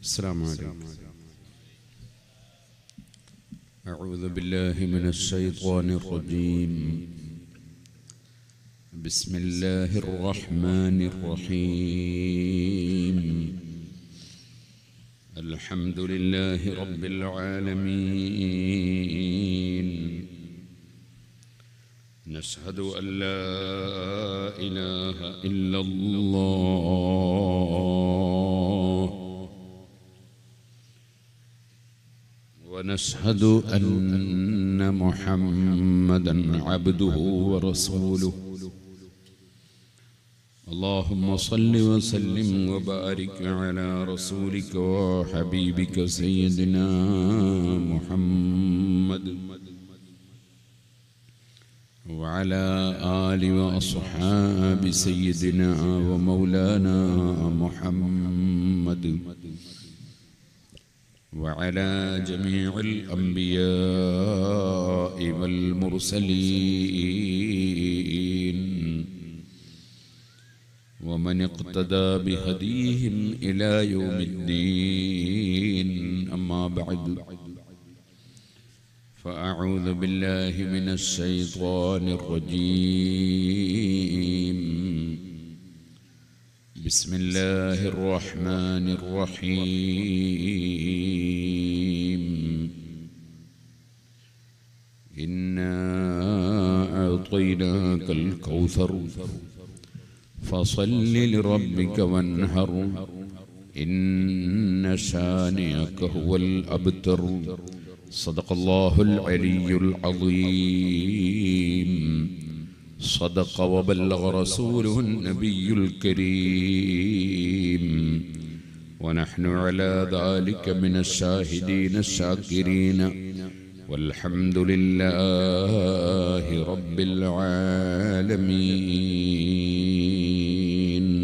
السلام عليكم أعوذ بالله من الشيطان الرجيم بسم الله الرحمن الرحيم الحمد لله رب العالمين نشهد أن لا إله إلا الله ونشهد أن محمدا عبده ورسوله اللهم صل وسلم وبارك على رسولك وحبيبك سيدنا محمد وعلى آل وأصحاب سيدنا ومولانا محمد وعلى جميع الأنبياء والمرسلين ومن اقتدى بهديهم إلى يوم الدين أما بعد فأعوذ بالله من الشيطان الرجيم بسم الله الرحمن الرحيم إنا أعطيناك الكوثر فصل لربك وانهر إن شانئك هو الأبتر صدق الله العلي العظيم صدق وبلغ رسوله النبي الكريم ونحن على ذلك من الشاهدين الشاكرين والحمد لله رب العالمين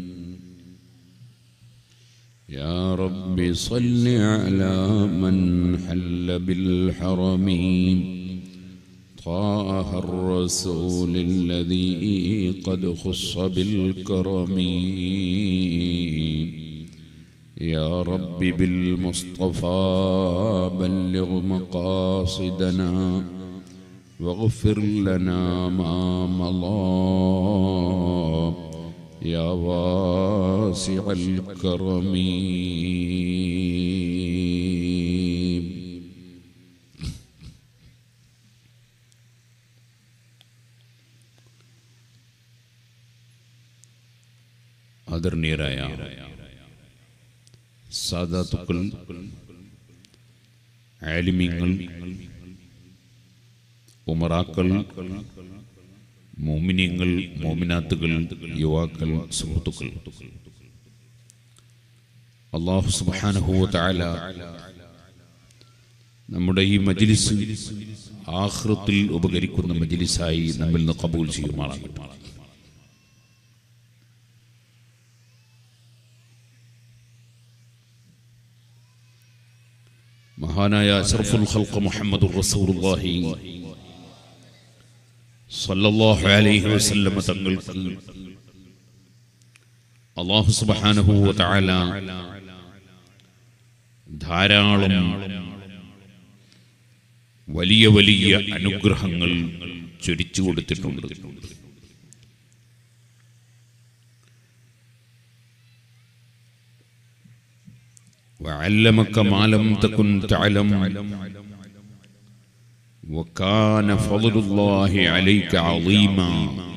يا رب صل على من حل بالحرمين طه الرسول الذي قد خص بالكرم يا رب بالمصطفى بلغ مقاصدنا واغفر لنا ما مضى يا واسع الكرم ആദരണീയരായ സാദാത്തുക്കൾ ആലിമീങ്ങൾ ഉമറാക്കൾ മോമിനിയങ്ങൾ മോമിനാത്തുകൾ യുവാക്കൾ സുഹൃത്തുക്കൾ അള്ളാഹു സുബാനഹുവ താല നമ്മുടെ ഈ മജിലിസ് ആഹൃത്തിൽ ഉപകരിക്കുന്ന മജിലിസായി നമ്മിൽ നിന്ന് കബൂൽ ചെയ്യുമാറാകട്ടെ മഹാനായ അഷ്റഫുൽ ഖൽഖ് മുഹമ്മദ് റസൂലുള്ളാഹി സല്ലല്ലാഹു അലൈഹി വസല്ലം തങ്ങൾക്ക് അല്ലാഹു സുബ്ഹാനഹു വ തആല ധാരാളം വലിയ വലിയ അനുഗ്രഹങ്ങൾ ചൊരിച്ചു കൊടുത്തിട്ടുണ്ട് وعلمك ما لم تكن تعلم وكان فضل الله عليك عظيما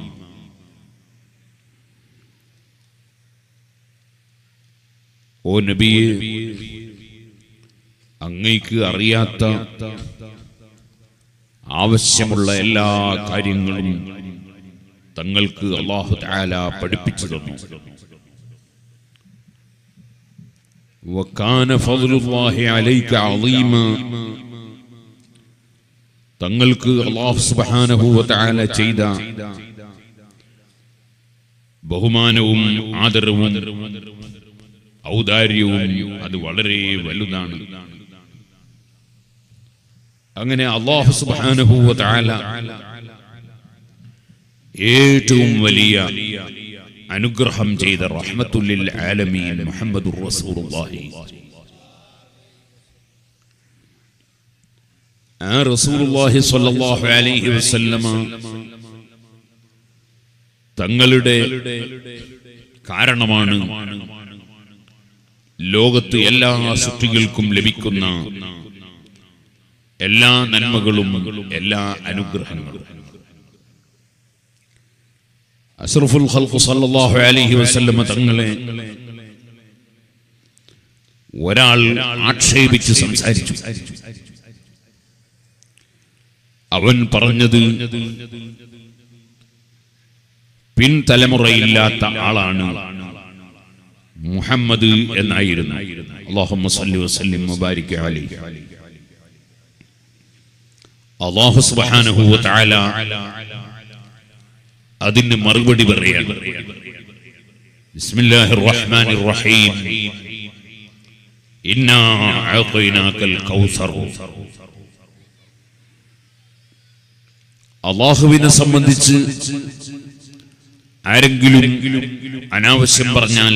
ഓ നബിയെ അങ്ങയ്ക്ക് അറിയാത്ത ആവശ്യമുള്ള എല്ലാ കാര്യങ്ങളും തങ്ങൾക്ക് അള്ളാഹു താല പഠിപ്പിച്ചു തന്നു وكان فضل الله عليك عظيما തങ്ങൾക്ക് അള്ളാഹു സുബ്ഹാനഹു വ തആല ചെയ്ത ബഹുമാനവും ആദരവും ഔദാര്യവും അത് വളരെ വലുതാണ് അങ്ങനെ അള്ളാഹു സുബ്ഹാനഹു വ തആല ഏറ്റവും വലിയ അനുഗ്രഹം ചെയ്ത റഹ്മത്തുല്ലിൽ ആലമീൻ മുഹമ്മദുർ റസൂലുള്ളാഹി ആ റസൂലുള്ളാഹി സ്വല്ലല്ലാഹു അലൈഹി വസല്ലമ തങ്ങളുടെ കാരണമാണ് ലോകത്ത് എല്ലാ സൃഷ്ടികൾക്കും ലഭിക്കുന്ന എല്ലാ നന്മകളും എല്ലാ അനുഗ്രഹങ്ങളും അഷ്റഫുൽ ഖൽഖ് സല്ലല്ലാഹു അലൈഹി വസല്ലമ തങ്ങളെ ഒരാൾ ആക്ഷേപിച്ച് സംസാരിച്ചു അവൻ പറഞ്ഞത് പിൻതലമുറയില്ലാത്ത ആളാണ് മുഹമ്മദ് എന്നായിരുന്നു അള്ളാഹുമ്മ സല്ലി വസല്ലിം മുബാരിക് അലൈഹി അള്ളാഹു സുബ്ഹാനഹു വ തആല അതിന് മറുപടി പറയാണ് ബിസ്മില്ലാഹിർ റഹ്മാനിർ റഹീം ഇന്നാ അഅതൈനാകൽ കൗസർ അള്ളാഹുവിനെ സംബന്ധിച്ച് ആരെങ്കിലും അനാവശ്യം പറഞ്ഞാൽ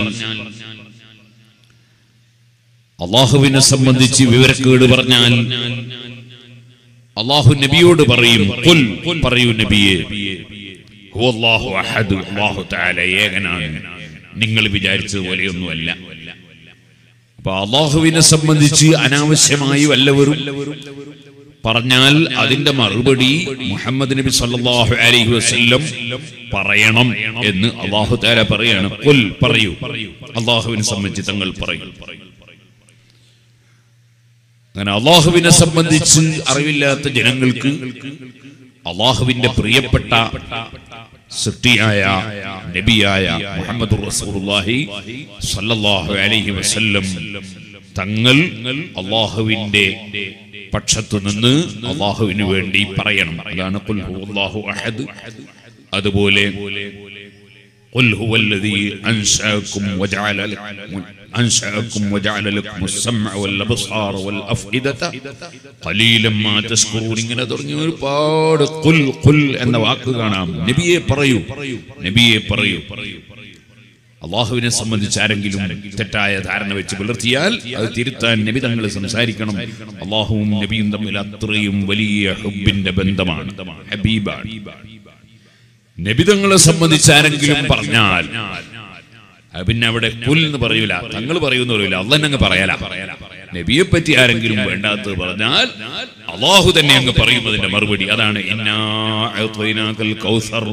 അള്ളാഹുവിനെ സംബന്ധിച്ച് വിവരക്കേട് പറഞ്ഞാൽ അള്ളാഹു നബിയോട് പറയും കുൽ പറയൂ നബിയെ ഹുവല്ലാഹു അഹദ് അല്ലാഹു തആല ഏകനാണ് നിങ്ങൾ വിചാരിച്ചത് പോലെയൊന്നുമല്ല അപ്പൊ അള്ളാഹുവിനെ സംബന്ധിച്ച് അനാവശ്യമായി വല്ലവരും പറഞ്ഞാൽ അതിന്റെ മറുപടി മുഹമ്മദ് നബി സല്ലല്ലാഹു അലൈഹി വസല്ലം പറയണം എന്ന് അള്ളാഹു തആല പറയാണ് കുൽ പറയൂ അള്ളാഹുവിനെ സംബന്ധിച്ച് തങ്ങൾ പറയും അങ്ങനെ അള്ളാഹുവിനെ സംബന്ധിച്ച് അറിവില്ലാത്ത ജനങ്ങൾക്ക് അള്ളാഹുവിന്റെ പ്രിയപ്പെട്ട സൃഷ്ടിയായ നബിയായ മുഹമ്മദ് റസൂലുള്ളാഹി സല്ലല്ലാഹു അലൈഹി വസല്ലം തങ്ങൾ അള്ളാഹുവിന്റെ പക്ഷത്തു നിന്ന് അള്ളാഹുവിന് വേണ്ടി പറയണം അതാണ് ഖുൽ ഹുവല്ലാഹു അഹദ് അതുപോലെ قل هو الذي أنشأكم وجعل لكم أنشأكم وجعل لكم السمع والأبصار والأفئدة قليلا ما تشكرون ഇങ്ങനെ തുടങ്ങി ഒരുപാട് കുൽ കുൽ എന്ന വാക്ക് കാണാം നബിയെ പറയൂ നബിയെ പറയൂ അള്ളാഹുവിനെ സംബന്ധിച്ച് ആരെങ്കിലും തെറ്റായ ധാരണ വെച്ച് പുലർത്തിയാൽ അത് തിരുത്താൻ നബി തങ്ങൾ സംസാരിക്കണം അള്ളാഹുവും നബിയും തമ്മിൽ അത്രയും വലിയ ഹുബിന്റെ ബന്ധമാണ് ഹബീബാണ് നബിതങ്ങളെ സംബന്ധിച്ച് ആരെങ്കിലും പറഞ്ഞാൽ അത് പിന്നെ അവിടെ പുൽ എന്ന് പറയൂല തങ്ങൾ പറയുന്ന പറയൂല അള്ളൻ അങ്ങ് പറയാല നബിയെ പറ്റി ആരെങ്കിലും വേണ്ടാത്തത് പറഞ്ഞാൽ അള്ളാഹു തന്നെ അങ്ങ് പറയും അതിന്റെ മറുപടി അതാണ് ഇന്നാ അഅ്തൈനാകൽ കൗസർ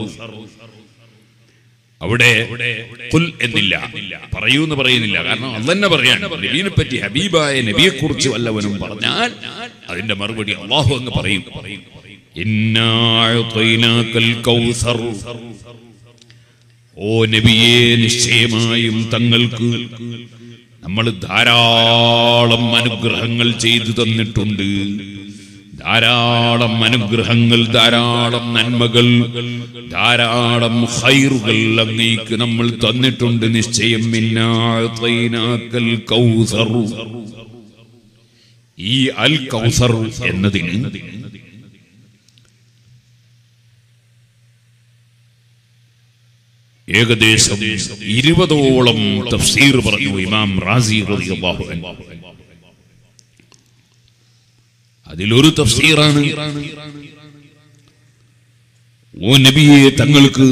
അവിടെ കുൽ എന്നില്ല പറയൂ എന്ന് പറയുന്നില്ല കാരണം അള്ളന്നെ പറയാൻ നബീനെ പറ്റി ഹബീബായ നബിയെ കുറിച്ച് വല്ലവനും പറഞ്ഞാൽ അതിന്റെ മറുപടി അള്ളാഹു അങ്ങ് പറയും ഇന്നാ അഅ്തൈനാകൽ കൗസർ ഓ നബിയെ നിശ്ചയമായും തങ്ങൾക്ക് നമ്മൾ ധാരാളം അനുഗ്രഹങ്ങൾ ചെയ്തു തന്നിട്ടുണ്ട് ധാരാളം അനുഗ്രഹങ്ങൾ ധാരാളം നന്മകൾ ധാരാളം ഹൈറുകൾ അങ്ങേക്ക് നമ്മൾ തന്നിട്ടുണ്ട് നിശ്ചയം മിന്നാത്തൈനാക്കൽ കൗസർ ഈ അൽ കൗസർ എന്നതിന് ഏകദേശം ഇരുപതോളം തഫ്സീർ പറഞ്ഞു ഇമാം റാസി റളിയല്ലാഹു അൻഹു അതിലൊരു തഫ്സീറാണ് ഓ നബിയെ തങ്ങൾക്ക്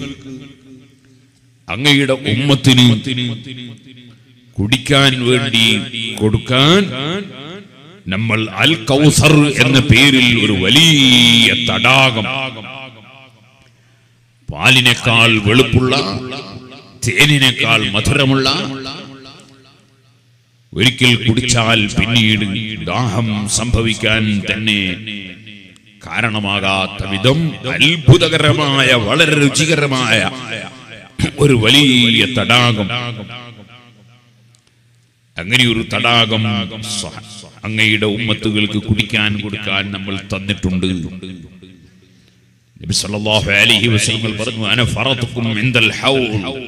അങ്ങയുടെ ഉമ്മത്തിന് കുടിക്കാൻ വേണ്ടി കൊടുക്കാൻ നമ്മൾ അൽ കൗസർ എന്ന പേരിൽ ഒരു വലിയ തടാകം പാലിനേക്കാൾ വെളുപ്പുള്ള തേനിനേക്കാൾ മധുരമുള്ള ഒരിക്കൽ കുടിച്ചാൽ പിന്നീട് ദാഹം സംഭവിക്കാൻ തന്നെ കാരണമാകാത്ത വിധം അത്ഭുതകരമായ വളരെ രുചികരമായ ഒരു വലിയ തടാകം അങ്ങനെ ഒരു തടാകം സ്വ- അങ്ങയുടെ ഉമ്മത്തുകൾക്ക് കുടിക്കാൻ കൊടുക്കാൻ നമ്മൾ തന്നിട്ടുണ്ട് നബി സല്ലല്ലാഹു അലൈഹി വസല്ലം പറഞ്ഞു അന ഫറതുക്കും ഇൻദൽ ഹൗൽ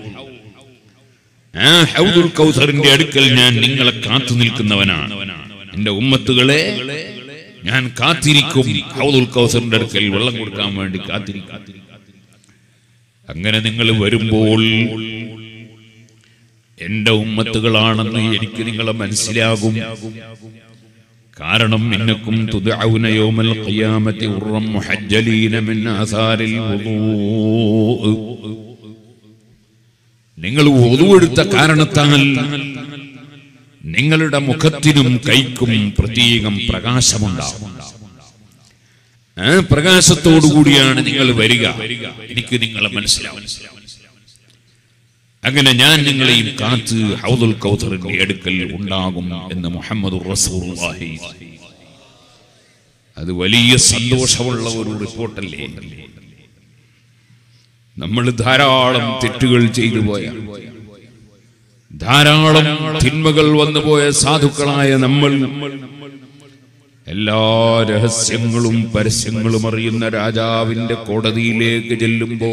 ആ ഹൗദുൽ കൗസറിന്റെ അടുക്കൽ ഞാൻ നിങ്ങളെ കാത്തു നിൽക്കുന്നവനാണ് എന്റെ ഉമ്മത്തുകളെ ഞാൻ കാത്തിരിക്കും ഹൗദുൽ കൗസറിന്റെ അടുക്കൽ വെള്ളം കൊടുക്കാൻ വേണ്ടി കാത്തിരിക്കും അങ്ങനെ നിങ്ങൾ വരുമ്പോൾ എന്റെ ഉമ്മത്തുകളാണെന്ന് എനിക്ക് നിങ്ങളെ മനസ്സിലാകും കാരണം ഇന്നക്കും തുദഊന യൗമൽ ഖിയാമത്തി ഉറം മുഹജ്ജലീന മിൻ ആസാരിൽ വുദൂ നിങ്ങൾ ഒതുവെടുത്ത കാരണത്താൽ നിങ്ങളുടെ മുഖത്തിനും കൈക്കും പ്രത്യേകം പ്രകാശമുണ്ടാവും ആ പ്രകാശത്തോടു കൂടിയാണ് നിങ്ങൾ വരിക എനിക്ക് നിങ്ങളെ മനസ്സിലാവും അങ്ങനെ ഞാൻ നിങ്ങളെയും കാത്ത് ഹൗദുൽ കൗസറിന്റെ അടുക്കൽ ഉണ്ടാകും എന്ന് മുഹമ്മദ് റസൂലുള്ളാഹി അത് വലിയ സന്തോഷമുള്ള ഒരു റിപ്പോർട്ടല്ലേ നമ്മൾ ധാരാളം തെറ്റുകൾ ചെയ്തു പോയ ധാരാളം തിന്മകൾ വന്നുപോയ സാധുക്കളായ നമ്മൾ എല്ലാ രഹസ്യങ്ങളും പരസ്യങ്ങളും അറിയുന്ന രാജാവിന്റെ കോടതിയിലേക്ക് ചെല്ലുമ്പോ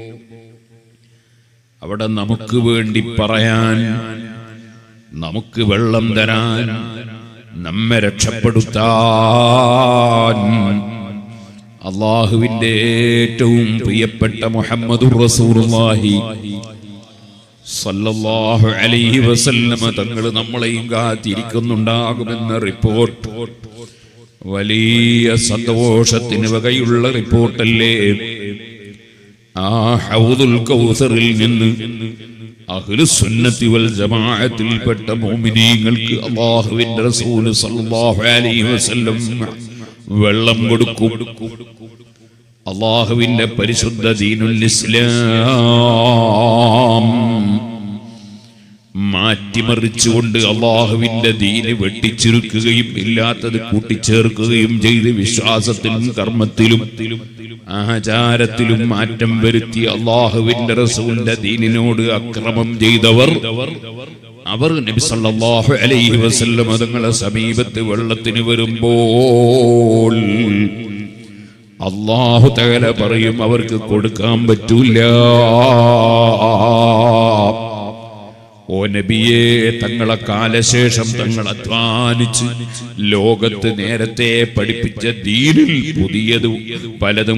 അവിടെ നമുക്ക് വേണ്ടി പറയാൻ നമുക്ക് വെള്ളം തരാൻ നമ്മെ രക്ഷപ്പെടുത്താൻ അള്ളാഹുവിന്റെ ഏറ്റവും പ്രിയപ്പെട്ട മുഹമ്മദ് റസൂറുല്ലാഹി സല്ലല്ലാഹു അലൈഹി വസല്ലമ തങ്ങൾ നമ്മളെയും കാത്തിരിക്കുന്നുണ്ടാകുമെന്ന റിപ്പോർട്ട് വലിയ സന്തോഷത്തിന് വകയുള്ള റിപ്പോർട്ടല്ലേ ആ ഹൗദുൽ കൗസറിൽ നിന്ന് അഹ്ലു സുന്നത്തി വൽ ജമാഅത്തിൽപ്പെട്ട മുഅ്മിനീങ്ങൾക്ക് അല്ലാഹുവിന്റെ റസൂൽ സല്ലല്ലാഹു അലൈഹി വസല്ലം വെള്ളം കൊടുക്കും അള്ളാഹുവിന്റെ പരിശുദ്ധ ദീനുൽ ഇസ്ലാം മാറ്റിമറിച്ചുകൊണ്ട് അള്ളാഹുവിന്റെ ദീന് വെട്ടിച്ചുരുക്കുകയും ഇല്ലാത്തത് കൂട്ടിച്ചേർക്കുകയും ചെയ്ത് വിശ്വാസത്തിലും കർമ്മത്തിലും ആചാരത്തിലും മാറ്റം വരുത്തി അള്ളാഹുവിന്റെ റസൂലിന്റെ ദീനിനോട് അക്രമം ചെയ്തവർ അവർ നബി സല്ലല്ലാഹു അലൈഹി വസല്ലം തങ്ങളെ സമീപത്ത് വെള്ളത്തിന് വരുമ്പോൾ അള്ളാഹു തകല പറയും അവർക്ക് കൊടുക്കാൻ പറ്റൂല ഓ നബിയെ തങ്ങളെ കാലശേഷം തങ്ങൾ അധ്വാനിച്ച് ലോകത്ത് നേരത്തെ പഠിപ്പിച്ച ദീനിൽ പുതിയതും പലതും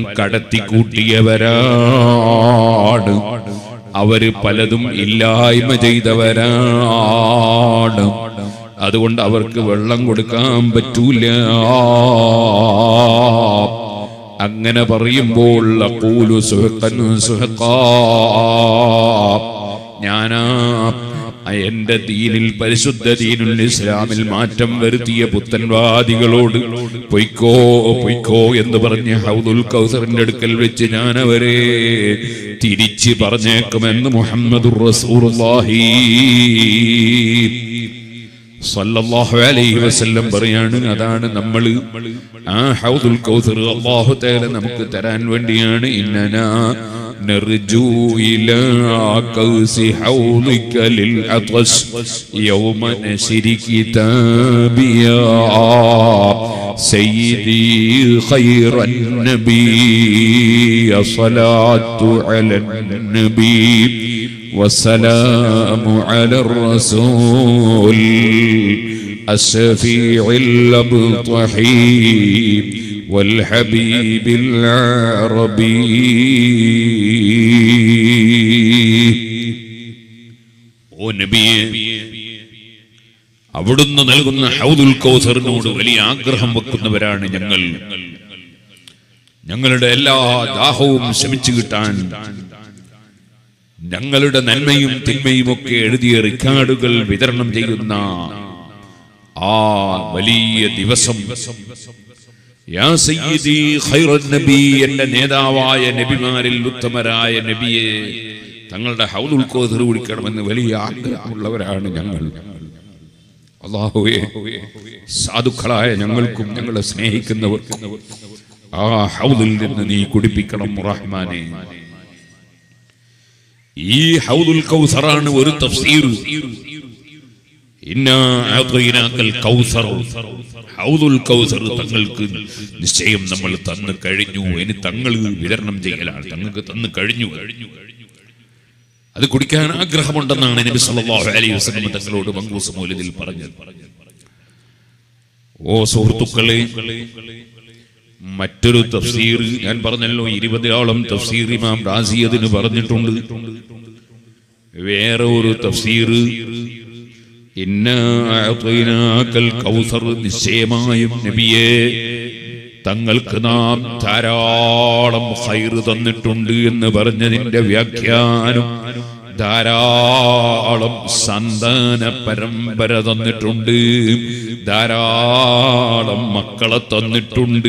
കടത്തിക്കൂട്ടിയവരാണ് അവര് പലതും ഇല്ലായ്മ ചെയ്തവരാണ് അതുകൊണ്ട് അവർക്ക് വെള്ളം കൊടുക്കാൻ പറ്റൂല അങ്ങനെ പറയുമ്പോൾ അഖൂലു സുഹഖൻ സുഹഖാ ഞാനാ എന്റെ ദീനിൽ പരിശുദ്ധ ദീനുൽ ഇസ്ലാമിൽ മാറ്റം വരുത്തിയ പുത്തൻവാദികളോട് പൊയ്ക്കോ പൊയ്ക്കോ എന്ന് പറഞ്ഞ് ഹൗദുൽ കൗസറിന്റെ അടുക്കൽ വെച്ച് ഞാൻ അവരെ തിരിച്ച് പറഞ്ഞേക്കുമെന്ന് മുഹമ്മദുർ റസൂലുള്ളാഹി സല്ലല്ലാഹു അലൈഹി വസല്ലം പറയാണ് അതാണ് നമ്മൾ ആ ഹൗദുൽ കൗസർ അല്ലാഹു തആല നമുക്ക് തരാൻ വേണ്ടിയാണ് ഇന്നനാ نرجو إلى كوس حوضك للعطش يوم نشر كتابيا سيدي خير النبي صلاة على النبي والسلام على الرسول الشفيع الأبطحي والحبيب العربي ഓ നബിയെ അവിടുന്ന് നൽകുന്ന ഹൗദുൽ കൗസറിനോട് വലിയ ആഗ്രഹം വെക്കുന്നവരാണ് ഞങ്ങൾ ഞങ്ങളുടെ എല്ലാ ദാഹവും ശമിച്ചു കിട്ടാൻ ഞങ്ങളുടെ നന്മയും തിന്മയും ഒക്കെ എഴുതിയ റിക്കാർഡുകൾ വിതരണം ചെയ്യുന്ന ആ വലിയ ദിവസം യാ സയ്യിദി ഖൈറുൻ നബി എന്റെ നേതാവായ നബിമാരിൽ ഉത്തമരായ നബിയെ തങ്ങളുടെ ഹൗദുൽ കോതർ കുടിക്കണമെന്ന് വലിയ ആഗ്രഹമുള്ളവരാണ് ഞങ്ങൾ അള്ളാഹുവേ സാധുക്കളായ ഞങ്ങൾക്കും ഞങ്ങളെ സ്നേഹിക്കുന്നവർക്കും ആ ഹൗദിൽ നിന്ന് നീ കുടിപ്പിക്കണം റഹ്മാനെ ഈ ഹൗദുൽ കൗസറാണ് ഒരു തഫ്സീർ ഇന്നാ അഅ്തൈനാക്കൽ കൗസർ ഹൗദുൽ കൗസർ തങ്ങൾക്ക് നിശ്ചയം നമ്മൾ തന്നു കഴിഞ്ഞു ഇനി തങ്ങൾ വിതരണം ചെയ്യലാണ് തങ്ങൾക്ക് തന്നു കഴിഞ്ഞു അത് കുടിക്കാൻ ആഗ്രഹമുണ്ടെന്നാണ് നബി സല്ലല്ലാഹു അലൈഹി വസല്ലം തങ്ങളോട് മങ്കൂസ് മൗലിദിൽ പറഞ്ഞത് ഓ സുഹൃത്തുക്കളെ മറ്റൊരു തഫ്സീർ ഞാൻ പറഞ്ഞല്ലോ ഇരുപതോളം തഫ്സീർ ഇമാം റാസി അതിന് പറഞ്ഞിട്ടുണ്ട് വേറെ ഒരു തഫ്സീർ ഇന്നാ അഅ്തൈനാക്കൽ കൗസർ നിശ്ചയമായും നബിയേ തങ്ങൾക്ക് നാം ധാരാളം ഹൈറ് തന്നിട്ടുണ്ട് എന്ന് പറഞ്ഞതിന്റെ വ്യാഖ്യാനം ധാരാളം സന്താന പരമ്പര തന്നിട്ടുണ്ട് ധാരാളം മക്കളെ തന്നിട്ടുണ്ട്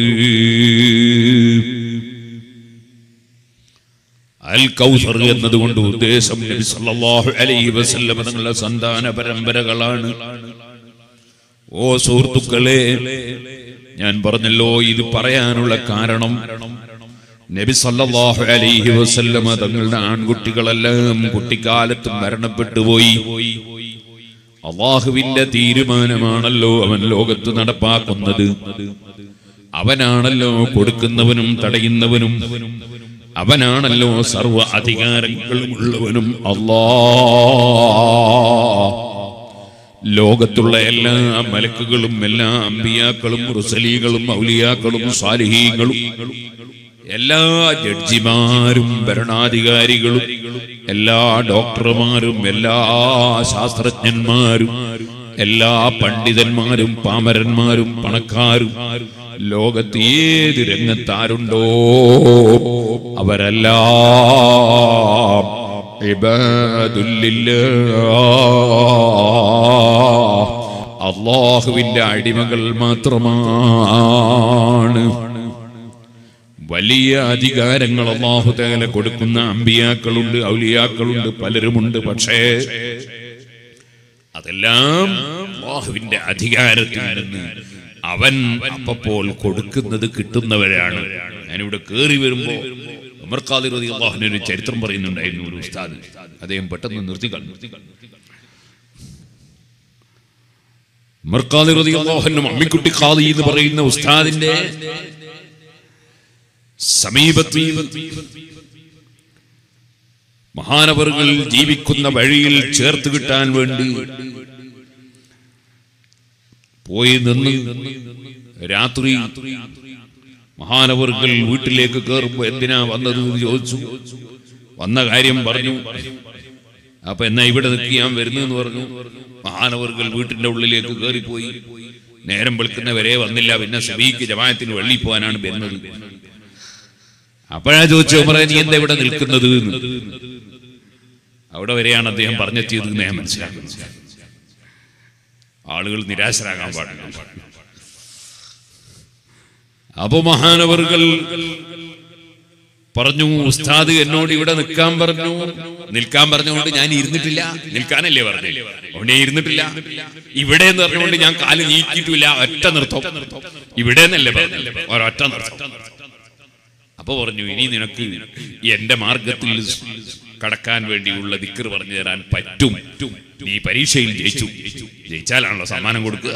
അൽ കൗസർ എന്നതുകൊണ്ട് ഉദ്ദേശം നബി സല്ലല്ലാഹു അലൈഹി വസല്ലം തങ്ങളുടെ സന്താന പരമ്പരകളാണ് ഓ സുഹൃത്തുക്കളെ ഞാൻ പറഞ്ഞല്ലോ ഇത് പറയാനുള്ള കാരണം നബി സല്ലല്ലാഹു അലൈഹി വസല്ലമ തങ്ങളുടെ ആൺകുട്ടികളെല്ലാം കുട്ടിക്കാലത്ത് മരണപ്പെട്ടു പോയി അള്ളാഹുവിന്റെ തീരുമാനമാണല്ലോ അവൻ ലോകത്ത് നടപ്പാക്കുന്നത് അവനാണല്ലോ കൊടുക്കുന്നവനും തടയുന്നവനും അവനാണല്ലോ സർവ അധികാരങ്ങളും ഉള്ളവനും അല്ലാ ലോകത്തുള്ള എല്ലാ മലക്കുകളും എല്ലാ അമ്പിയാക്കളും റുസലീകളും ഔലിയാക്കളും സാലിഹീങ്ങളും എല്ലാ ജഡ്ജിമാരും ഭരണാധികാരികളും എല്ലാ ഡോക്ടർമാരും എല്ലാ ശാസ്ത്രജ്ഞന്മാരും എല്ലാ പണ്ഡിതന്മാരും പാമരന്മാരും പണക്കാരും ലോകത്ത് ഏത് രംഗത്താരുണ്ടോ അവരെല്ലാം അള്ളാഹുവിന്റെ അടിമകൾ മാത്രമാണ് വലിയ അധികാരങ്ങൾ അള്ളാഹു തേല കൊടുക്കുന്ന അമ്പിയാക്കളുണ്ട് ഔലിയാക്കളുണ്ട് പലരുമുണ്ട് പക്ഷേ അതെല്ലാം അള്ളാഹുവിന്റെ അധികാരത്തിൽ നിന്ന് അവൻ അപ്പപ്പോൾ കൊടുക്കുന്നത് കിട്ടുന്നവരാണ് ഞാനിവിടെ കേറി വരുമ്പോ ഉമർ ഖാദിർ റതി അള്ളാഹുവിന് ഒരു ചരിത്രം പറയുന്നുണ്ടായിരുന്നു ഒരു ഉസ്താദ് അദ്ദേഹം പെട്ടെന്ന് നിർത്തി കളഞ്ഞു ഉമർ ഖാദിർ റതി അള്ളാഹുനും അമ്മിക്കുട്ടി ഖാദി എന്ന് പറയുന്ന ഉസ്താദിന്റെ സമീപത്തിൽ മഹാനവറുകൾ ജീവിക്കുന്ന വഴിയിൽ ചേർത്ത് കിട്ടാൻ വേണ്ടി പോയി നിന്ന് രാത്രി മഹാനവറുകൾ വീട്ടിലേക്ക് കയറുമ്പോ എന്തിനാ വന്നത് എന്ന് ചോദിച്ചു വന്ന കാര്യം പറഞ്ഞു അപ്പൊ എന്നാ ഇവിടെ നിൽക്കി ഞാൻ വരുന്നെന്ന് പറഞ്ഞു മഹാനവറുകൾ വീട്ടിന്റെ ഉള്ളിലേക്ക് കയറിപ്പോയി നേരം വെളുക്കുന്നവരെ വന്നില്ല പിന്നെ സബീക്ക് ജമായത്തിന് വെള്ളി പോകാനാണ് വരുന്നത് അപ്പോഴാ ചോദിച്ചു ഉമറെ നീ എന്താ ഇവിടെ നിൽക്കുന്നത് എന്ന് അവിടെ വരെയാണ് അദ്ദേഹം പറഞ്ഞെത്തിയത് എന്ന് ഞാൻ മനസ്സിലാക്കുന്നത് ആളുകൾ നിരാശരാകാൻ പാടില്ല അപ്പൊ മഹാനവറുകൾ പറഞ്ഞു ഉസ്താദ് എന്നോട് ഇവിടെ നിൽക്കാൻ പറഞ്ഞു നിൽക്കാൻ പറഞ്ഞുകൊണ്ട് ഞാൻ ഇരുന്നിട്ടില്ല നിൽക്കാനല്ലേ പറഞ്ഞു അവിടെ ഇരുന്നിട്ടില്ല ഇവിടെ എന്ന് പറഞ്ഞുകൊണ്ട് ഞാൻ കാല് നീക്കിയിട്ടില്ല ഒറ്റ നിർത്തം ഇവിടെ എന്നല്ലേ പറഞ്ഞു ഒരൊറ്റ നിർത്തം അപ്പൊ പറഞ്ഞു ഇനി നിനക്ക് എന്റെ മാർഗത്തിൽ കടക്കാൻ വേണ്ടിയുള്ള ദിക്കർ പറഞ്ഞു തരാൻ പറ്റും നീ പരീക്ഷയിൽ ജയിച്ചു ജയിച്ചാലാണല്ലോ സമ്മാനം കൊടുക്കുക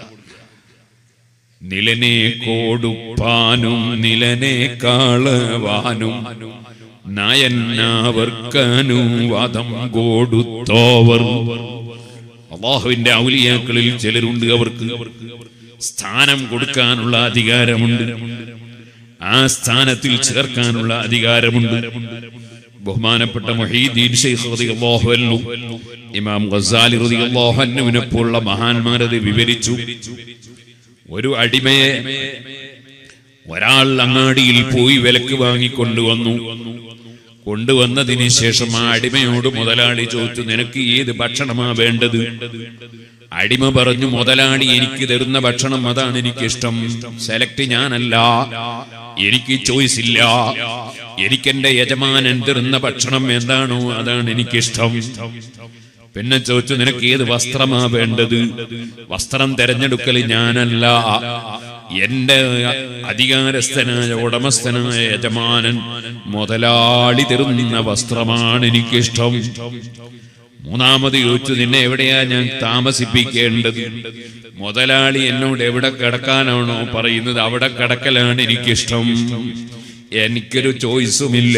നിലനെ കോടുപ്പാനും നിലനെ കാളവാനും നായന്നാവർക്കനും വധം കൊടുത്തോവർ അള്ളാഹുവിന്റെ ഔലിയാക്കളിൽ ചിലരുണ്ട് അവർക്ക് സ്ഥാനം കൊടുക്കാനുള്ള അധികാരമുണ്ട് ആ സ്ഥാനത്തിൽ ചേർക്കാനുള്ള അധികാരമുണ്ട് ബഹുമാനപ്പെട്ട മൊഹീദ്ദീൻ ശൈഖ് റളിയല്ലാഹു അൻഹു ഇമാം ഗസാലി റളിയല്ലാഹു അൻഹുവിനെ പോലുള്ള മഹാന്മാരത് വിവരിച്ചു ഒരു അടിമയെ ഒരാൾ അങ്ങാടിയിൽ പോയി വിലക്ക് വാങ്ങിക്കൊണ്ടുവന്നു കൊണ്ടുവന്നതിന് ശേഷം ആ അടിമയോട് മുതലാളി ചോദിച്ചു നിനക്ക് ഏത് ഭക്ഷണമാ വേണ്ടത് അടിമ പറഞ്ഞു മുതലാളി എനിക്ക് തരുന്ന ഭക്ഷണം അതാണ് എനിക്കിഷ്ടം സെലക്ട് ഞാനല്ല എനിക്ക് ചോയ്സ് ഇല്ല എനിക്ക് എന്റെ യജമാനൻ തരുന്ന ഭക്ഷണം എന്താണോ അതാണ് എനിക്കിഷ്ടം പിന്നെ ചോദിച്ചു നിനക്ക് ഏത് വസ്ത്രമാ വേണ്ടത് വസ്ത്രം തെരഞ്ഞെടുക്കൽ ഞാനല്ല എന്റെ അധികാരസ്ഥനായ ഉടമസ്ഥനായ യജമാനൻ മുതലാളി തരുന്ന വസ്ത്രമാണ് എനിക്കിഷ്ടം മൂന്നാമത് ചോദിച്ചു നിന്നെ എവിടെയാ ഞാൻ താമസിപ്പിക്കേണ്ടത് മുതലാളി എന്നോട് എവിടെ കിടക്കാനാണോ പറയുന്നത് അവിടെ കിടക്കലാണ് എനിക്കിഷ്ടം എനിക്കൊരു ചോയ്സുമില്ല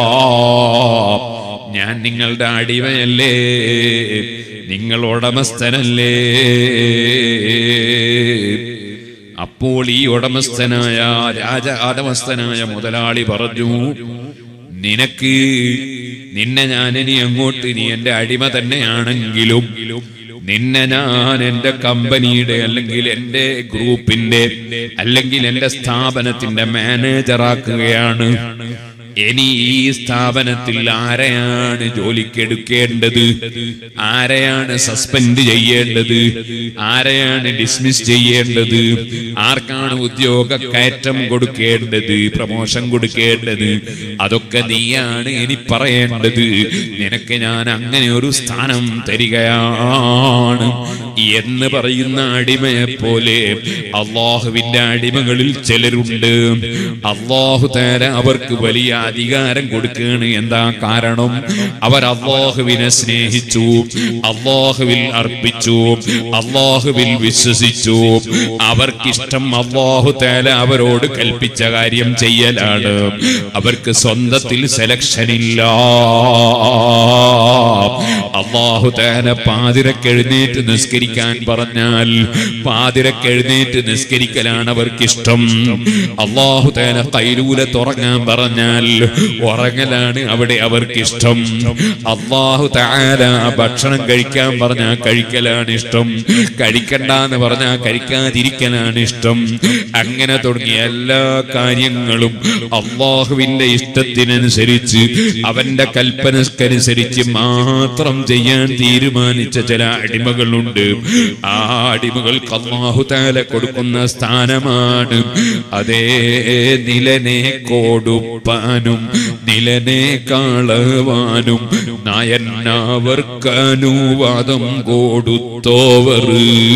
ഞാൻ നിങ്ങളുടെ അടിമയല്ലേ നിങ്ങൾ ഉടമസ്ഥനല്ലേ അപ്പോൾ ഈ ഉടമസ്ഥനായ രാജ ഉടമസ്ഥനായ മുതലാളി പറഞ്ഞു നിനക്ക് നിന്നെ ഞാൻ ഇനി അങ്ങോട്ട് നീ എന്റെ അടിമ തന്നെയാണെങ്കിലും നിന്നെ ഞാൻ എന്റെ കമ്പനിയുടെ അല്ലെങ്കിൽ എന്റെ ഗ്രൂപ്പിന്റെ അല്ലെങ്കിൽ എന്റെ സ്ഥാപനത്തിന്റെ മാനേജറാക്കുകയാണ് ഇനി ഈ സ്ഥാപനത്തിൽ ആരെയാണ് ജോലിക്കെടുക്കേണ്ടത് ആരെയാണ് സസ്പെൻഡ് ചെയ്യേണ്ടത് ആരെയാണ് ഡിസ്മിസ് ചെയ്യേണ്ടത് ആർക്കാണ് ഉദ്യോഗ കയറ്റം കൊടുക്കേണ്ടത് പ്രമോഷൻ കൊടുക്കേണ്ടത് അതൊക്കെ നീയാണ് ഇനി പറയേണ്ടത് നിനക്ക് ഞാൻ അങ്ങനെ ഒരു സ്ഥാനം തരികയാണ് എന്ന് പറയുന്ന അടിമയെ പോലെ അള്ളാഹുവിന്റെ അടിമകളിൽ ചിലരുണ്ട് അള്ളാഹു തേര അവർക്ക് വലിയ അധികാരം കൊടുക്കുകയാണ് എന്താ കാരണം അവർ അള്ളാഹുവിനെ സ്നേഹിച്ചു അള്ളാഹുവിൽ അർപ്പിച്ചു അള്ളാഹുവിൽ വിശ്വസിച്ചു അവർക്കിഷ്ടം അള്ളാഹു തേല അവരോട് കൽപ്പിച്ച കാര്യം ചെയ്യലാണ് അവർക്ക് സ്വന്തത്തിൽ സെലക്ഷൻ ഇല്ല അള്ളാഹു തേല പാതിരക്കെഴുന്നേറ്റ് നിസ്കരിക്കാൻ പറഞ്ഞാൽ പാതിരക്കെഴുന്നേറ്റ് നിസ്കരിക്കലാണ് അവർക്കിഷ്ടം അള്ളാഹു തേല കൈലൂല തുറങ്ങാൻ പറഞ്ഞാൽ ഉറങ്ങലാണ് അവിടെ അവർക്കിഷ്ടം അള്ളാഹു താല ഭക്ഷണം കഴിക്കാൻ പറഞ്ഞാൽ കഴിക്കലാണ് ഇഷ്ടം കഴിക്കണ്ടെന്ന് പറഞ്ഞാൽ കഴിക്കാതിരിക്കലാണ് ഇഷ്ടം അങ്ങനെ തുടങ്ങിയ എല്ലാ കാര്യങ്ങളും അള്ളാഹുവിന്റെ ഇഷ്ടത്തിനനുസരിച്ച് അവന്റെ കൽപ്പനക്കനുസരിച്ച് മാത്രം ചെയ്യാൻ തീരുമാനിച്ച ചില അടിമകളുണ്ട് ആ അടിമകൾക്ക് അള്ളാഹു താല കൊടുക്കുന്ന സ്ഥാനമാണ് അതേ നിലനെ കൊടുപ്പാനും നിലനെ കാളവാനും നായന്നവർക്കനുവാദം കൊടുത്തോവർ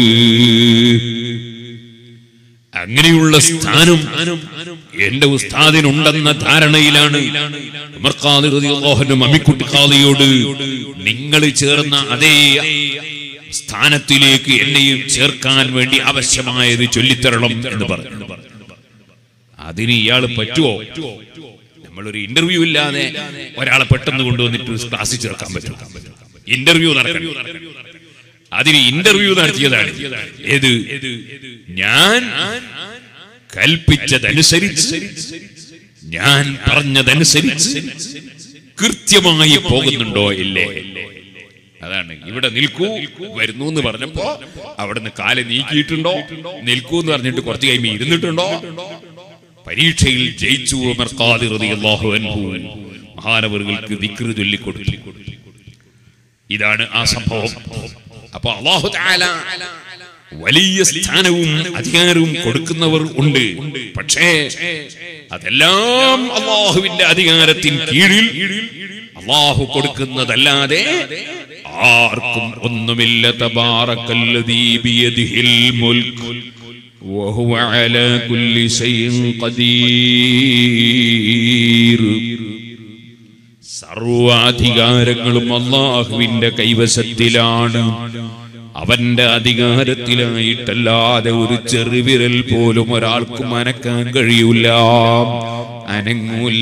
അങ്ങനെയുള്ള സ്ഥാനം എന്റെ ഉസ്താദിനുണ്ടെന്ന ധാരണയിലാണ് ഉമർ ഖാദി റളിയല്ലാഹു അൻഹു അമ്മിക്കുട്ടി ഖാദിയോട് നിങ്ങൾ ചേർന്ന അതേ സ്ഥാനത്തിലേക്ക് എന്നെയും ചേർക്കാൻ വേണ്ടി ആവശ്യമായത് ചൊല്ലിത്തരണം എന്ന് പറഞ്ഞു അതിന് ഇയാൾ പറ്റുമോ നമ്മളൊരു ഇന്റർവ്യൂ ഇല്ലാതെ ഒരാളെ പെട്ടെന്ന് കൊണ്ടുവന്നിട്ട് ക്ലാസ്സിൽ ചേർക്കാൻ പറ്റും ഇന്റർവ്യൂ നടക്കണം അതിന് ഇന്റർവ്യൂ നടത്തിയതാണ് ഏത് ഞാൻ കൽപ്പിച്ചതനുസരിച്ച് ഞാൻ പറഞ്ഞതനുസരിച്ച് കൃത്യമായി പോകുന്നുണ്ടോ ഇല്ലേ അതാണ് ഇവിടെ നിൽക്കൂ വരുന്നു എന്ന് പറഞ്ഞപ്പോ അവിടുന്ന് കാല് നീക്കിയിട്ടുണ്ടോ നിൽക്കൂ എന്ന് പറഞ്ഞിട്ട് കുറച്ച് കഴിയുമ്പോ ഇരുന്നിട്ടുണ്ടോ പരീക്ഷയിൽ ജയിച്ചു ഉമർ ഖാദിർ റളിയല്ലാഹു അൻഹു മഹാനവറുകൾക്ക് ദിക്ർ ചൊല്ലിക്കൊടുത്തു ഇതാണ് ആ സംഭവം അപ്പൊ അള്ളാഹു തആല വലിയ സ്ഥാനവും അധികാരവും കൊടുക്കുന്നവർ ഉണ്ട് പക്ഷേ അതെല്ലാം അള്ളാഹുവിന്റെ അധികാരത്തിന് കീഴിൽ അള്ളാഹു കൊടുക്കുന്നതല്ലാതെ ആർക്കും ഒന്നുമില്ല തബാറക്കല്ലദീ ബിയദിഹിൽ മുൽക്ക് وهو على كل شيء قدير സർവാധികാരങ്ങളും അള്ളാഹുവിന്റെ കൈവശത്തിലാണ് അവന്റെ അധികാരത്തിലായിട്ടല്ലാതെ ഒരു ചെറുവിരൽ പോലും ഒരാൾക്കും അനക്കാൻ കഴിയൂല അനങ്ങൂല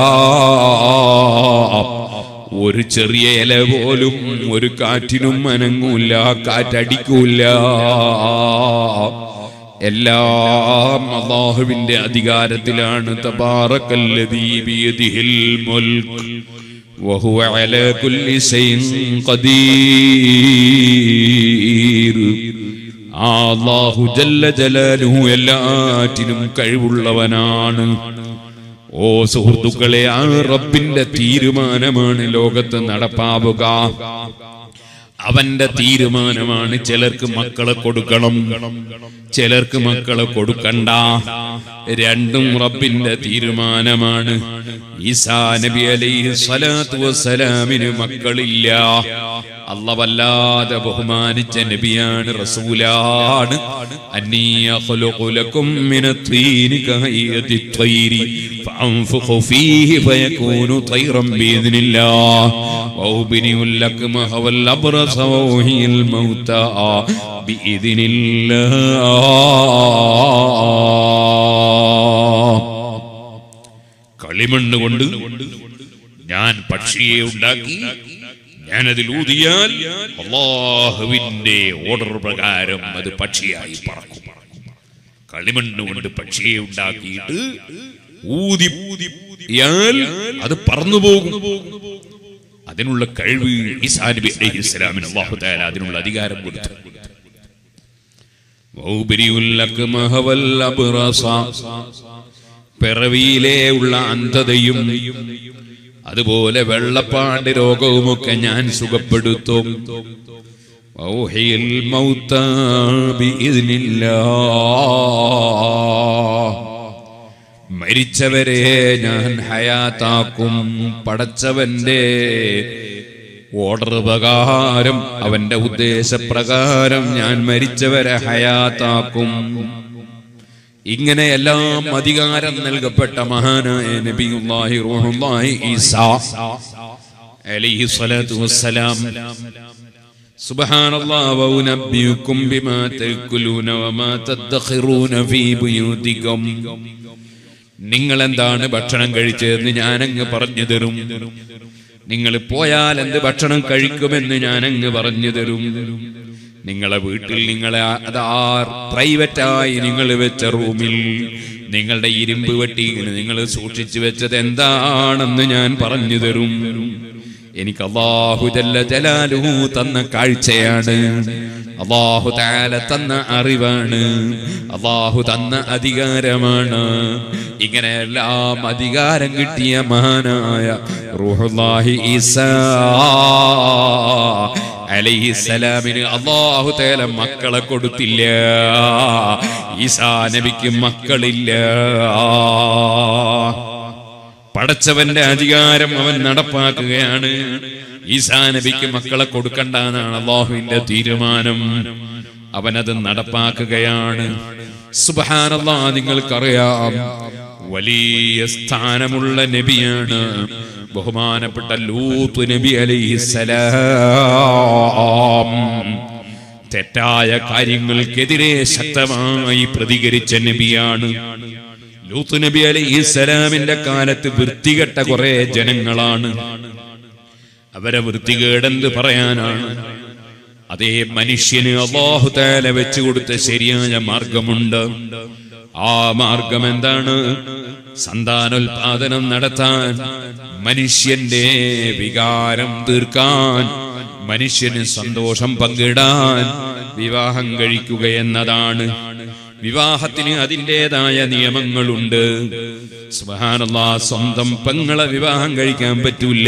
ഒരു ചെറിയ ഇല പോലും ഒരു കാറ്റിനും അനങ്ങൂല കാറ്റടിക്കൂല എല്ലാം അള്ളാഹുവിന്റെ അധികാരത്തിലാണ് തബാറക്കല്ലദീ ബിയദിഹിൽ മുൽക്ക് وهو على كل شيء قدير ആ അല്ലാഹു ജല്ല ജലാലുഹു എല്ലാറ്റിനും കഴിവുള്ളവനാണ് ഓ സുഹൃത്തുക്കളെ ആ റബ്ബിന്റെ തീരുമാനമാണ് ലോകത്ത് നടപ്പാവുക അവന്റെ തീരുമാനമാണ് ചിലർക്ക് മക്കളെ കൊടുക്കണം ചിലർക്ക് മക്കളെ കൊടുക്കണ്ട രണ്ടും റബ്ബിന്റെ തീരുമാനമാണ് ഈസാ നബി അലൈഹി സ്വലാത്തു വസ്സലാമിന് മക്കളില്ല അല്ല വല്ലാതെ ബഹുമാനിച്ച നബിയാണ് റസൂലാണ് അന്നീ അഖ്ലുഖു ലക്കും മിനത്തീനി കഹയ്യതി ത്വയ്രി ഫഅൻഫുഖു ഫീഹി ഫയകൂനു തൈറൻ ബിഇذنില്ലാഹ് وأبني اللكمه والأبرص وأحيي الموتى بإذن الله കളിമണ്ണ് കൊണ്ട് ഞാൻ പക്ഷിയെ ഉണ്ടാക്കി ഞാനതിൽ ഊതിയാൽ അള്ളാഹുവിന്റെ ഓർഡർ പ്രകാരം അത് പക്ഷിയായി പറക്കും കളിമണ്ണ് കൊണ്ട് പക്ഷിയെ ഉണ്ടാക്കിയിട്ട് ഊതി ഊതിയാൽ അത് പറന്നു പോകും അതിനുള്ള കഴിവ് ഈസാ നബി അലൈഹി ഇസ്ലാമിന് അള്ളാഹു താല അതിനുള്ള അധികാരം കൊടുത്തു വൗബരിഉൽ അക്മഹ വൽ അബ്റസ. പിറവിയിലേ ഉള്ള അന്ധതയും അതുപോലെ വെള്ളപ്പാണ്ട് രോഗവുമൊക്കെ ഞാൻ സുഖപ്പെടുത്തും വൗഹിയിൽ മൗത്ത ബിഇദ്നില്ലാഹ്. മരിച്ചവരെ ഞാൻ ഹയാത്താക്കും പടച്ചവന്റെ ഓർഡർ പ്രകാരം അവന്റെ ഉദ്ദേശപ്രകാരം ഞാൻ മരിച്ചവരെ ഹയാത്താക്കും ഇങ്ങനെയെല്ലാം അധികാരം നൽകപ്പെട്ട മഹാനായ നബിയുല്ലാഹി റൂഹുല്ലാഹി ഈസാ അലൈഹി സ്വലാത്തു വസ്സലാം سبحان الله وأنبئكم بما تأكلون وما تدخرون في بيوتكم നിങ്ങൾ എന്താണ് ഭക്ഷണം കഴിച്ചതെന്ന് ഞാനങ്ങ് പറഞ്ഞു തരും നിങ്ങൾ പോയാൽ എന്ത് ഭക്ഷണം കഴിക്കുമെന്ന് ഞാനങ്ങ് പറഞ്ഞു തരും നിങ്ങളെ വീട്ടിൽ നിങ്ങളെ അതാ പ്രൈവറ്റായി നിങ്ങൾ വെച്ച റൂമിൽ നിങ്ങളുടെ ഇരുമ്പ് വെട്ടിയിൽ നിങ്ങൾ സൂക്ഷിച്ചു വെച്ചത് എന്താണെന്ന് ഞാൻ പറഞ്ഞു തരും എനിക്ക് അള്ളാഹു ജല്ല ജലാലുഹു തന്ന കാഴ്ചയാണ് അള്ളാഹു താല തന്ന അറിവാണ് അള്ളാഹു തന്ന അധികാരമാണ് ഇങ്ങനെയെല്ലാം അധികാരം കിട്ടിയ മഹാനായ റൂഹുല്ലാഹി ഈസാ അലൈഹിസ്സലാമിന് അള്ളാഹു തേല മക്കളെ കൊടുത്തില്ല ഈസാ നബിക്ക് മക്കളില്ല പടച്ചവന്റെ അധികാരം അവൻ നടപ്പാക്കുകയാണ് ഈസാ നബിക്ക് മക്കളെ കൊടുക്കണ്ട എന്നാണ് അള്ളാഹുവിന്റെ തീരുമാനം അവനത് നടപ്പാക്കുകയാണ് സുബഹാനല്ലാ നിങ്ങൾക്കറിയാം വലിയ സ്ഥാനമുള്ള നബിയാണ് ബഹുമാനപ്പെട്ട ലൂത്ത് നബി അലൈഹിസ്സലാം തെറ്റായ കാര്യങ്ങൾക്കെതിരെ ശക്തമായി പ്രതികരിച്ച നബിയാണ് ലൂത്ത് നബി അലൈഹി ഇസ്ലാമിന്റെ കാലത്ത് വൃത്തികെട്ട കുറെ ജനങ്ങളാണ് അവരെ വൃത്തികേടെന്ത് പറയാനാണ് അതേ മനുഷ്യന് അള്ളാഹു താല വെച്ചു കൊടുത്ത ശരിയായ മാർഗമുണ്ട് ആ മാർഗം എന്താണ് സന്താനോൽപാദനം നടത്താൻ മനുഷ്യന്റെ വികാരം തീർക്കാൻ മനുഷ്യന് സന്തോഷം പങ്കിടാൻ വിവാഹം കഴിക്കുക എന്നതാണ് വിവാഹത്തിന് അതിൻ്റെതായ നിയമങ്ങളുണ്ട് സുബ്ഹാനല്ലാ സ്വന്തം പെങ്ങളെ വിവാഹം കഴിക്കാൻ പറ്റൂല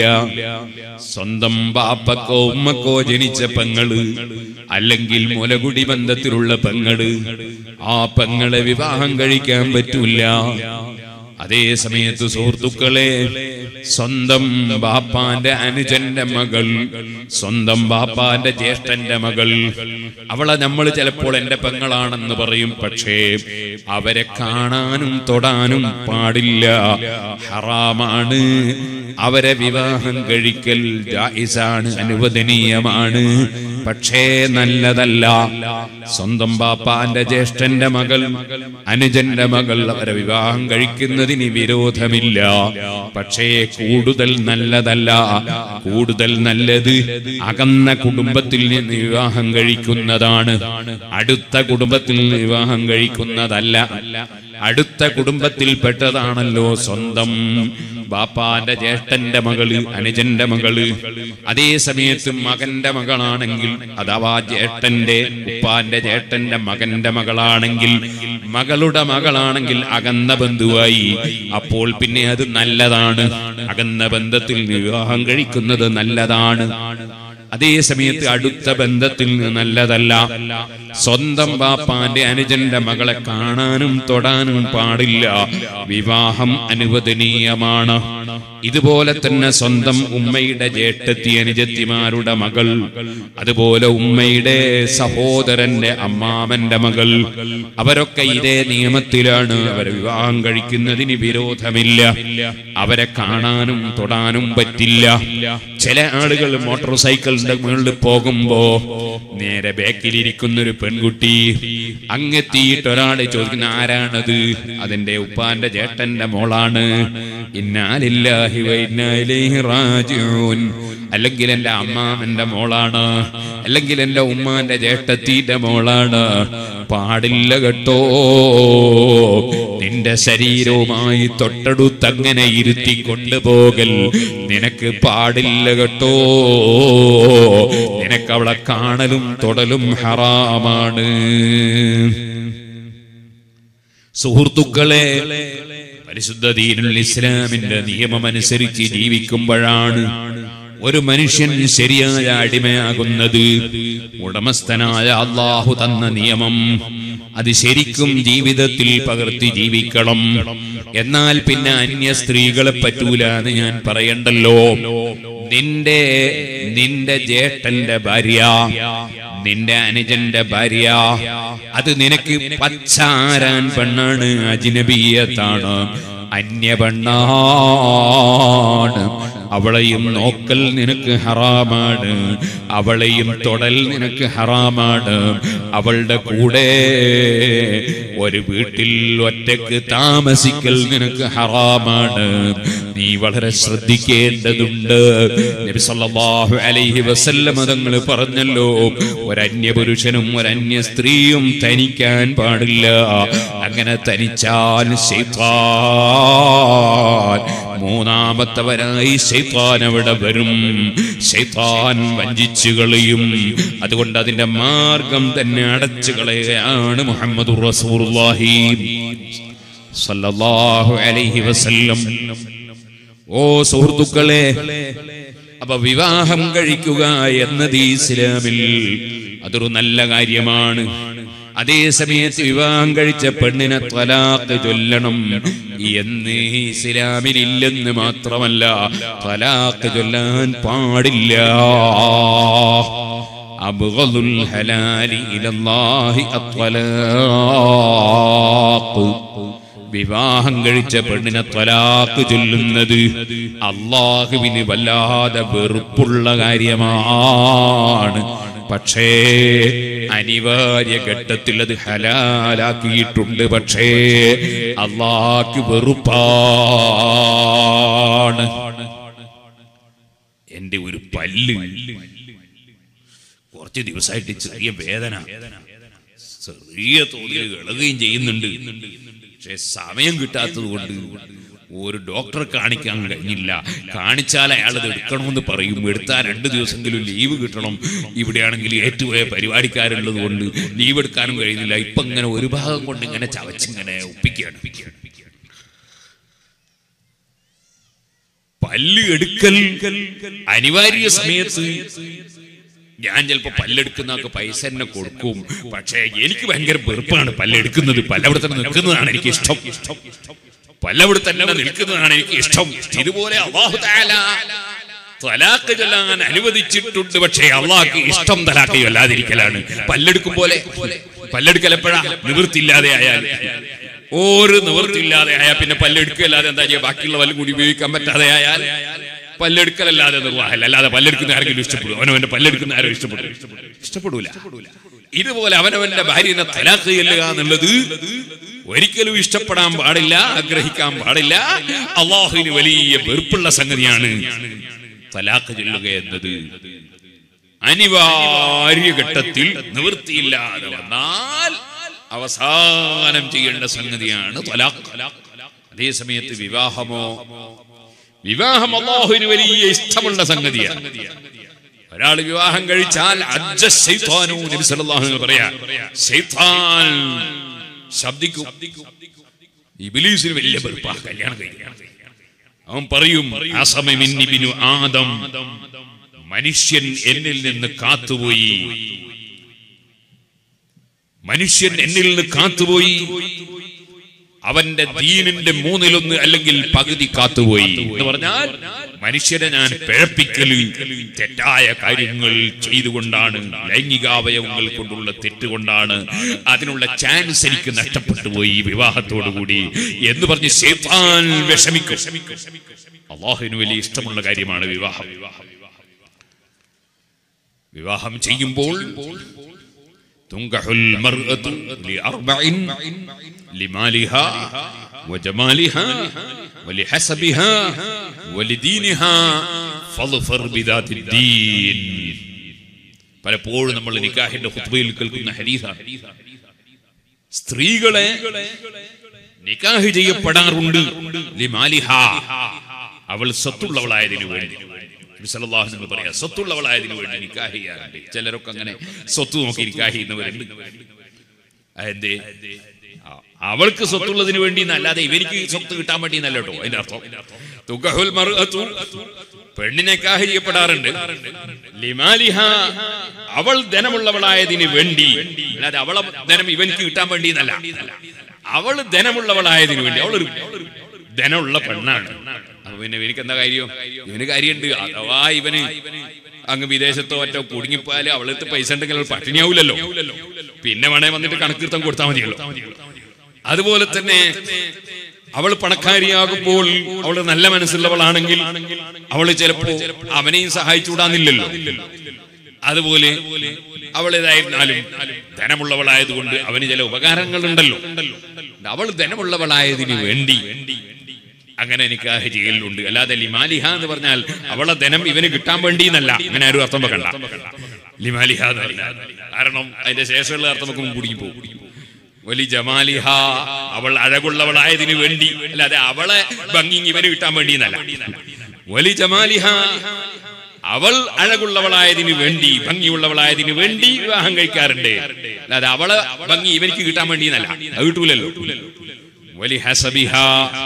സ്വന്തം ബാപ്പക്കോ ഉമ്മക്കോ ജനിച്ച പെങ്ങള് അല്ലെങ്കിൽ മുലകുടി ബന്ധത്തിലുള്ള പെങ്ങള് ആ പെങ്ങളെ വിവാഹം കഴിക്കാൻ പറ്റൂല അതേ സമയത്ത് സുഹൃത്തുക്കളെ സ്വന്തം ബാപ്പാന്റെ അനുജന്റെ മകൾ സ്വന്തം ബാപ്പാന്റെ ജ്യേഷ്ഠന്റെ മകൾ അവളെ നമ്മൾ ചിലപ്പോൾ എന്റെ പെങ്ങളാണെന്ന് പറയും പക്ഷേ അവരെ കാണാനും തൊടാനും പാടില്ല ഹറാമാണ് അവരെ വിവാഹം കഴിക്കൽ ജായിസാണ് അനുവദനീയമാണ് പക്ഷേ നല്ലതല്ല സ്വന്തം ബാപ്പാന്റെ ജ്യേഷ്ഠന്റെ മകൾ അനുജന്റെ മകൾ അവരെ വിവാഹം കഴിക്കുന്നതിന് വിരോധമില്ല പക്ഷേ കൂടുതൽ നല്ലതല്ല കൂടുതൽ നല്ലത് അകന്ന കുടുംബത്തിൽ നിന്ന് വിവാഹം കഴിക്കുന്നതാണ് അടുത്ത കുടുംബത്തിൽ നിന്ന് വിവാഹം കഴിക്കുന്നതല്ല അടുത്ത കുടുംബത്തിൽപ്പെട്ടതാണല്ലോ സ്വന്തം ബാപ്പാന്റെ ജ്യേഷ്ഠന്റെ മകള് അനുജന്റെ മകള് അതേ സമയത്ത് മകന്റെ മകളാണെങ്കിൽ അഥവാ ജ്യേഷ്ഠന്റെ ഉപ്പാന്റെ ജ്യേഷ്ഠന്റെ മകന്റെ മകളാണെങ്കിൽ മകളുടെ മകളാണെങ്കിൽ അകന്ന ബന്ധുവായി അപ്പോൾ പിന്നെ അത് നല്ലതാണ് അകന്ന ബന്ധത്തിൽ വിവാഹം കഴിക്കുന്നത് നല്ലതാണ് അതേ സമയത്ത് അടുത്ത ബന്ധത്തിൽ നിന്ന് നല്ലതല്ല സ്വന്തം ബാപ്പാന്റെ അനുജന്റെ മകളെ കാണാനും തൊടാനും പാടില്ല വിവാഹം അനുവദനീയമാണ് ഇതുപോലെ തന്നെ സ്വന്തം ഉമ്മയുടെ ജേഷ്ഠത്തി അനുജത്തിമാരുടെ മകൾ അതുപോലെ ഉമ്മയുടെ സഹോദരന്റെ അമ്മാമന്റെ മകൾ അവരൊക്കെ ഇതേ നിയമത്തിലാണ് അവരെ വിവാഹം കഴിക്കുന്നതിന് വിരോധമില്ല അവരെ കാണാനും തൊടാനും പറ്റില്ല ചില ആളുകൾ മോട്ടോർ സൈക്കിളിന്റെ മുകളിൽ പോകുമ്പോ നേരെ ബാക്കിലിരിക്കുന്ന ഒരു പെൺകുട്ടി അങ്ങെത്തിയിട്ട് ഒരാളെ ചോദിക്കുന്ന ആരാണത് അതിന്റെ ഉപ്പാന്റെ ചേട്ടന്റെ മോളാണ് ഇന്നാലില്ലാഹി വ ഇന്നാ ഇലൈഹി റാജിഊൻ അല്ലെങ്കിൽ എന്റെ അമ്മാമന്റെ മോളാണ് അല്ലെങ്കിൽ എന്റെ ഉമ്മാന്റെ ചേട്ടത്തിന്റെ മോളാണ് പാടില്ല കേട്ടോ നിന്റെ ശരീരവുമായി തൊട്ടടുത്തങ്ങനെ ഇരുത്തി കൊണ്ടുപോകൽ നിനക്ക് പാടില്ല കേട്ടോ നിനക്ക് അവളെ കാണലും തൊടലും ഹറാമാണ് സുഹൃത്തുക്കളെ പരിശുദ്ധ ദീനുൽ ഇസ്ലാമിന്റെ നിയമമനുസരിച്ച് ജീവിക്കുമ്പോഴാണ് ഒരു മനുഷ്യൻ ശരിയായ അടിമയാകുന്നത് ഉടമസ്ഥനായ അള്ളാഹു തന്ന നിയമം അത് ശരിക്കും ജീവിതത്തിൽ പകർത്തി ജീവിക്കണം എന്നാൽ പിന്നെ അന്യ സ്ത്രീകളെ പറ്റൂല എന്ന് ഞാൻ പറയണ്ടല്ലോ നിന്റെ നിന്റെ ജ്യേഷ്ഠന്റെ ഭാര്യ നിന്റെ അനുജന്റെ ഭാര്യ അത് നിനക്ക് പച്ചാരാൻ പെണ്ണാണ് അജിനബീയത്താണ് അന്യ പെണ്ണാണ് അവളെയും നോക്കൽ നിനക്ക് ഹറാമാണ് അവളെയും തൊടൽ നിനക്ക് ഹറാമാണ് അവളുടെ കൂടെ ഒരു വീട്ടിൽ ഒറ്റക്ക് താമസിക്കൽ നിനക്ക് ഹറാമാണ് നീ വളരെ ശ്രദ്ധിക്കേണ്ടതുണ്ട് നബി സല്ലല്ലാഹു അലൈഹി വസല്ലം തങ്ങൾ പറഞ്ഞല്ലോ ഒരന്യ പുരുഷനും ഒരന്യ സ്ത്രീയും തനിക്കാൻ പാടില്ല അങ്ങനെ തനിച്ചാൽ ശൈത്താൻ മൂന്നാമത്തവരായി ശൈത്താൻ അവിടെ വരും ശൈത്താൻ വഞ്ചിച്ചു കളയും അതുകൊണ്ട് അതിന്റെ മാർഗം തന്നെ അടച്ചു കളയുകയാണ് മുഹമ്മദ് റസൂലുള്ളാഹി സല്ലല്ലാഹു അലൈഹി വസല്ലം ഓ സുഹൃത്തുക്കളെ അപ്പൊ വിവാഹം കഴിക്കുക എന്നത് ഈ ഇസ്ലാമിൽ അതൊരു നല്ല കാര്യമാണ് അതേ സമയത്ത് വിവാഹം കഴിച്ച പെണ്ണിനെ ത്വലാഖ് ചൊല്ലണം എന്ന് ഇസ്ലാമിൽ ഇല്ലെന്ന് മാത്രമല്ല ത്വലാഖ് ചൊല്ലാൻ പാടില്ല അബ്ഗദുൽ ഹലാലി ഇലല്ലാഹി അത്വലാഖ് വിവാഹം കഴിച്ച പെണ്ണിനെ ത്വലാക്ക് ചൊല്ലുന്നത് അള്ളാഹുവിന് വല്ലാതെ വെറുപ്പുള്ള കാര്യമാണ് പക്ഷേ അനിവാര്യ ഘട്ടത്തിൽ അത് ഹലാലാക്കിയിട്ടുണ്ട് പക്ഷേ അള്ളാഹ്ക്ക് വെറുപ്പാണ് എന്റെ ഒരു പല്ല് കുറച്ച് ദിവസമായിട്ട് ചെറിയ വേദന ചെറിയ തോതിൽ ഇളകുകയും ചെയ്യുന്നുണ്ട് പക്ഷെ സമയം കിട്ടാത്തത് കൊണ്ട് ഒരു ഡോക്ടറെ കാണിക്കാൻ കഴിഞ്ഞില്ല കാണിച്ചാൽ അയാൾ ഇത് എടുക്കണമെന്ന് പറയും എടുത്താൽ രണ്ട് ദിവസമെങ്കിലും ലീവ് കിട്ടണം ഇവിടെയാണെങ്കിൽ ഏറ്റുപോയ പരിപാടിക്കാരുള്ളത് കൊണ്ട് ലീവ് എടുക്കാനും കഴിയുന്നില്ല ഇപ്പൊ ഇങ്ങനെ ഒരു ഭാഗം കൊണ്ട് ഇങ്ങനെ ചവച്ചിങ്ങനെ ഒപ്പിക്കുകയാണ് പല്ല് എടുക്കൽ അനിവാര്യ സമയത്ത് ഞാൻ ചിലപ്പോ പല്ലെടുക്കുന്നതൊക്കെ പൈസ തന്നെ കൊടുക്കും പക്ഷേ എനിക്ക് ഭയങ്കര വെറുപ്പാണ് പല്ലെടുക്കുന്നത് പല്ലവിടെ തന്നെ നിൽക്കുന്നതാണ് എനിക്ക് ഇഷ്ടം പല്ലവിടെ തന്നെ നിൽക്കുന്നതാണ് എനിക്ക് ഇഷ്ടം ഇതുപോലെ അള്ളാഹു തആല തലാഖ് ചൊല്ലാൻ അനുവദിച്ചിട്ടുണ്ട് പക്ഷേ അള്ളാഹ്ക്ക് ഇഷ്ടം തലാഖ് ചൊല്ലാതിരിക്കലാണ് പല്ലെടുക്കും പോലെ പല്ലെടുക്കൽ എപ്പോഴാ നിവൃത്തിയില്ലാതെ ആയാൽ ഒരു നിവൃത്തിയില്ലാതെ ആയാൽ പിന്നെ പല്ലെടുക്കല്ലാതെ എന്താ ചെയ്യുക ബാക്കിയുള്ള പല്ലും കൂടി ഉപയോഗിക്കാൻ പറ്റാതെ ആയാൽ പല്ലെടുക്കലല്ലാതെ നിർവാഹമല്ല അല്ലാതെ പല്ലെടുക്കുന്ന ആരെങ്കിലും ഇഷ്ടപ്പെടും അവനവന്റെ പല്ലെടുക്കുന്ന ആരും ഇഷ്ടപ്പെടും ഇഷ്ടപ്പെടൂല ഇതുപോലെ അവനവന്റെ ഭാര്യനെ തലാഖ് ചെല്ലുക എന്നുള്ളത് ഒരിക്കലും ഇഷ്ടപ്പെടാൻ പാടില്ല ആഗ്രഹിക്കാൻ പാടില്ല അള്ളാഹുവിന് വലിയ വെറുപ്പുള്ള സംഗതിയാണ് തലാഖ് ചൊല്ലുക എന്നത് അനിവാര്യ ഘട്ടത്തിൽ നിവൃത്തിയില്ലാതെ വന്നാൽ അവസാനം ചെയ്യേണ്ട സംഗതിയാണ് തലാഖ് അതേ സമയത്ത് വിവാഹമോ വിവാഹം അള്ളാഹുവിന് വലിയ ഇഷ്ടമുള്ള സംഗതിയാണ് ഒരാൾ വിവാഹം കഴിച്ചാൽ അജ്ജ ശൈത്താനു നബി സല്ലല്ലാഹു അലൈഹി വസല്ലം പറയാ ശൈത്താൻ ശബ്ദിക്കും ഇബ്ലീസിന് വലിയ വെറുപ്പാ കല്യാണം കഴിക്കാൻ അവൻ പറയും അസമിന്നിബിനു ആദം മനുഷ്യൻ എന്നിൽ നിന്ന് കാത്തുപോയി മനുഷ്യൻ എന്നിൽ നിന്ന് കാത്തുപോയി അവന്റെ ദീനിന്റെ മൂന്നിലൊന്ന് അല്ലെങ്കിൽ പകുതി കാത്തുപോയി എന്ന് പറഞ്ഞാൽ മനുഷ്യനെ ഞാൻ പിഴപ്പിക്കല് തെറ്റായ കാര്യങ്ങൾ ചെയ്തുകൊണ്ടാണ് ലൈംഗികാവയവങ്ങൾ കൊണ്ടുള്ള തെറ്റുകൊണ്ടാണ് അതിനുള്ള ചാൻസ് എനിക്ക് നഷ്ടപ്പെട്ടു പോയി വിവാഹത്തോടുകൂടി എന്ന് പറഞ്ഞ് ശേത്താൻ വിഷമിക്കും അള്ളാഹുവിന് വലിയ ഇഷ്ടമുള്ള കാര്യമാണ് വിവാഹം വിവാഹം ചെയ്യുമ്പോൾ تنكح المرأة لأربع لمالها وجمالها ولحسبها ولدينها فاظفر بذات الدين പലപ്പോഴും നമ്മൾ നിക്കാഹിന്റെ ഹുത്ബയിൽ കേൾക്കുന്ന ഹരീസാണ് സ്ത്രീകളെ നിക്കാഹ് ചെയ്യപ്പെടാറുണ്ട് ലിമാലിഹ അവൾ സ്വത്തുള്ളവളായതിനു വേണ്ടി നബി സല്ലല്ലാഹു അലൈഹി വസല്ലം പറയാ സ്വത്തുള്ളവളായതിനു വേണ്ടി നിക്കാഹ് ചെയ്യാറുണ്ട് ചിലരൊക്കെ അങ്ങനെ സ്വത്ത് നോക്കി നിക്കാഹ് ചെയ്യുന്നവരുണ്ട് അതെന്തേ ആ, അവൾക്ക് സ്വത്തുള്ളതിന് വേണ്ടി അല്ലാതെ ഇവർക്ക് സ്വത്ത് കിട്ടാൻ വേണ്ടി എന്നല്ല കേട്ടോ അതിന്റെ അർത്ഥം തുകഹുൽ മർഅതു പെണ്ണിനെ കാഹ് ചെയ്യപ്പെടാറുണ്ട് ലിമാലിഹ അവൾ ധനമുള്ളവളായതിന് വേണ്ടി അല്ലാതെ അവളെ ധനം ഇവനിക്ക് കിട്ടാൻ വേണ്ടി എന്നല്ല അവൾ ധനമുള്ളവളായതിനു വേണ്ടി അവളൊരു ധനമുള്ള പെണ്ണാണ് അപ്പൊ പിന്നെ ഇവനിക്ക് എന്താ കാര്യം ഇവന് കാര്യമുണ്ട് അഥവാ ഇവന് അങ്ങ് വിദേശത്തോ മറ്റോ കുടുങ്ങിപ്പോയാല് അവളത്ത് പൈസ ഉണ്ടെങ്കിൽ അവൾ പട്ടിണിയാവൂലല്ലോ പിന്നെ വേണേ വന്നിട്ട് കണക്കിരുത്തം കൊടുത്താൽ മതിയല്ലോ അതുപോലെ തന്നെ അവൾ പണക്കാരിയാകുമ്പോൾ അവൾ നല്ല മനസ്സുള്ളവളാണെങ്കിൽ അവൾ ചിലപ്പോ അവനെയും സഹായിച്ചുകൂടാന്നില്ലല്ലോ അതുപോലെ അവൾ ഏതായിരുന്നാലും ധനമുള്ളവളായതുകൊണ്ട് അവന് ചില ഉപകാരങ്ങളുണ്ടല്ലോ അവൾ ധനമുള്ളവളായതിന് വേണ്ടി അങ്ങനെ നിക്കാഹ് ചെയ്യലുണ്ട് അല്ലാതെ ലിമാലിഹ എന്ന് പറഞ്ഞാൽ അവളെ ധനം ഇവന് കിട്ടാൻ വേണ്ടി എന്നല്ല അങ്ങനെ ആരും അർത്ഥം വെക്കണ്ട ലിമാലിഹ എന്ന് പറഞ്ഞാൽ കാരണം അതിന്റെ ശേഷമുള്ള അർത്ഥം വെക്കുമ്പോൾ കുടുങ്ങി പോകും വലി ജമാലിഹ അവൾ അഴകുള്ളവളായതിനു വേണ്ടി അല്ലാതെ അവളെ ഭംഗി ഇവന് കിട്ടാൻ വേണ്ടി എന്നല്ല വലി ജമാലിഹ അവൾ അഴകുള്ളവളായതിനു വേണ്ടി ഭംഗിയുള്ളവളായതിനു വേണ്ടി വിവാഹം കഴിക്കാറുണ്ട് അല്ലാതെ അവളെ ഭംഗി ഇവനിക്ക് കിട്ടാൻ വേണ്ടി എന്നല്ല അത് കിട്ടൂലല്ലോ വലി ഹസബിഹ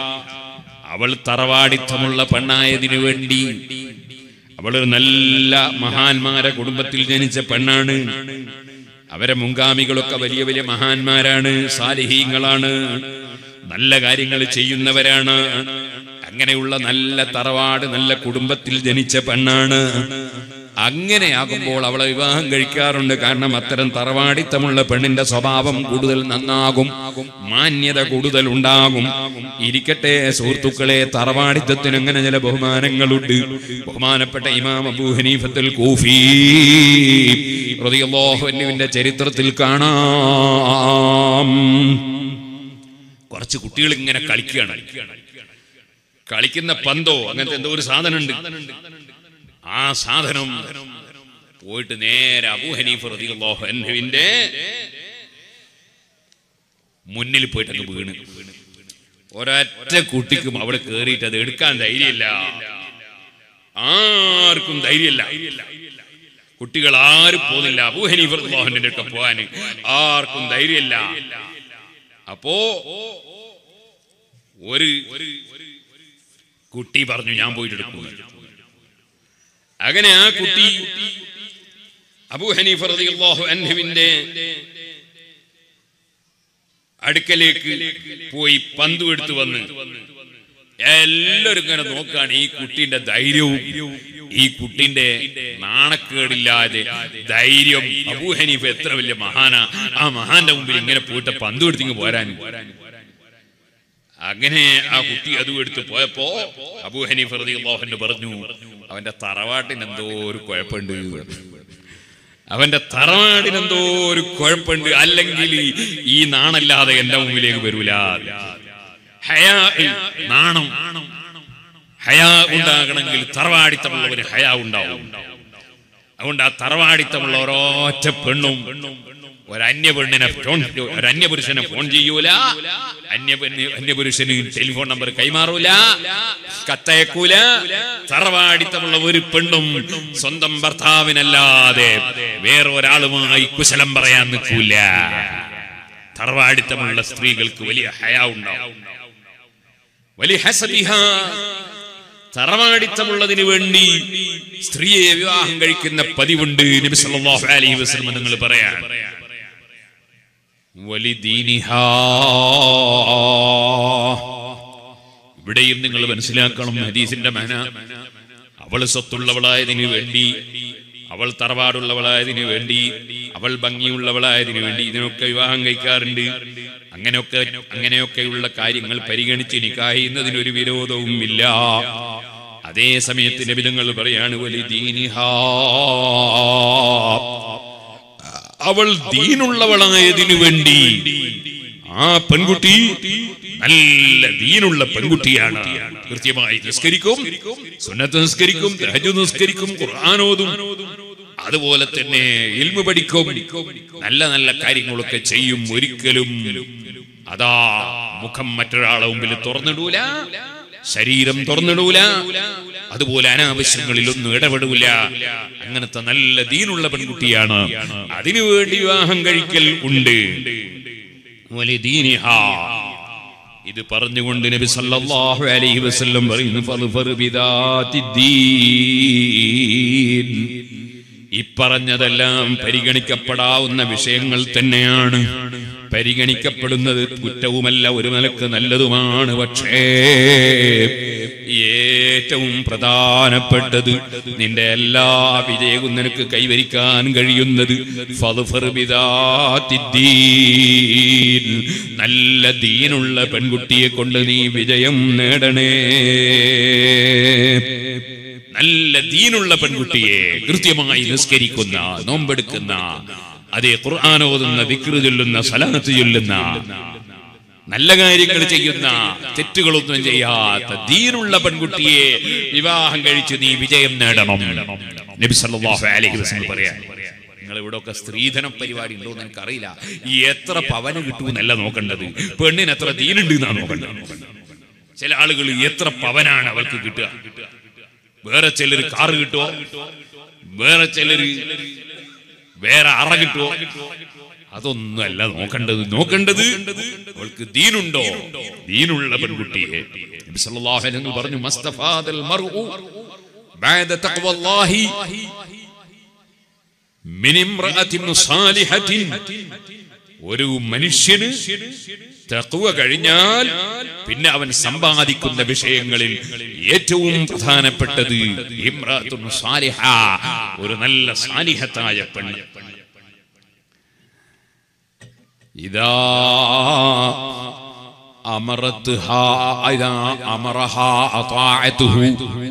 അവൾ തറവാടിത്തമുള്ള പെണ്ണായതിനു വേണ്ടി അവൾ ഒരു നല്ല മഹാന്മാരെ കുടുംബത്തിൽ ജനിച്ച പെണ്ണാണ് അവരെ മുൻഗാമികളൊക്കെ വലിയ വലിയ മഹാന്മാരാണ് സാലിഹീങ്ങളാണ് നല്ല കാര്യങ്ങൾ ചെയ്യുന്നവരാണ് അങ്ങനെയുള്ള നല്ല തറവാട് നല്ല കുടുംബത്തിൽ ജനിച്ച പെണ്ണാണ് അങ്ങനെയാകുമ്പോൾ അവളെ വിവാഹം കഴിക്കാറുണ്ട് കാരണം അത്തരം തറവാടിത്തമുള്ള പെണ്ണിന്റെ സ്വഭാവം കൂടുതൽ നന്നാകും മാന്യത കൂടുതൽ ഉണ്ടാകും ഇരിക്കട്ടെ സുഹൃത്തുക്കളെ തറവാടിത്തത്തിന് അങ്ങനെ ചില ബഹുമാനങ്ങളുണ്ട് ബഹുമാനപ്പെട്ട ഇമാം അബൂ ഹനീഫത്തുൽ കൂഫി റളിയല്ലാഹു അൻഹുവിന്റെ ചരിത്രത്തിൽ കാണാം കുറച്ച് കുട്ടികൾ ഇങ്ങനെ കളിക്കുകയാണ് കളിക്കുന്ന പന്തോ അങ്ങനത്തെ എന്തോ ഒരു സാധനം ഉണ്ട് ആ സാധനം പോയിട്ട് നേരെ അബൂ ഹനീഫ് റളിയല്ലാഹു അൻഹുവിന്റെ മുന്നിൽ പോയിട്ട് അങ്ങ് വീണ് ഒരൊറ്റ കുട്ടിക്കും അവിടെ കേറിയിട്ട് അത് എടുക്കാൻ ധൈര്യമില്ല ആർക്കും ധൈര്യമില്ല കുട്ടികൾ ആരും പോകുന്നില്ല അബൂ ഹനീഫ് റളിയല്ലാഹുവിന്റെ അടുക്ക പോകാൻ ആർക്കും ധൈര്യമില്ല അപ്പോ ഒരു കുട്ടി പറഞ്ഞു ഞാൻ പോയിട്ട് എടുക്കുന്നു അങ്ങനെ ആ കുട്ടി അബൂ ഹനീഫ റളിയല്ലാഹു അൻഹുവിന്റെ അടുക്കലേക്ക് പോയി പന്തു എടുത്തു വന്ന് എല്ലാവരും ഇങ്ങനെ നോക്കാണ് ഈ കുട്ടിന്റെ ധൈര്യവും ഈ കുട്ടിന്റെ നാണക്കേടില്ലാതെ ധൈര്യം അബൂ ഹനീഫ എത്ര വലിയ മഹാനാ ആ മഹാന്റെ മുമ്പിൽ ഇങ്ങനെ പോയിട്ട് പന്തു എടുത്തിങ്ങ് പോരാൻ അങ്ങനെ ആ കുട്ടി അതും എടുത്ത് പോയപ്പോ അബൂ ഹനീഫ് റളിയല്ലാഹു പറഞ്ഞു അവന്റെ തറവാട്ടിന് എന്തോ ഒരു കുഴപ്പമുണ്ട് അവന്റെ തറവാടിന് എന്തോ ഒരു കുഴപ്പമുണ്ട് അല്ലെങ്കിൽ ഈ നാണല്ലാതെ എന്റെ മുമ്പിലേക്ക് വരൂല ഹയാ നാണം ഹയാ ഉണ്ടാകണമെങ്കിൽ തറവാടിത്തമുള്ളവന് ഹയാ ഉണ്ടാവും അതുകൊണ്ട് ആ തറവാടിത്തമുള്ള ഒരൊറ്റ പെണ്ണും ഒരു അന്യപെണ്ണിനെ ഫോൺ ഒരു അന്യപുരുഷനെ ഫോൺ ചെയ്യൂല അന്യ അന്യപുരുഷന് ടെലിഫോൺ നമ്പർ കൈമാറൂല കത്തയക്കൂല തറവാടിത്തമുള്ള ഒരു പെണ്ണും സ്വന്തം ഭർത്താവിനല്ലാതെ വേറെ ഒരാളുമായി കുശലം പറയാൻ നിൽക്കൂല തറവാടിത്തമുള്ള സ്ത്രീകൾക്ക് വലിയ ഹയാ ഉണ്ടാവും വലിയ ഹസബിഹ തറവാടിത്തമുള്ളതിന് വേണ്ടി സ്ത്രീയെ വിവാഹം കഴിക്കുന്ന പതിവുണ്ട് നബി സല്ലല്ലാഹു അലൈഹി വസല്ലം നിങ്ങൾ പറയാൻ വലിദീനിഹാ ഇവിടെയും നിങ്ങൾ മനസ്സിലാക്കണം ഹദീസിന്റെ മന അവൾ സ്വത്തുള്ളവളായതിനു വേണ്ടി അവൾ തറവാടുള്ളവളായതിനു വേണ്ടി അവൾ ഭംഗിയുള്ളവളായതിനു വേണ്ടി ഇതിനൊക്കെ വിവാഹം കഴിക്കാറുണ്ട് അങ്ങനെയൊക്കെ അങ്ങനെയൊക്കെയുള്ള കാര്യങ്ങൾ പരിഗണിച്ച് നിക്കാഹിയുന്നതിന് ഒരു വിരോധവും ഇല്ല അതേ സമയത്ത് നബിതങ്ങൾ പറയാണ് വലിദീനിഹാ അവൾ ദീനുള്ളവളായതിനു വേണ്ടി ആ പെൺകുട്ടി നല്ല ദീനുള്ള പെൺകുട്ടിയാണ് കൃത്യമായി നിസ്കരിക്കും സുന്നത്ത് നിസ്കരിക്കും തഹജു നിസ്കരിക്കും ഖുർആാനോതും അതുപോലെ തന്നെ ഇൽമു പഠിക്കും നല്ല നല്ല കാര്യങ്ങളൊക്കെ ചെയ്യും ഒരിക്കലും അതാ മുഖം മറ്റൊരാളെ മുമ്പിൽ തുറന്നിടൂല ശരീരം തുറന്നിടൂല അതുപോലെ അനാവശ്യങ്ങളിലൊന്നും ഇടപെടൂല അങ്ങനത്തെ നല്ല ദീനുള്ള പെൺകുട്ടിയാണ് അതിനുവേണ്ടി വിവാഹം കഴിക്കൽ ഉണ്ട് വലിദീനിഹാ. ഇത് പറഞ്ഞുകൊണ്ട് നബി സല്ലല്ലാഹു അലൈഹി വസല്ലം പറയുന്നു ഫദ്ഫർ ബിദാത്തിദ്ദീൻ. ഇപ്പറഞ്ഞതെല്ലാം പരിഗണിക്കപ്പെടാവുന്ന വിഷയങ്ങൾ തന്നെയാണ് പരിഗണിക്കപ്പെടുന്നത് കുറ്റവുമല്ല ഒരു നിലക്ക് നല്ലതുമാണ് പക്ഷേ ഏറ്റവും പ്രധാനപ്പെട്ടത് നിന്റെ എല്ലാ വിജയവും നിനക്ക് കൈവരിക്കാൻ കഴിയുന്നത് ഫദ്ഫർ ബിദാത്തിദ്ദീൻ. നല്ല ദീനുള്ള പെൺകുട്ടിയെ കൊണ്ട് നീ വിജയം നേടണേ നല്ല ദീനുള്ള പെൺകുട്ടിയെ കൃത്യമായി നിസ്കരിക്കുന്ന നോമ്പെടുക്കുന്ന അതേ ഖുർആൻ ഓതുന്ന വിക്ര് ചൊല്ലുന്ന സലാത്ത് ചൊല്ലുന്ന നല്ല കാര്യങ്ങൾ ചെയ്യുന്ന തെറ്റുകളൊന്നും ചെയ്യാത്ത ദീനുള്ള പെൺകുട്ടിയെ വിവാഹം കഴിച്ച് നീ വിജയം നേടണം നബി സല്ലല്ലാഹു അലൈഹി വസല്ലം പറയാ നിങ്ങൾ ഇവിടെ ഒക്കെ സ്ത്രീധനം പരിപാടി ഉണ്ടോ എന്ന് എനിക്കറിയില്ല ഈ എത്ര പവന് കിട്ടുമെന്നല്ല നോക്കേണ്ടത് പെണ്ണിന് എത്ര ദീനുണ്ട് എന്നാ നോക്കേണ്ടത് ചില ആളുകൾ എത്ര പവനാണ് അവൾക്ക് കിട്ടുക വേറെ ചിലര് കാറ് കിട്ടുമോ വേറെ ചിലര് വേറെ അറ കിട്ടുമോ അതൊന്നുമല്ല നോക്കേണ്ടത് നോക്കേണ്ടത് അവൾക്ക് ദീനുണ്ടോ ദീനുള്ള പെൺകുട്ടിയെ നബി സല്ലല്ലാഹു അലൈഹി വസല്ലം പറഞ്ഞു മസ്തഫാദൽ മർഉ ബഅദ തഖ്വല്ലാഹി മിൻ ഇംറഅത്തിൻ സാലിഹത്തിൻ ഒരു മനുഷ്യന് തഖ്വ കഴിഞ്ഞാൽ പിന്നെ അവൻ സമ്പാദിക്കുന്ന വിഷയങ്ങളിൽ ഏറ്റവും പ്രധാനപ്പെട്ടത് ഇമ്രാത്തുൻ സാലിഹ ഒരു നല്ല സാലിഹത്തായ പെണ്ണ് ഇതാ അമറത്ത്ഹാ ഇതാ അമറഹാ അതാഅതുഹു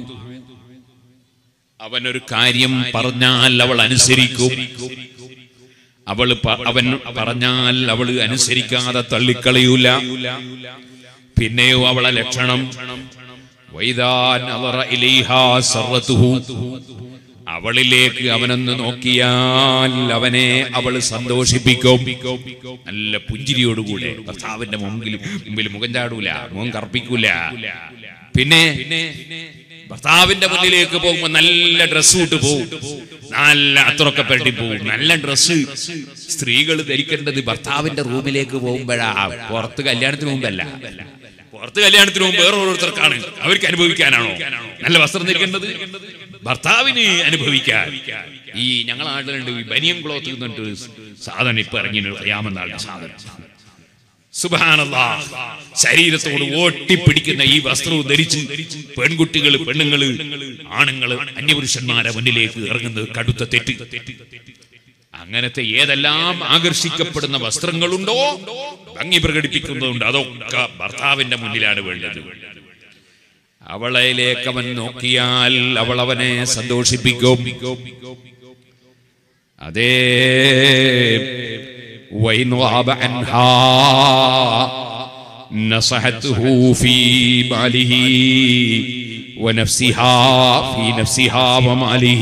അവനൊരു കാര്യം പറഞ്ഞാൽ അവൾ അനുസരിക്കും അവൾ പ- അവൻ പറഞ്ഞാൽ അവൾ അനുസരിക്കാതെ തള്ളിക്കളയൂല പിന്നെയോ അവളെ ലക്ഷണം വൈദാ നളറ ഇലൈഹാ സർറത്തുഹു. അവളിലേക്ക് അവനൊന്ന് നോക്കിയാൽ അവനെ അവൾ സന്തോഷിപ്പിക്കും നല്ല പുഞ്ചിരിയോടുകൂടെ ഭർത്താവിന്റെ മുമ്പിൽ മുമ്പിൽ മുഖം ചാടൂല മുഖം കർപ്പിക്കൂല പിന്നെ ഭർത്താവിന്റെ മുന്നിലേക്ക് പോകുമ്പോ നല്ല ഡ്രസ് ഇട്ട് പോകും നല്ല അത്രയൊക്കെ പെരട്ടി പോകും നല്ല ഡ്രസ്സ് സ്ത്രീകൾ ധരിക്കേണ്ടത് ഭർത്താവിന്റെ റൂമിലേക്ക് പോകുമ്പോഴാ പുറത്ത് കല്യാണത്തിന് മുമ്പല്ല പുറത്ത് കല്യാണത്തിന് മുമ്പ് വേറെ ഓരോരുത്തർക്കാണ് അവർക്ക് അനുഭവിക്കാനാണോ നല്ല വസ്ത്രം ധരിക്കേണ്ടത് ഭർത്താവിന് അനുഭവിക്കാൻ ഈ ഞങ്ങളെ നാട്ടിലുണ്ട് ഈ ബനിയൻ ക്ലോത്ത് എന്നിട്ട് സാധനം ഇപ്പൊ ഇറങ്ങി അറിയാമെന്നാണ് സാധനം സുബാനല്ലാ ശരീരത്തോട് ഓട്ടിപ്പിടിക്കുന്ന ഈ വസ്ത്രവും ധരിച്ച് പെൺകുട്ടികൾ പെണ്ണുങ്ങള് ആണുങ്ങൾ അന്യപുരുഷന്മാരെ മുന്നിലേക്ക് ഇറങ്ങുന്നത് കടുത്ത തെറ്റ് അങ്ങനത്തെ ഏതെല്ലാം ആകർഷിക്കപ്പെടുന്ന വസ്ത്രങ്ങളുണ്ടോ ഭംഗി പ്രകടിപ്പിക്കുന്നതുണ്ട് അതൊക്കെ ഭർത്താവിന്റെ മുന്നിലാണ് വേണ്ടത് അവളയിലേക്ക് അവൻ നോക്കിയാൽ അവൾ അവനെ സന്തോഷിപ്പിക്കും അതേ وإن غاب عنها نصحته في ماله ونفسها في نفسها وماله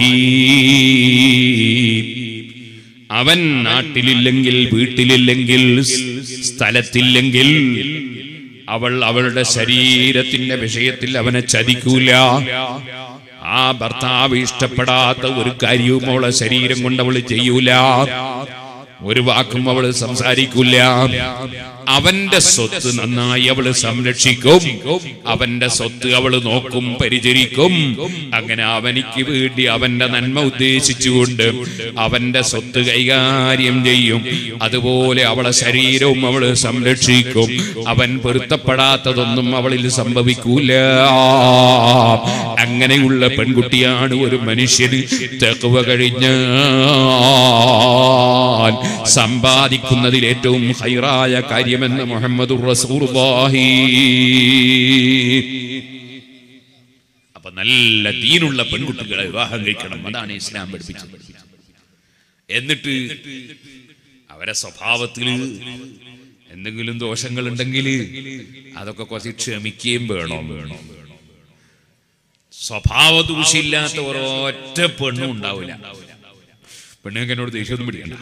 അവൻ നാട്ടിലില്ലെങ്കിൽ വീട്ടിലില്ലെങ്കിൽ സ് സ്ഥലത്തില്ലെങ്കിൽ അവൾ അവളുടെ ശരീരത്തിന്റെ വിഷയത്തിൽ അവനെ ചതിക്കൂല ആ ഭർത്താവ് ഇഷ്ടപ്പെടാത്ത ഒരു കാര്യവും അവളെ ശരീരം കൊണ്ട് അവൾ ചെയ്യൂല ഒരു വാക്കും അവള് സംസാരിക്കില്ല അവന്റെ സ്വത്ത് നന്നായി അവള് സംരക്ഷിക്കും അവന്റെ സ്വത്ത് അവള് നോക്കും പരിചരിക്കും അങ്ങനെ അവനിക്ക് വേണ്ടി അവന്റെ നന്മ ഉദ്ദേശിച്ചുകൊണ്ട് അവന്റെ സ്വത്ത് കൈകാര്യം ചെയ്യും അതുപോലെ അവളെ ശരീരവും അവള് സംരക്ഷിക്കും അവൻ പൊരുത്തപ്പെടാത്തതൊന്നും അവളിൽ സംഭവിക്കൂല അങ്ങനെയുള്ള പെൺകുട്ടിയാണ് ഒരു മനുഷ്യന് തെക്കുവ കഴിഞ്ഞാൽ സമ്പാദിക്കുന്നതിൽ ഏറ്റവും ഹൈറായ കാര്യമെന്ന് മുഹമ്മദ് റസൂർവാഹി അപ്പൊ നല്ല ദീനുള്ള പെൺകുട്ടികളെ വിവാഹം കഴിക്കണം അതാണ് ഇസ്ലാം പഠിപ്പിച്ചത് എന്നിട്ട് അവരെ സ്വഭാവത്തിൽ എന്തെങ്കിലും ദോഷങ്ങൾ ഉണ്ടെങ്കിൽ അതൊക്കെ കുറച്ച് ക്ഷമിക്കുകയും വേണം വേണം സ്വഭാവ ദൂഷ്യമില്ലാത്ത ഒരൊറ്റ പെണ്ണും ഉണ്ടാവില്ല പെണ്ണുങ്ങൾക്ക് എന്നോട് ദേഷ്യമൊന്നും പിടിക്കണ്ട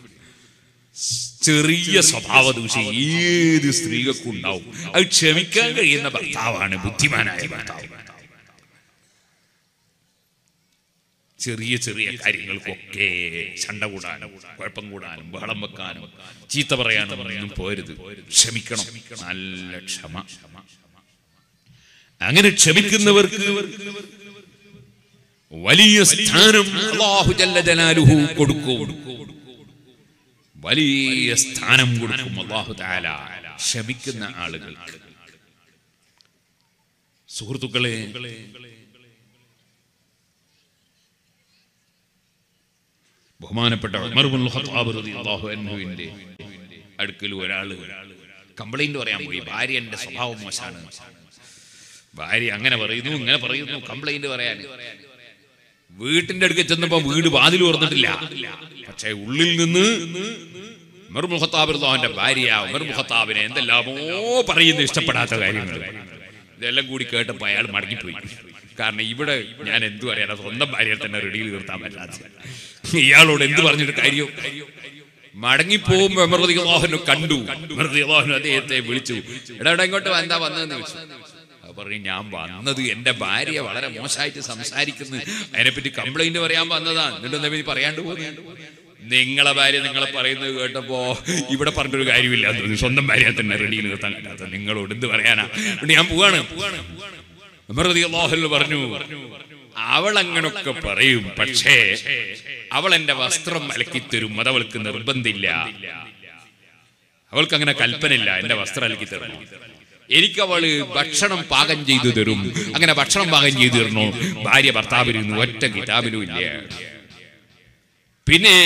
ചെറിയ സ്വഭാവ ദൂഷ്യം ഏത് സ്ത്രീകൾക്കും ഉണ്ടാവും അത് ക്ഷമിക്കാൻ കഴിയുന്ന ഭർത്താവാണ് ബുദ്ധിമാനായ ഭർത്താവ് ചെറിയ ചെറിയ കാര്യങ്ങൾക്കൊക്കെ ചണ്ട കൂടാനും കുഴപ്പം കൂടാനും ബഹളം വെക്കാനും ചീത്ത പറയാനും ഒന്നും പോരുത് ക്ഷമിക്കണം നല്ല ക്ഷമ അങ്ങനെ ക്ഷമിക്കുന്നവർക്ക് വലിയ സ്ഥാനം അല്ലാഹു ജല്ല ജലാലുഹു കൊടുക്കും വലിയ സ്ഥാനം കൊടുക്കും അള്ളാഹു താല ക്ഷമിക്കുന്ന ആളുകൾക്ക് സുഹൃത്തുക്കളെ ബഹുമാനപ്പെട്ട ഉമർ ഇബ്നുൽ ഖത്താബ് റളിയല്ലാഹു അൻഹുവിന്റെ അടുക്കൽ ഒരാള് കംപ്ലൈന്റ് പറയാൻ പോയി ഭാര്യ എന്റെ സ്വഭാവം മോശമാണ് ഭാര്യ അങ്ങനെ പറയുന്നു ഇങ്ങനെ പറയുന്നു കംപ്ലൈന്റ് പറയാൻ വീട്ടിന്റെ അടുക്കൽ ചെന്നപ്പോ വീട് വാതിൽ തുറന്നിട്ടില്ല പക്ഷേ ഉള്ളിൽ നിന്ന് ഉമർ മുഖത്താബ് അവന്റെ ഭാര്യ ഉമർ മുഖത്താബിനെ എന്തെല്ലാമോ പറയുന്ന ഇഷ്ടപ്പെടാത്ത കാര്യങ്ങൾ ഇതെല്ലാം കൂടി കേട്ടപ്പോ അയാൾ മടങ്ങിപ്പോയി കാരണം ഇവിടെ ഞാൻ എന്തു പറയാനാ സ്വന്തം ഭാര്യയെ തന്നെ റെഡിയിൽ നിർത്താൻ പറ്റാത്ത ഇയാളോട് എന്ത് പറഞ്ഞിട്ട് കാര്യം മടങ്ങിപ്പോകുമ്പോ അമൃതിഹോഹനു കണ്ടു അമൃതിഹോഹനു അദ്ദേഹത്തെ വിളിച്ചു എടാ എടാ ഇങ്ങോട്ട് വാ, എന്താ വന്നതെന്ന് ചോദിച്ചു അപ്പൊ പറഞ്ഞു ഞാൻ വന്നത് എന്റെ ഭാര്യ വളരെ മോശമായിട്ട് സംസാരിക്കുന്നു അതിനെപ്പറ്റി കംപ്ലൈന്റ് പറയാൻ വന്നതാ എന്നിട്ട് എന്താ ഇനി പറയാണ്ട് പോകുന്നു നിങ്ങളെ ഭാര്യ നിങ്ങളെ പറയുന്നത് കേട്ടപ്പോ ഇവിടെ പറഞ്ഞൊരു കാര്യമില്ല എന്ന് തോന്നി. സ്വന്തം ഭാര്യയെ തന്നെ റെഡിയിൽ നിർത്താൻ പറ്റാത്ത നിങ്ങളോട് എന്ത് പറയാനാ എന്നിട്ട് ഞാൻ പോവാണ് അമൃതിഹോഹനു പറഞ്ഞു അവൾ അങ്ങനൊക്കെ പറയും പക്ഷേ അവൾ എന്റെ വസ്ത്രം അലക്കി തരും അത് അവൾക്ക് നിർബന്ധമില്ല അവൾക്ക് അങ്ങനെ കൽപ്പനയില്ല എന്റെ വസ്ത്രം അലക്കി തരണം എനിക്ക് അവള് ഭക്ഷണം പാകം ചെയ്തു തരും അങ്ങനെ ഭക്ഷണം പാകം ചെയ്തു തരണോ ഭാര്യ ഭർത്താവിനും ഒറ്റ കിതാബിനും ഇല്ല പിന്നെ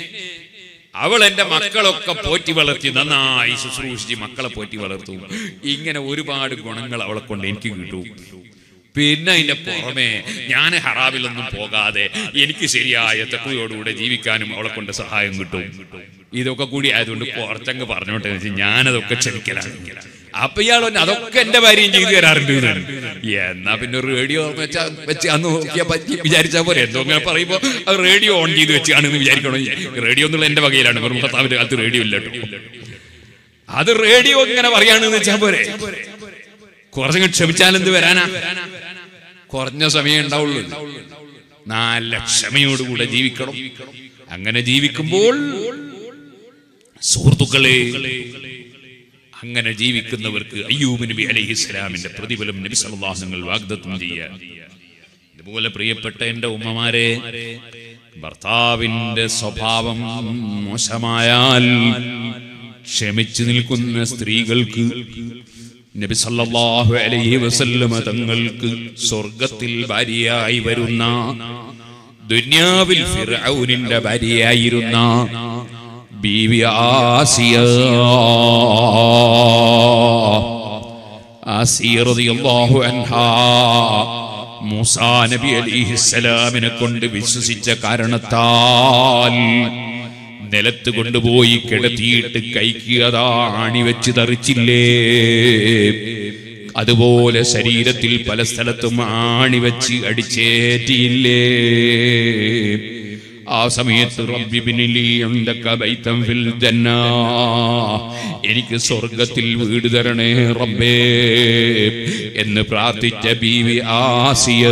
അവൾ എന്റെ മക്കളൊക്കെ പോറ്റി വളർത്തി നന്നായി ശുശ്രൂഷിച്ച് മക്കളെ പോറ്റി വളർത്തും ഇങ്ങനെ ഒരുപാട് ഗുണങ്ങൾ അവളെ കൊണ്ട് എനിക്ക് കിട്ടും പിന്നെ അതിന്റെ പുറമെ ഞാൻ ഹറാമിലൊന്നും പോകാതെ എനിക്ക് ശരിയായ തെക്കുയോടുകൂടെ ജീവിക്കാനും അവളെ കൊണ്ട് സഹായം കിട്ടും ഇതൊക്കെ കൂടി ആയതുകൊണ്ട് കുറച്ചങ്ങ് പറഞ്ഞോട്ടെ എന്ന് വെച്ചാൽ ഞാനതൊക്കെ ക്ഷമിക്കലാണ് അപ്പൊ ഇയാൾ പറഞ്ഞു, അതൊക്കെ എന്റെ ഭാര്യയും ചെയ്തു തരാറുണ്ട് എന്നാണ്. എന്നാ പിന്നെ റേഡിയോ വെച്ചാ വെച്ച് അന്ന് നോക്കിയാ പറ്റി വിചാരിച്ചാ പോലെ എന്തോ ഇങ്ങനെ പറയുമ്പോ അത് റേഡിയോ ഓൺ ചെയ്ത് വെച്ചാണെന്ന് വിചാരിക്കണോ റേഡിയോ എന്നുള്ള എന്റെ വകയിലാണ് വെറും ഭർത്താവിന്റെ കാലത്ത് റേഡിയോ ഇല്ല കേട്ടോ അത് റേഡിയോ ഇങ്ങനെ പറയാണെന്ന് വെച്ചാ പോരെ കുറച്ചങ്ങ് ക്ഷമിച്ചാലെന്ത് വരാനാ കുറഞ്ഞ സമയം ഉണ്ടാവുള്ളൂ നല്ല ക്ഷമയോടുകൂടെ ജീവിക്കണം അങ്ങനെ ജീവിക്കുമ്പോൾ സുഹൃത്തുക്കളെ അങ്ങനെ ജീവിക്കുന്നവർക്ക് അയ്യൂബ് നബി അലൈഹി ഇസ്ലാമിന്റെ പ്രതിഫലം നബി സല്ലല്ലാഹു നിങ്ങൾ വാഗ്ദത്തം ചെയ്യുക ഇതുപോലെ പ്രിയപ്പെട്ട എന്റെ ഉമ്മമാരെ ഭർത്താവിന്റെ സ്വഭാവം മോശമായാൽ ക്ഷമിച്ചു നിൽക്കുന്ന സ്ത്രീകൾക്ക് നബി സല്ലല്ലാഹു അലൈഹി വസല്ലമ തങ്ങൾക്ക് സ്വർഗത്തിൽ ഭാര്യയായി വരുന്ന ദുന്യാവിൽ ഫിർഔനിന്റെ ഭാര്യയായിരുന്ന ബീവി ആസിയ ആസിയ റളിയല്ലാഹു അൻഹാ മൂസാ നബി അലിഹിസ്സലാമിനെ കൊണ്ട് വിശ്വസിച്ച കാരണത്താൽ നിലത്ത് കൊണ്ടുപോയി കിടത്തിയിട്ട് കൈക്ക് അതാ അണിവെച്ച് തറിച്ചില്ലേ അതുപോലെ ശരീരത്തിൽ പല സ്ഥലത്തും ആണിവെച്ച് അടിച്ചേറ്റിയില്ലേ ആ സമയത്ത് റബ്ബിബ്നിലി ഇൻദക ബൈതൻ ഫിൽ ജന്ന എനിക്ക് സ്വർഗത്തിൽ വീട് തരണേ റബ്ബേ എന്ന് പ്രാർത്ഥിച്ച ബീവി ആസിയ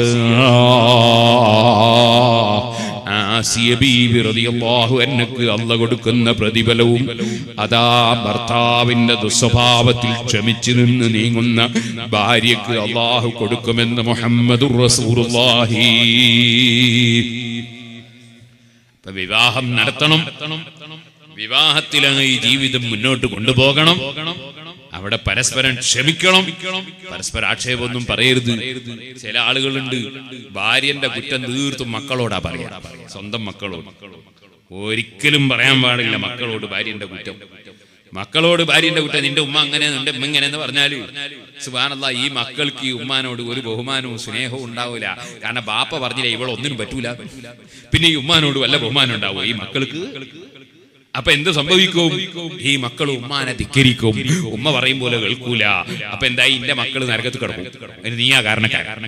ആസിയ ബീവി റളിയല്ലാഹു അൻഹക്ക് അല്ല കൊടുക്കുന്ന പ്രതിഫലവും അതാ ഭർത്താവിന്റെ ദുസ്വഭാവത്തിൽ ക്ഷമിച്ചു നിന്ന് നീങ്ങുന്ന ഭാര്യക്ക് അള്ളാഹു കൊടുക്കുമെന്ന് മുഹമ്മദുർ റസൂലുള്ളാഹി ഇപ്പൊ വിവാഹം നടത്തണം വിവാഹത്തിലായി ജീവിതം മുന്നോട്ട് കൊണ്ടുപോകണം അവിടെ പരസ്പരം ക്ഷമിക്കണം പരസ്പര ആക്ഷേപമൊന്നും പറയരുത് ചില ആളുകളുണ്ട് ഭാര്യന്റെ കുറ്റം തീർത്തും മക്കളോടാ പറയാ സ്വന്തം മക്കളോട് ഒരിക്കലും പറയാൻ പാടില്ല മക്കളോട് ഭാര്യന്റെ കുറ്റം മക്കളോട് ഭാര്യന്റെ കുറ്റം നിന്റെ ഉമ്മ അങ്ങനെ നിന്റെ ഉമ്മ ഇങ്ങനെ എന്ന് പറഞ്ഞാല് സുബാനല്ല ഈ മക്കൾക്ക് ഈ ഉമ്മാനോട് ഒരു ബഹുമാനവും സ്നേഹവും ഉണ്ടാവില്ല കാരണം ബാപ്പ പറഞ്ഞില്ല ഇവൾ ഒന്നിനും പറ്റൂല പിന്നെ ഈ ഉമ്മാനോട് വല്ല ബഹുമാനം ഉണ്ടാവും ഈ മക്കൾക്ക് അപ്പൊ എന്ത് സംഭവിക്കും ഈ മക്കൾ ഉമ്മാനെ ധിക്കരിക്കും ഉമ്മ പറയും പോലെ കേൾക്കൂല അപ്പൊ എന്തായി ഇന്റെ മക്കൾ നരകത്ത് കിടക്കും അതിന് നീയാ കാരണക്കാരൻ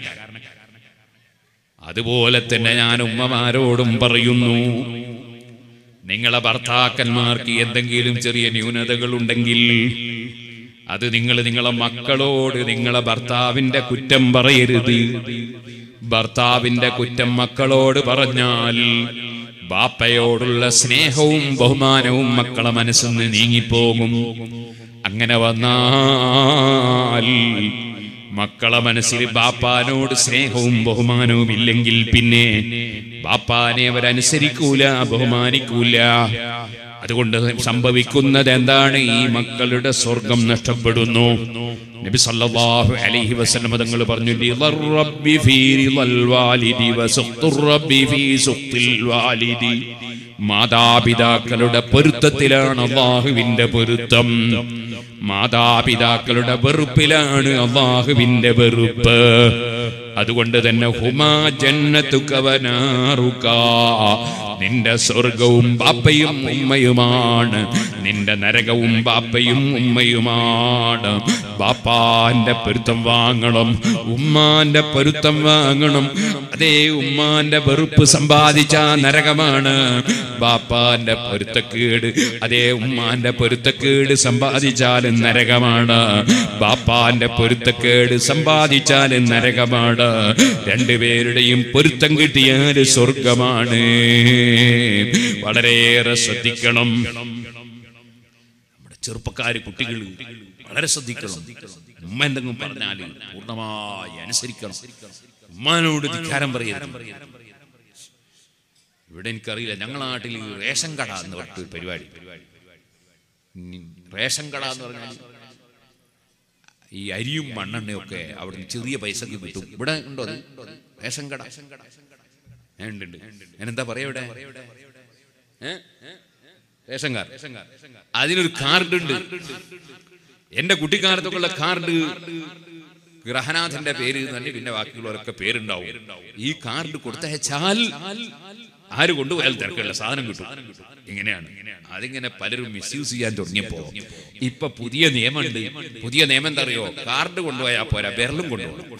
അതുപോലെ തന്നെ ഞാൻ ഉമ്മമാരോടും പറയുന്നു നിങ്ങളെ ഭർത്താക്കന്മാർക്ക് എന്തെങ്കിലും ചെറിയ ന്യൂനതകൾ ഉണ്ടെങ്കിൽ അത് നിങ്ങൾ നിങ്ങളെ മക്കളോട് നിങ്ങളെ ഭർത്താവിന്റെ കുറ്റം പറയരുത് ഭർത്താവിന്റെ കുറ്റം മക്കളോട് പറഞ്ഞാൽ ബാപ്പയോടുള്ള സ്നേഹവും ബഹുമാനവും മക്കളെ മനസ്സിൽ നിന്ന് നീങ്ങിപ്പോകും അങ്ങനെ വന്നാൽ മക്കളെ മനസ്സിൽ ബാപ്പാനോട് സ്നേഹവും ബഹുമാനവും ഇല്ലെങ്കിൽ പിന്നെ ബാപ്പാനെ അവരനുസരിക്കൂല ബഹുമാനിക്കൂല അതുകൊണ്ട് സംഭവിക്കുന്നത് എന്താണ് ഈ മക്കളുടെ സ്വർഗം നഷ്ടപ്പെടുന്നു നബി സല്ലല്ലാഹു അലൈഹി വസല്ലം തങ്ങൾ പറഞ്ഞു "ലിദർ റബ്ബി ഫീ റിളൽ വാലിദി വസുഖ്തുർ റബ്ബി ഫീ സുഖ്തിൽ വാലിദി മാതാപിതാക്കളുടെ പൊരുത്തത്തിലാണ് അള്ളാഹുവിന്റെ പൊരുത്തം മാതാപിതാക്കളുടെ വെറുപ്പിലാണ് അള്ളാഹുവിന്റെ വെറുപ്പ് അതുകൊണ്ട് തന്നെ ഹുമാ ജന്നത്തുക്കവനാറുക നിന്റെ സ്വർഗവും ബാപ്പയും ഉമ്മയുമാണ് നിന്റെ നരകവും ബാപ്പയും ഉമ്മയുമാണ് ബാപ്പാന്റെ പൊരുത്തം വാങ്ങണം ഉമ്മാന്റെ പൊരുത്തം വാങ്ങണം അതേ ഉമ്മാന്റെ വെറുപ്പ് സമ്പാദിച്ച നരകമാണ് ബാപ്പാന്റെ പൊരുത്തക്കേട് അതേ ഉമ്മാന്റെ പൊരുത്തക്കേട് സമ്പാദിച്ചാലും നരകമാണ് ബാപ്പാന്റെ പൊരുത്തക്കേട് സമ്പാദിച്ചാലും നരകമാണ് രണ്ടുപേരുടെയും പൊരുത്തം കിട്ടിയാൽ സ്വർഗമാണ് വളരെയേറെ ശ്രദ്ധിക്കണം നമ്മുടെ ചെറുപ്പക്കാര് കുട്ടികൾ വളരെ ശ്രദ്ധിക്കണം ഉമ്മ എന്തെങ്കിലും പറഞ്ഞാല് പൂർണ്ണമായി അനുസരിക്കണം ഉമ്മാനോട് ധിക്കാരം പറയരുത് ഇവിടെ എനിക്കറിയില്ല ഞങ്ങളെ നാട്ടിൽ റേഷൻ കട എന്ന് പറഞ്ഞിട്ട് ഒരു പരിപാടി ഉം, റേഷൻ കട എന്ന് പറഞ്ഞാൽ ഈ അരിയും മണ്ണെണ്ണയും ഒക്കെ അവിടെ ചെറിയ പൈസക്ക് കിട്ടും ഇവിടെ ഉണ്ടോ അത് റേഷൻ കട ഏ, ഉണ്ട് ഉണ്ട് ഞാനെന്താ പറയാ ഇവിടെ ഏ? റേഷൻ കാർഡ് അതിനൊരു കാർഡ് ഉണ്ട് എന്റെ കുട്ടിക്കാലത്തൊക്കെ ഉള്ള കാർഡ് ഗ്രഹനാഥന്റെ പേര് തന്നെ പിന്നെ ബാക്കിയുള്ളവരൊക്കെ പേരുണ്ടാവും ഈ കാർഡ് കൊടുത്തയച്ചാൽ ആര് കൊണ്ടുപോയാൽ തിരക്കില്ല സാധനം കിട്ടും ഇങ്ങനെയാണ് അതിങ്ങനെ പലരും മിസ്യൂസ് ചെയ്യാൻ തുടങ്ങിയപ്പോ ഇപ്പൊ പുതിയ നിയമമുണ്ട് പുതിയ നിയമം എന്താ അറിയോ കാർഡ് കൊണ്ടുപോയാൽ പോരാ വിരലും കൊണ്ടുപോകണം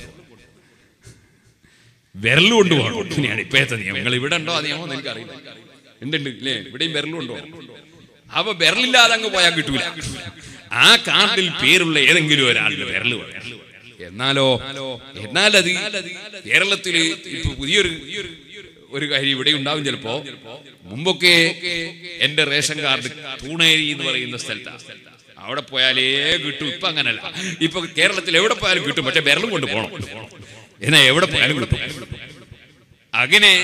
വിരലും കൊണ്ടുപോകണം ഇങ്ങനെയാണ് ഇപ്പോഴത്തെ നിയമങ്ങൾ ഇവിടെ ഉണ്ടോ ആ നിയമം എനിക്കറിയില്ല എന്തുണ്ട് ഇല്ലേ ഇവിടെയും വിരലും ഉണ്ടോ അപ്പൊ വിരലില്ലാതെ അങ്ങ് പോയാൽ കിട്ടൂല ആ കാർഡിൽ പേരുള്ള ഏതെങ്കിലും ഒരാളുടെ വിരല് വേണം. എന്നാലോ എന്നാൽ അത് കേരളത്തില് ഇപ്പൊ പുതിയൊരു ഒരു കാര്യം ഇവിടെ ഉണ്ടാവും ചിലപ്പോ മുമ്പൊക്കെ എന്റെ റേഷൻ കാർഡ് തൂണേരി എന്ന് പറയുന്ന സ്ഥലത്താണ് അവിടെ പോയാലേ കിട്ടും ഇപ്പൊ അങ്ങനല്ല ഇപ്പൊ കേരളത്തിൽ എവിടെ പോയാലും കിട്ടും പക്ഷെ വിരലും കൊണ്ട് പോകണം എന്നാ എവിടെ പോയാലും കിട്ടും അങ്ങനെ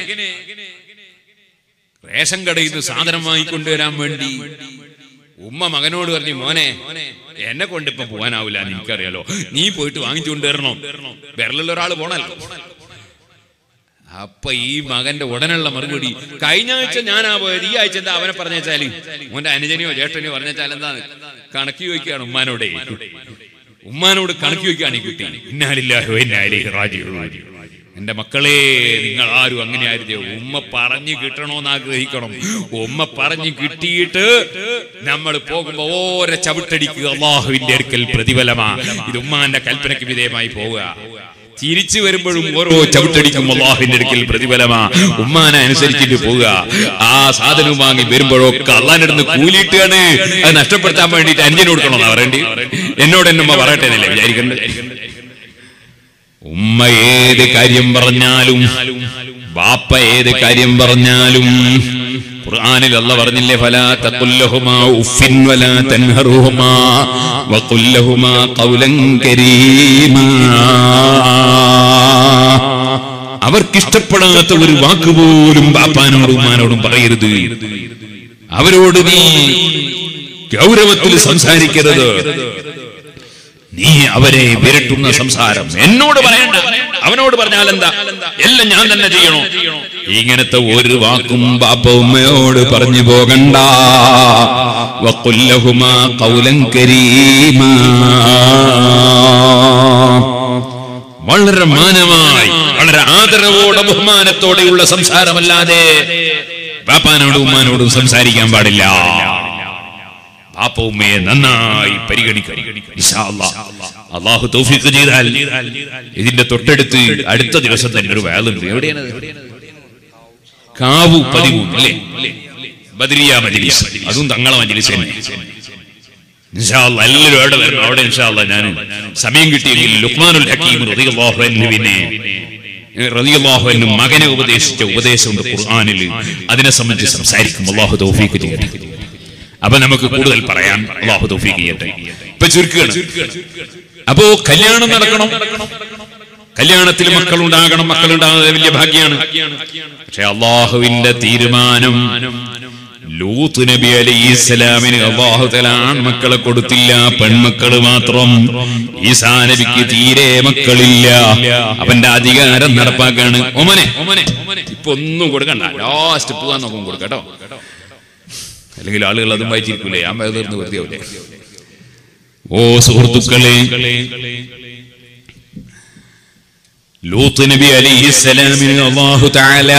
റേഷൻ കടയിൽ നിന്ന് സാധനം വാങ്ങിക്കൊണ്ടുവരാൻ വേണ്ടി ഉമ്മ മകനോട് പറഞ്ഞു മോനെ എന്നെ കൊണ്ട് ഇപ്പൊ പോകാനാവില്ല എനിക്കറിയാലോ നീ പോയിട്ട് വാങ്ങിച്ചുകൊണ്ട് വരണോ വിരലുള്ള ഒരാൾ പോണല്ലോ അപ്പൊ ഈ മകന്റെ ഉടനുള്ള മറുപടി കഴിഞ്ഞ ആഴ്ച ഞാനാ പോയത് ഈ ആഴ്ച എന്താ അവനെ പറഞ്ഞാല് മോന്റെ അനുജനെയോ ചേട്ടനെയോ പറഞ്ഞാൽ എന്താണ് കണക്ക് ചോദിക്കുകയാണ് ഉമ്മാനോടെ ഉമ്മാനോട് കണക്ക് ചോദിക്കുകയാണ് ഈ കുട്ടി ഇന്നാലില്ലാഹു ഇന്നാലിഹി റാജിഊൻ. എന്റെ മക്കളെ നിങ്ങൾ ആരും അങ്ങനെ ആയിരുന്നു ഉമ്മ പറഞ്ഞു കിട്ടണോന്ന് ആഗ്രഹിക്കണം ഉമ്മ പറഞ്ഞു കിട്ടിയിട്ട് നമ്മൾ പോകുമ്പോ ഓരോ ചവിട്ടടിക്കുക അള്ളാഹുവിന്റെ അടുക്കൽ പ്രതിഫലമാ ഇത് ഉമ്മാന്റെ കൽപ്പനയ്ക്ക് വിധേയമായി പോവുക തിരിച്ചു വരുമ്പോഴും ഓരോ ചവിട്ടടിക്കും അള്ളാഹുവിന്റെ അടുക്കൽ പ്രതിഫലമാ ഉമ്മാനെ അനുസരിച്ചിട്ട് പോവുക ആ സാധനം വാങ്ങി വരുമ്പോഴൊക്കെ അള്ളാഹിന്റെ കൂലിയിട്ടാണ് അത് നഷ്ടപ്പെടുത്താൻ വേണ്ടിയിട്ട് അഞ്ചിന് കൊടുക്കണമെന്നാ പറയേണ്ടി എന്നോട് എന്നെ ഉമ്മ പറയട്ടെ എന്നല്ലേ വിചാരിക്കണ്ടേ ഉമ്മ ഏത് കാര്യം പറഞ്ഞാലും ബാപ്പ ഏത് കാര്യം പറഞ്ഞാലും ഖുർആനിൽ അല്ല പറഞ്ഞില്ലേ ഫലാ തഖുല്ലഹുമാ ഉഫിൻ വലാ തൻഹറുഹുമാ വഖുല്ലഹുമാ ഖൗലൻ കരീമാ അവർക്കിഷ്ടപ്പെടാത്ത ഒരു വാക്ക് പോലും ബാപ്പാനോടും ഉമ്മാനോടും പറയരുത് അവരോട് നീ ഗൗരവത്തിൽ സംസാരിക്കരുത് നീ അവരെ വിരട്ടുന്ന സംസാരം എന്നോട് പറയണ്ട അവനോട് പറഞ്ഞാൽ എന്താ എല്ലാം ഞാൻ തന്നെ ചെയ്യണോ ഇങ്ങനത്തെ ഒരു വാക്കും ബാപ്പ ഉമ്മയോട് പറഞ്ഞു പോകണ്ട വക്കുല്ലഹുമാ കൗലം കരീമാ വളരെ മാനമായി വളരെ ആദരവോടെ ബഹുമാനത്തോടെയുള്ള സംസാരമല്ലാതെ ബാപ്പാനോടും ഉമ്മാനോടും സംസാരിക്കാൻ പാടില്ല ബാപ്പ ഉമ്മയെ നന്നായി പരിഗണിക്കണം ഇൻഷാ അല്ലാ. അള്ളാഹു തൗഫീഖ് ചെയ്താൽ ഇതിന്റെ തൊട്ടടുത്ത് അടുത്ത ദിവസം തന്നെ ഒരു വേലുണ്ട് എവിടെയാണ് കാവു പതിമൂന്ന് അല്ലേ ബദരിയ മജ്ലിസ് അതും തങ്ങളെ മജ്ലിസ് തന്നെ ഇൻഷാ അല്ലാ, എല്ലാവരും അവിടെ വരണം അവിടെ ഇൻഷാ അല്ലാ ഞാൻ സമയം കിട്ടിയെങ്കിൽ ലുക്മാനുൽ ഹക്കീം റളിയല്ലാഹു അൻഹുവിനെ റളിയല്ലാഹു അൻഹു മകനെ ഉപദേശിച്ച ഉപദേശമുണ്ട് ഖുർആനിൽ അതിനെ സംബന്ധിച്ച് സംസാരിക്കും അള്ളാഹു തൗഫീഖ് ചെയ്യട്ടെ അപ്പൊ നമുക്ക് കൂടുതൽ പറയാൻ അള്ളാഹു തൗഫീഖ് ചെയ്യട്ടെ ഇപ്പൊ ചുരുക്കുകയാണ് അപ്പോ കല്യാണം നടക്കണം കല്യാണത്തിൽ മക്കൾ ഉണ്ടാകണം മക്കൾ ഉണ്ടാകുന്നത് വലിയ ഭാഗ്യാണ് പക്ഷെ അള്ളാഹുവിന്റെ തീരുമാനം ലൂത്ത് നബി അലൈഹി ഇസ്ലാമിന് അള്ളാഹു തല ആൺമക്കളെ കൊടുത്തില്ല പെൺമക്കള് മാത്രം ഈസാ നബിക്ക് തീരെ മക്കളില്ല അവന്റെ അധികാരം നടപ്പാക്കാണ് ഒമനെ ഇപ്പൊ ഒന്നും കൊടുക്കണ്ട ലാസ്റ്റ് പോകാൻ നോക്കും കൊടുക്കട്ടോ അല്ലെങ്കിൽ ആളുകൾ അതും വായിച്ചിരിക്കൂലേ ഞാൻ തീർന്ന് വെറുതെ ഓ സുഹൃത്തുക്കളെ ലൂത്ത് നബി അലിഹിസ്സലാമിന് അല്ലാഹു തആല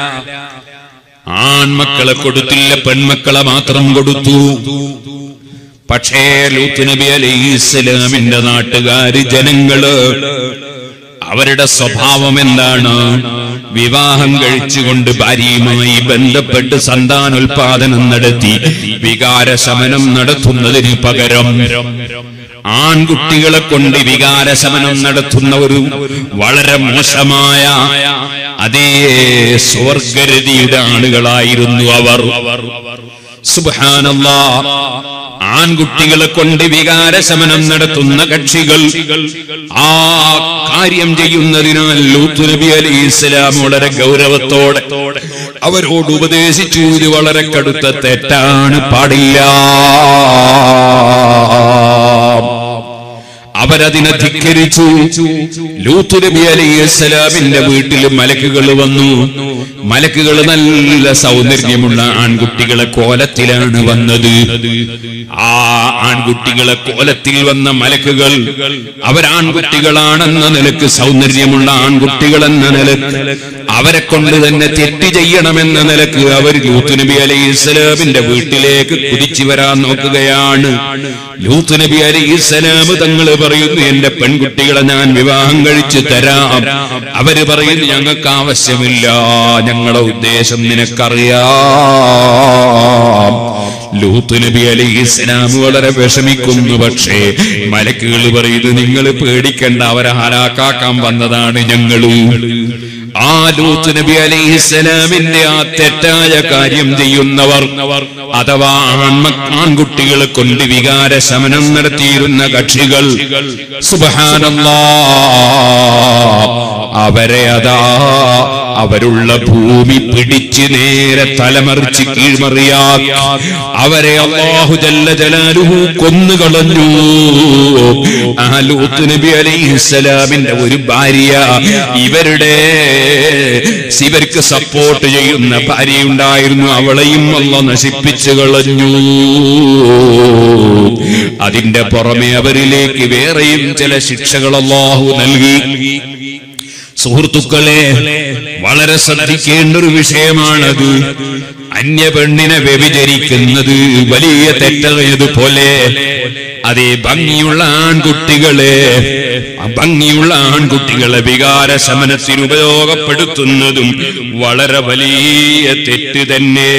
ആൺമക്കളെ കൊടുത്തില്ല പെൺമക്കളെ മാത്രം കൊടുത്തു പക്ഷേ ലൂത്ത് നബി അലിഹിസ്സലാമിന്റെ നാട്ടുകാര് ജനങ്ങള് അവരുടെ സ്വഭാവം എന്താണ് വിവാഹം കഴിച്ചുകൊണ്ട് ഭാര്യയുമായി ബന്ധപ്പെട്ട് സന്താനോൽപാദനം നടത്തി വികാരശമനം നടത്തുന്നതിന് പകരം ആൺകുട്ടികളെ കൊണ്ട് വികാരശമനം നടത്തുന്ന ഒരു വളരെ മോശമായ അതേ സ്വർഗരതിയുടെ ആളുകളായിരുന്നു അവർ സുബ്ഹാനല്ലാ ആൺകുട്ടികളെ കൊണ്ട് വികാരശമനം നടത്തുന്ന കക്ഷികൾ ആ കാര്യം ചെയ്യുന്നതിനാൽ ലൂത്ത് നബി അലൈഹി ഇസ്ലാം വളരെ ഗൗരവത്തോടെ അവരോട് ഉപദേശിച്ചു ഇത് വളരെ കടുത്ത തെറ്റാണ് പാടില്ല അവരതിനെ ധിക്കരിച്ചു ലൂത്ത് നബി അലൈഹി ഇസ്ലാമിന്റെ വീട്ടിൽ മലക്കുകൾ വന്നു മലക്കുകൾ നല്ല സൗന്ദര്യമുള്ള ആൺകുട്ടികളെ കോലത്തിലാണ് വന്നത് ആ ആൺകുട്ടികളെ കോലത്തിൽ വന്ന മലക്കുകൾ അവരാൺകുട്ടികളാണെന്ന നിലക്ക് സൗന്ദര്യമുള്ള ആൺകുട്ടികൾ എന്ന നിലക്ക് അവരെ കൊണ്ട് തന്നെ തെറ്റ് ചെയ്യണമെന്ന നിലക്ക് അവർ ലൂത്ത് നബി അലൈഹി ഇസ്ലാമിന്റെ വീട്ടിലേക്ക് കുതിച്ചു വരാൻ നോക്കുകയാണ് ലൂത്ത് നബി അലൈഹി ഇസ്ലാം തങ്ങൾ പറയുന്നു എന്റെ പെൺകുട്ടികളെ ഞാൻ വിവാഹം കഴിച്ചു തരാം അവര് പറയുന്നു ഞങ്ങൾക്ക് ആവശ്യമില്ല ഞങ്ങളുടെ ഉദ്ദേശം നിനക്കറിയാം ലൂത്ത് നബി അലൈഹി ഇസ്ലാം വളരെ വിഷമിക്കുന്നു പക്ഷേ മലക്കുകൾ പറയുന്നു നിങ്ങൾ പേടിക്കണ്ട അവരെ ഹാലാക്കാക്കാൻ വന്നതാണ് ഞങ്ങള് ആ ലൂത്ത് നബി അലൈഹി ഇസ്ലാമിന്റെ ആ തെറ്റായ കാര്യം ചെയ്യുന്നവർ അഥവാ ആൺമ ആൺകുട്ടികളെ കൊണ്ട് വികാര ശമനം നടത്തിയിരുന്ന കക്ഷികൾ സുബഹാനല്ലാ അവരെ അതാ അവരുള്ള ഭൂമി പിടിച്ച് നേരെ തലമറിച്ച് കീഴ്മറിയാ അവരെ അള്ളാഹു ജല്ല ജലാലുഹു കൊന്നുകളഞ്ഞു ആ ലൂത്ത് നബി അലൈഹിസ്സലാമിന്റെ ഒരു ഭാര്യ ഇവരുടെ ഇവർക്ക് സപ്പോർട്ട് ചെയ്യുന്ന ഭാര്യ ഉണ്ടായിരുന്നു അവളെയും അല്ല നശിപ്പിച്ചു കളഞ്ഞു അതിന്റെ പുറമെ അവരിലേക്ക് വേറെയും ചില ശിക്ഷകൾ അള്ളാഹു നൽകി സുഹൃത്തുക്കളെ വളരെ ശ്രദ്ധിക്കേണ്ട ഒരു വിഷയമാണത് അന്യ പെണ്ണിനെ വ്യഭിചരിക്കുന്നത് വലിയ തെറ്റായതുപോലെ അതേ ഭംഗിയുള്ള ആൺകുട്ടികളെ ആ ഭംഗിയുള്ള ആൺകുട്ടികളെ വികാര ശമനത്തിന് ഉപയോഗപ്പെടുത്തുന്നതും വളരെ വലിയ തെറ്റ് തന്നെ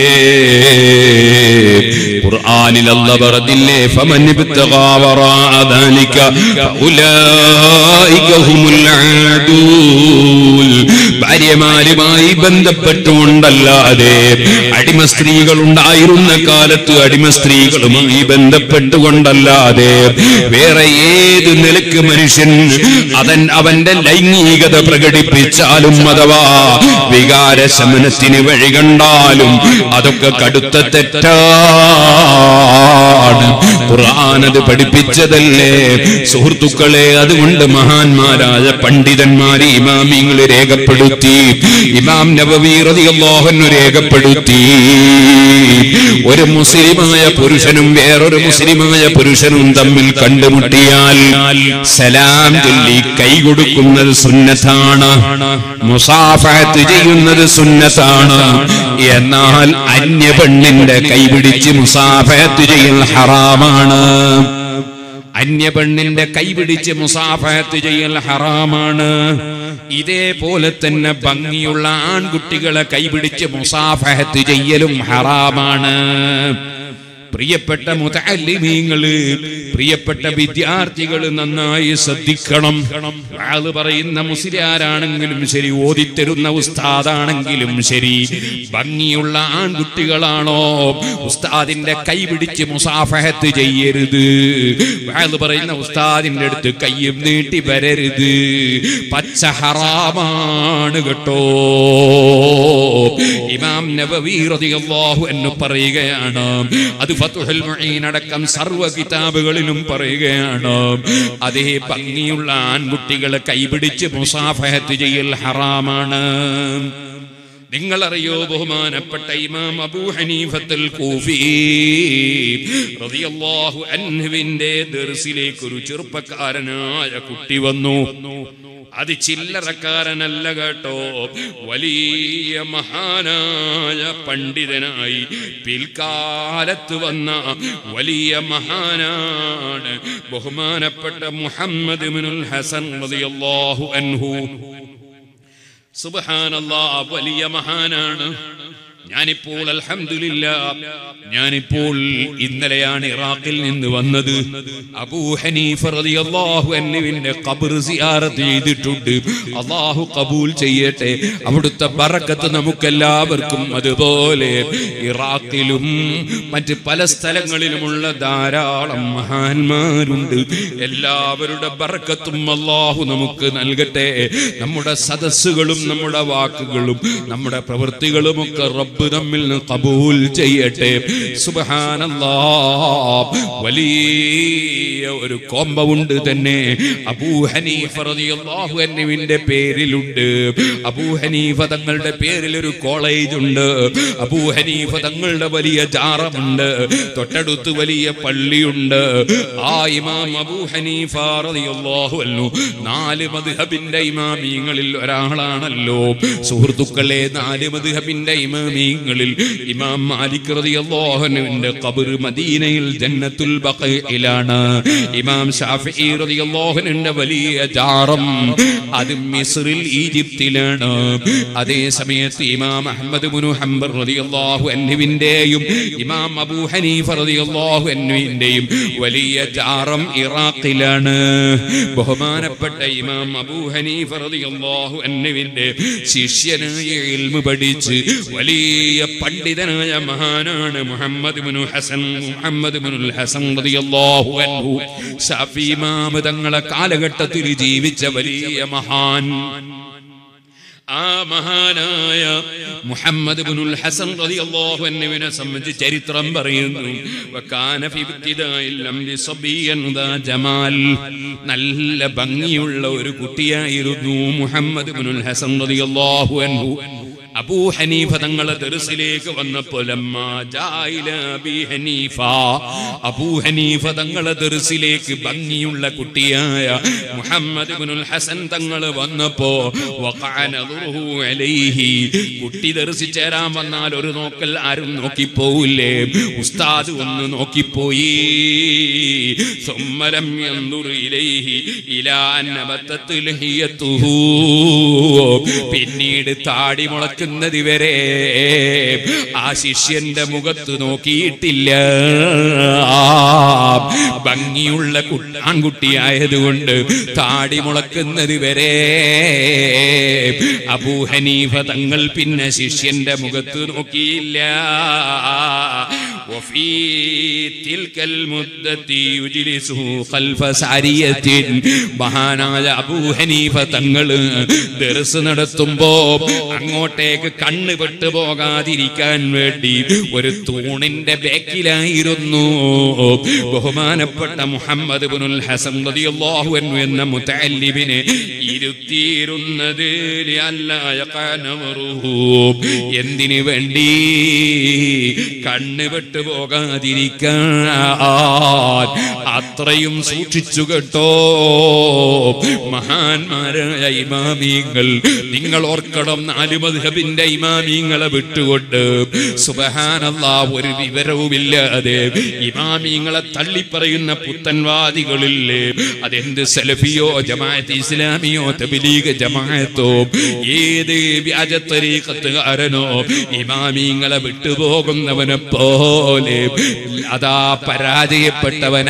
ഖുർആനിൽ അല്ല പറഞ്ഞില്ലേ ഫമൻ ഇബ്തഗാ വറാഅ ദാലിക ഫഉലൈക ഹുമുൽ ആദൂൽ ഭാര്യമാരുമായി ബന്ധപ്പെട്ടുകൊണ്ടല്ലാതെ അടിമ സ്ത്രീകൾ ഉണ്ടായിരുന്ന കാലത്ത് അടിമ സ്ത്രീകളുമായി ബന്ധപ്പെട്ടുകൊണ്ടല്ലാതെ വേറെ ഏത് നിലക്ക് മനുഷ്യൻ അവൻ അവന്റെ ലൈംഗികത പ്രകടിപ്പിച്ചാലും അഥവാ വികാര ശമനത്തിന് വഴി കണ്ടാലും അതൊക്കെ കടുത്ത തെറ്റാണ് ഖുർആാനത് പഠിപ്പിച്ചതല്ലേ സുഹൃത്തുക്കളെ അതുകൊണ്ട് മഹാന്മാരായ പണ്ഡിതന്മാരെ ഇമാമിങ്ങൾ രേഖപ്പെടുത്തി ഇമാം നബവി റളിയല്ലാഹു രേഖപ്പെടുത്തി ഒരു മുസ്ലിമായ പുരുഷനും വേറൊരു മുസ്ലിമായ പുരുഷനും തമ്മിൽ കണ്ടുമുട്ടിയാൽ സലാം ചൊല്ലി കൈ കൊടുക്കുന്നത് സുന്നത്താണ് മുസാഫഹത്ത് ചെയ്യുന്നത് സുന്നത്താണ് എന്നാൽ അന്യ പെണ്ണിന്റെ കൈ പിടിച്ച് മുസാഫഹത്ത് ചെയ്യൽ ഹറാമാണ് അന്യ പെണ്ണിന്റെ കൈ പിടിച്ച് മുസാഫഹത്ത് ചെയ്യൽ ഹറാമാണ് ഇതേപോലെ തന്നെ ഭംഗിയുള്ള ആൺകുട്ടികളെ കൈപിടിച്ച് മുസാഫഹത്ത് ചെയ്യലും ഹറാമാണ് പ്രിയപ്പെട്ട മുതല്ലിമീങ്ങള് പ്രിയപ്പെട്ട വിദ്യാർത്ഥികൾ നന്നായി ശ്രദ്ധിക്കണം ആള് പറയുന്ന മുസ്ലിയാരാണെങ്കിലും ശരി ഓതിത്തരുന്ന ഉസ്താദാണെങ്കിലും ശരി ഭംഗിയുള്ള ആൺകുട്ടികളാണോ ഉസ്താദിന്റെ കൈ പിടിച്ച് മുസാഫഹത്ത് ചെയ്യരുത് ആള് പറയുന്ന ഉസ്താദിന്റെ അടുത്ത് കയ്യും നീട്ടി വരരുത് പച്ച ഹറാമാണ് കേട്ടോ ഇമാം നബവി റളിയല്ലാഹു അൻഹു പറയുകയാണ് അത് ഫതുഹുൽ മുഈൻ അടക്കം സർവ്വ കിതാബുകളിലും പറയുകയാണ് അതേ ഭംഗിയുള്ള ആൺകുട്ടികളെ കൈപിടിച്ച് മുസാഫഹത്ത് ചെയ്യൽ ഹറാമാണ് നിങ്ങളറിയോ ബഹുമാനപ്പെട്ട ഇമാം അബൂ ഹനീഫത്തുൽ കൂഫി റളിയല്ലാഹു അൻഹുവിന്റെ ദർസിലേക്ക് ഒരു ചെറുപ്പക്കാരനായ കുട്ടി വന്നു അത് ചില്ലറക്കാരനല്ല കേട്ടോ വലിയ മഹാനായ പണ്ഡിതനായി പിൽക്കാലത്ത് വന്ന വലിയ മഹാനാണ് ബഹുമാനപ്പെട്ട മുഹമ്മദ് മിനുൽ ഹസൻ റളിയല്ലാഹു അൻഹു സുബ്ഹാനല്ലാ വലിയ മഹാനാണ് ഞാനിപ്പോൾ അൽഹംദുലില്ല ഞാനിപ്പോൾ ഇന്നലെയാണ് ഇറാഖിൽ നിന്ന് വന്നത് അബൂ ഹനീഫ റളിയല്ലാഹു അൻഹുവിന്റെ ഖബർ സിയാറത്ത് ചെയ്തിട്ടുണ്ട് അല്ലാഹു കബൂൽ ചെയ്യട്ടെ അവിടുത്തെ ബറക്കത്ത് നമുക്കെല്ലാവർക്കും അതുപോലെ ഇറാഖിലും മറ്റ് പല സ്ഥലങ്ങളിലുമുള്ള ധാരാളം മഹാന്മാരുണ്ട് എല്ലാവരുടെ ബറക്കത്തും അല്ലാഹു നമുക്ക് നൽകട്ടെ നമ്മുടെ സദസ്സുകളും നമ്മുടെ വാക്കുകളും നമ്മുടെ പ്രവൃത്തികളുമൊക്കെ റബ്ബ് നമ്മിൽ നിന്ന് കബൂൽ ചെയ്യട്ടെ സുബ്ഹാനല്ലാ വലിയ ഒരു കോമ്പൗണ്ട് തന്നെ അബൂ ഹനീഫ റളിയല്ലാഹു അൻഹുവിന്റെ പേരിലുണ്ട് അബൂ ഹനീഫ തങ്ങളുടെ പേരിൽ ഒരു കോളേജ് ഉണ്ട് അബൂ ഹനീഫ തങ്ങളുടെ വലിയ ജാറമുണ്ട് തൊട്ടടുത്ത് വലിയ പള്ളിയുണ്ട് ആ ഇമാം അബൂ ഹനീഫ റളിയല്ലാഹു അൻഹു നാല് മദ്ഹബിന്റെ ഇമാമിങ്ങളിൽ ഒരാളാണല്ലോ സുഹൃത്തുക്കളെ നാല് മദ്ഹബിന്റെ ഇമാമിങ്ങളിൽ ഇമാം മാലിക് റളിയല്ലാഹു അൻഹുവിന്റെ ഖബർ മദീനയിൽ ജന്നത്തുൽ ബഖയിലാണ് ഇമാം ഷാഫിഈ റളിയല്ലാഹു അൻഹുവിന്റെ വലിയ ജാറം അത് മിസ്റിൽ ഈജിപ്തിലാണ് അതേ സമയത്ത് ഇമാം അഹ്മദ് ബിൻ ഹംബൽ റളിയല്ലാഹു അൻഹുവിന്റെയും ഇമാം അബൂ ഹനീഫ റളിയല്ലാഹു അൻഹുവിന്റെയും വലിയ ജാറം ഇറാഖിലാണ് ബഹുമാനപ്പെട്ട ഇമാം അബൂ ഹനീഫ റളിയല്ലാഹു അൻഹുവിന്റെ ശിഷ്യനായ ഇൽമു പഠിച്ച് വലിയ പണ്ഡിതനായ മഹാനാണ് മുഹമ്മദ് ബിൻ ഹസൻ മുഹമ്മദ് ബിൻ ഹസൻ റളിയല്ലാഹു അൻഹു ഷാഫി ഇമാം തങ്ങളെ കാലഘട്ടത്തിൽ ജീവിച്ച വലിയ മഹാൻ ആ മഹാനായ മുഹമ്മദ് ബിനുൽ ഹസൻ റളിയല്ലാഹു അൻഹുവിനെ സംബന്ധിച്ച് ചരിത്രം പറയുന്നു വകാന ഫി ഇബ്തിദാഇൽ അംരി സബിയൻ ദാ ജമാൽ നല്ല ഭംഗിയുള്ള ഒരു കുട്ടിയായിരുന്നു മുഹമ്മദ് ബിനുൽ ഹസൻ റളിയല്ലാഹു അൻഹു അബൂ ഹനീഫ തങ്ങളെ ദർസിലേക്ക് വന്നപ്പോൾ ലമ്മാ ജായില അബീ ഹനീഫ അബൂ ഹനീഫ തങ്ങളെ ദർസിലേക്ക് ഭംഗിയുള്ള കുട്ടിയായ മുഹമ്മദ് ഇബ്നുൽ ഹസൻ തങ്ങൾ വന്നപ്പോ വഖഅ നദറുഹു അലൈഹി കുട്ടി ദർശിച്ചേരാൻ വന്നാൽ ഒരു നോക്കൽ ആരും നോക്കിപ്പോവില്ലേ ഉസ്താദ് ഒന്ന് നോക്കിപ്പോയി ثم لم ينظر إليه إلى أن نبتت لحيته പിന്നീട് താടി മുളക്കുന്ന ഉറങ്ങുന്നത് വരെ ആ ശിഷ്യന്റെ മുഖത്ത് നോക്കിയിട്ടില്ല ഭംഗിയുള്ള കു- ആൺകുട്ടിയായതുകൊണ്ട് താടി മുളക്കുന്നത് വരെ അബൂഹനീഫ തങ്ങൾ പിന്നെ ശിഷ്യന്റെ മുഖത്ത് നോക്കിയില്ല وفي تلك المدة يجلس خلف سارية മഹാനായ അബൂ ഹനീഫ തങ്ങള് ദർസ് നടത്തുമ്പോ അങ്ങോട്ടേക്ക് കണ്ണ് പെട്ടു പോകാതിരിക്കാൻ വേണ്ടി ഒരു തൂണിന്റെ ബാക്കിലായിരുന്നു ബഹുമാനപ്പെട്ട മുഹമ്മദ് ബിനുൽ ഹസൻ റളിയല്ലാഹു അൻഹു എന്ന മുതഅല്ലിബിനെ ഇരുത്തിയിരുന്നത് ലിഅല്ലാ യഖാന മറുഹു. എന്തിനു വേണ്ടി കണ്ണ് പെട്ടു പോകാതിരിക്കാൻ അത്രയും സൂക്ഷിച്ചു കേട്ടോ മഹാന്മാരായ ഇമാമീങ്ങൾ നിങ്ങൾ ഓർക്കണം നാല് മധുഹബിന്റെ ഇമാമീങ്ങളെ വിട്ടുകൊണ്ട് സുബഹാനല്ല ഒരു വിവരവുമില്ലാതെ ഇമാമീങ്ങളെ തള്ളിപ്പറയുന്ന പുത്തൻവാദികളില്ലേ അതെന്ത് സലഫിയോ ജമാഅത്ത് ഇസ്ലാമിയോ തബലീഗ് ജമാഅത്തോ ഏത് വ്യാജത്തരീക്കത്തുകാരനോ ഇമാമീങ്ങളെ വിട്ടുപോകുന്നവനെ പോലെ അതാ പരാജയപ്പെട്ടവൻ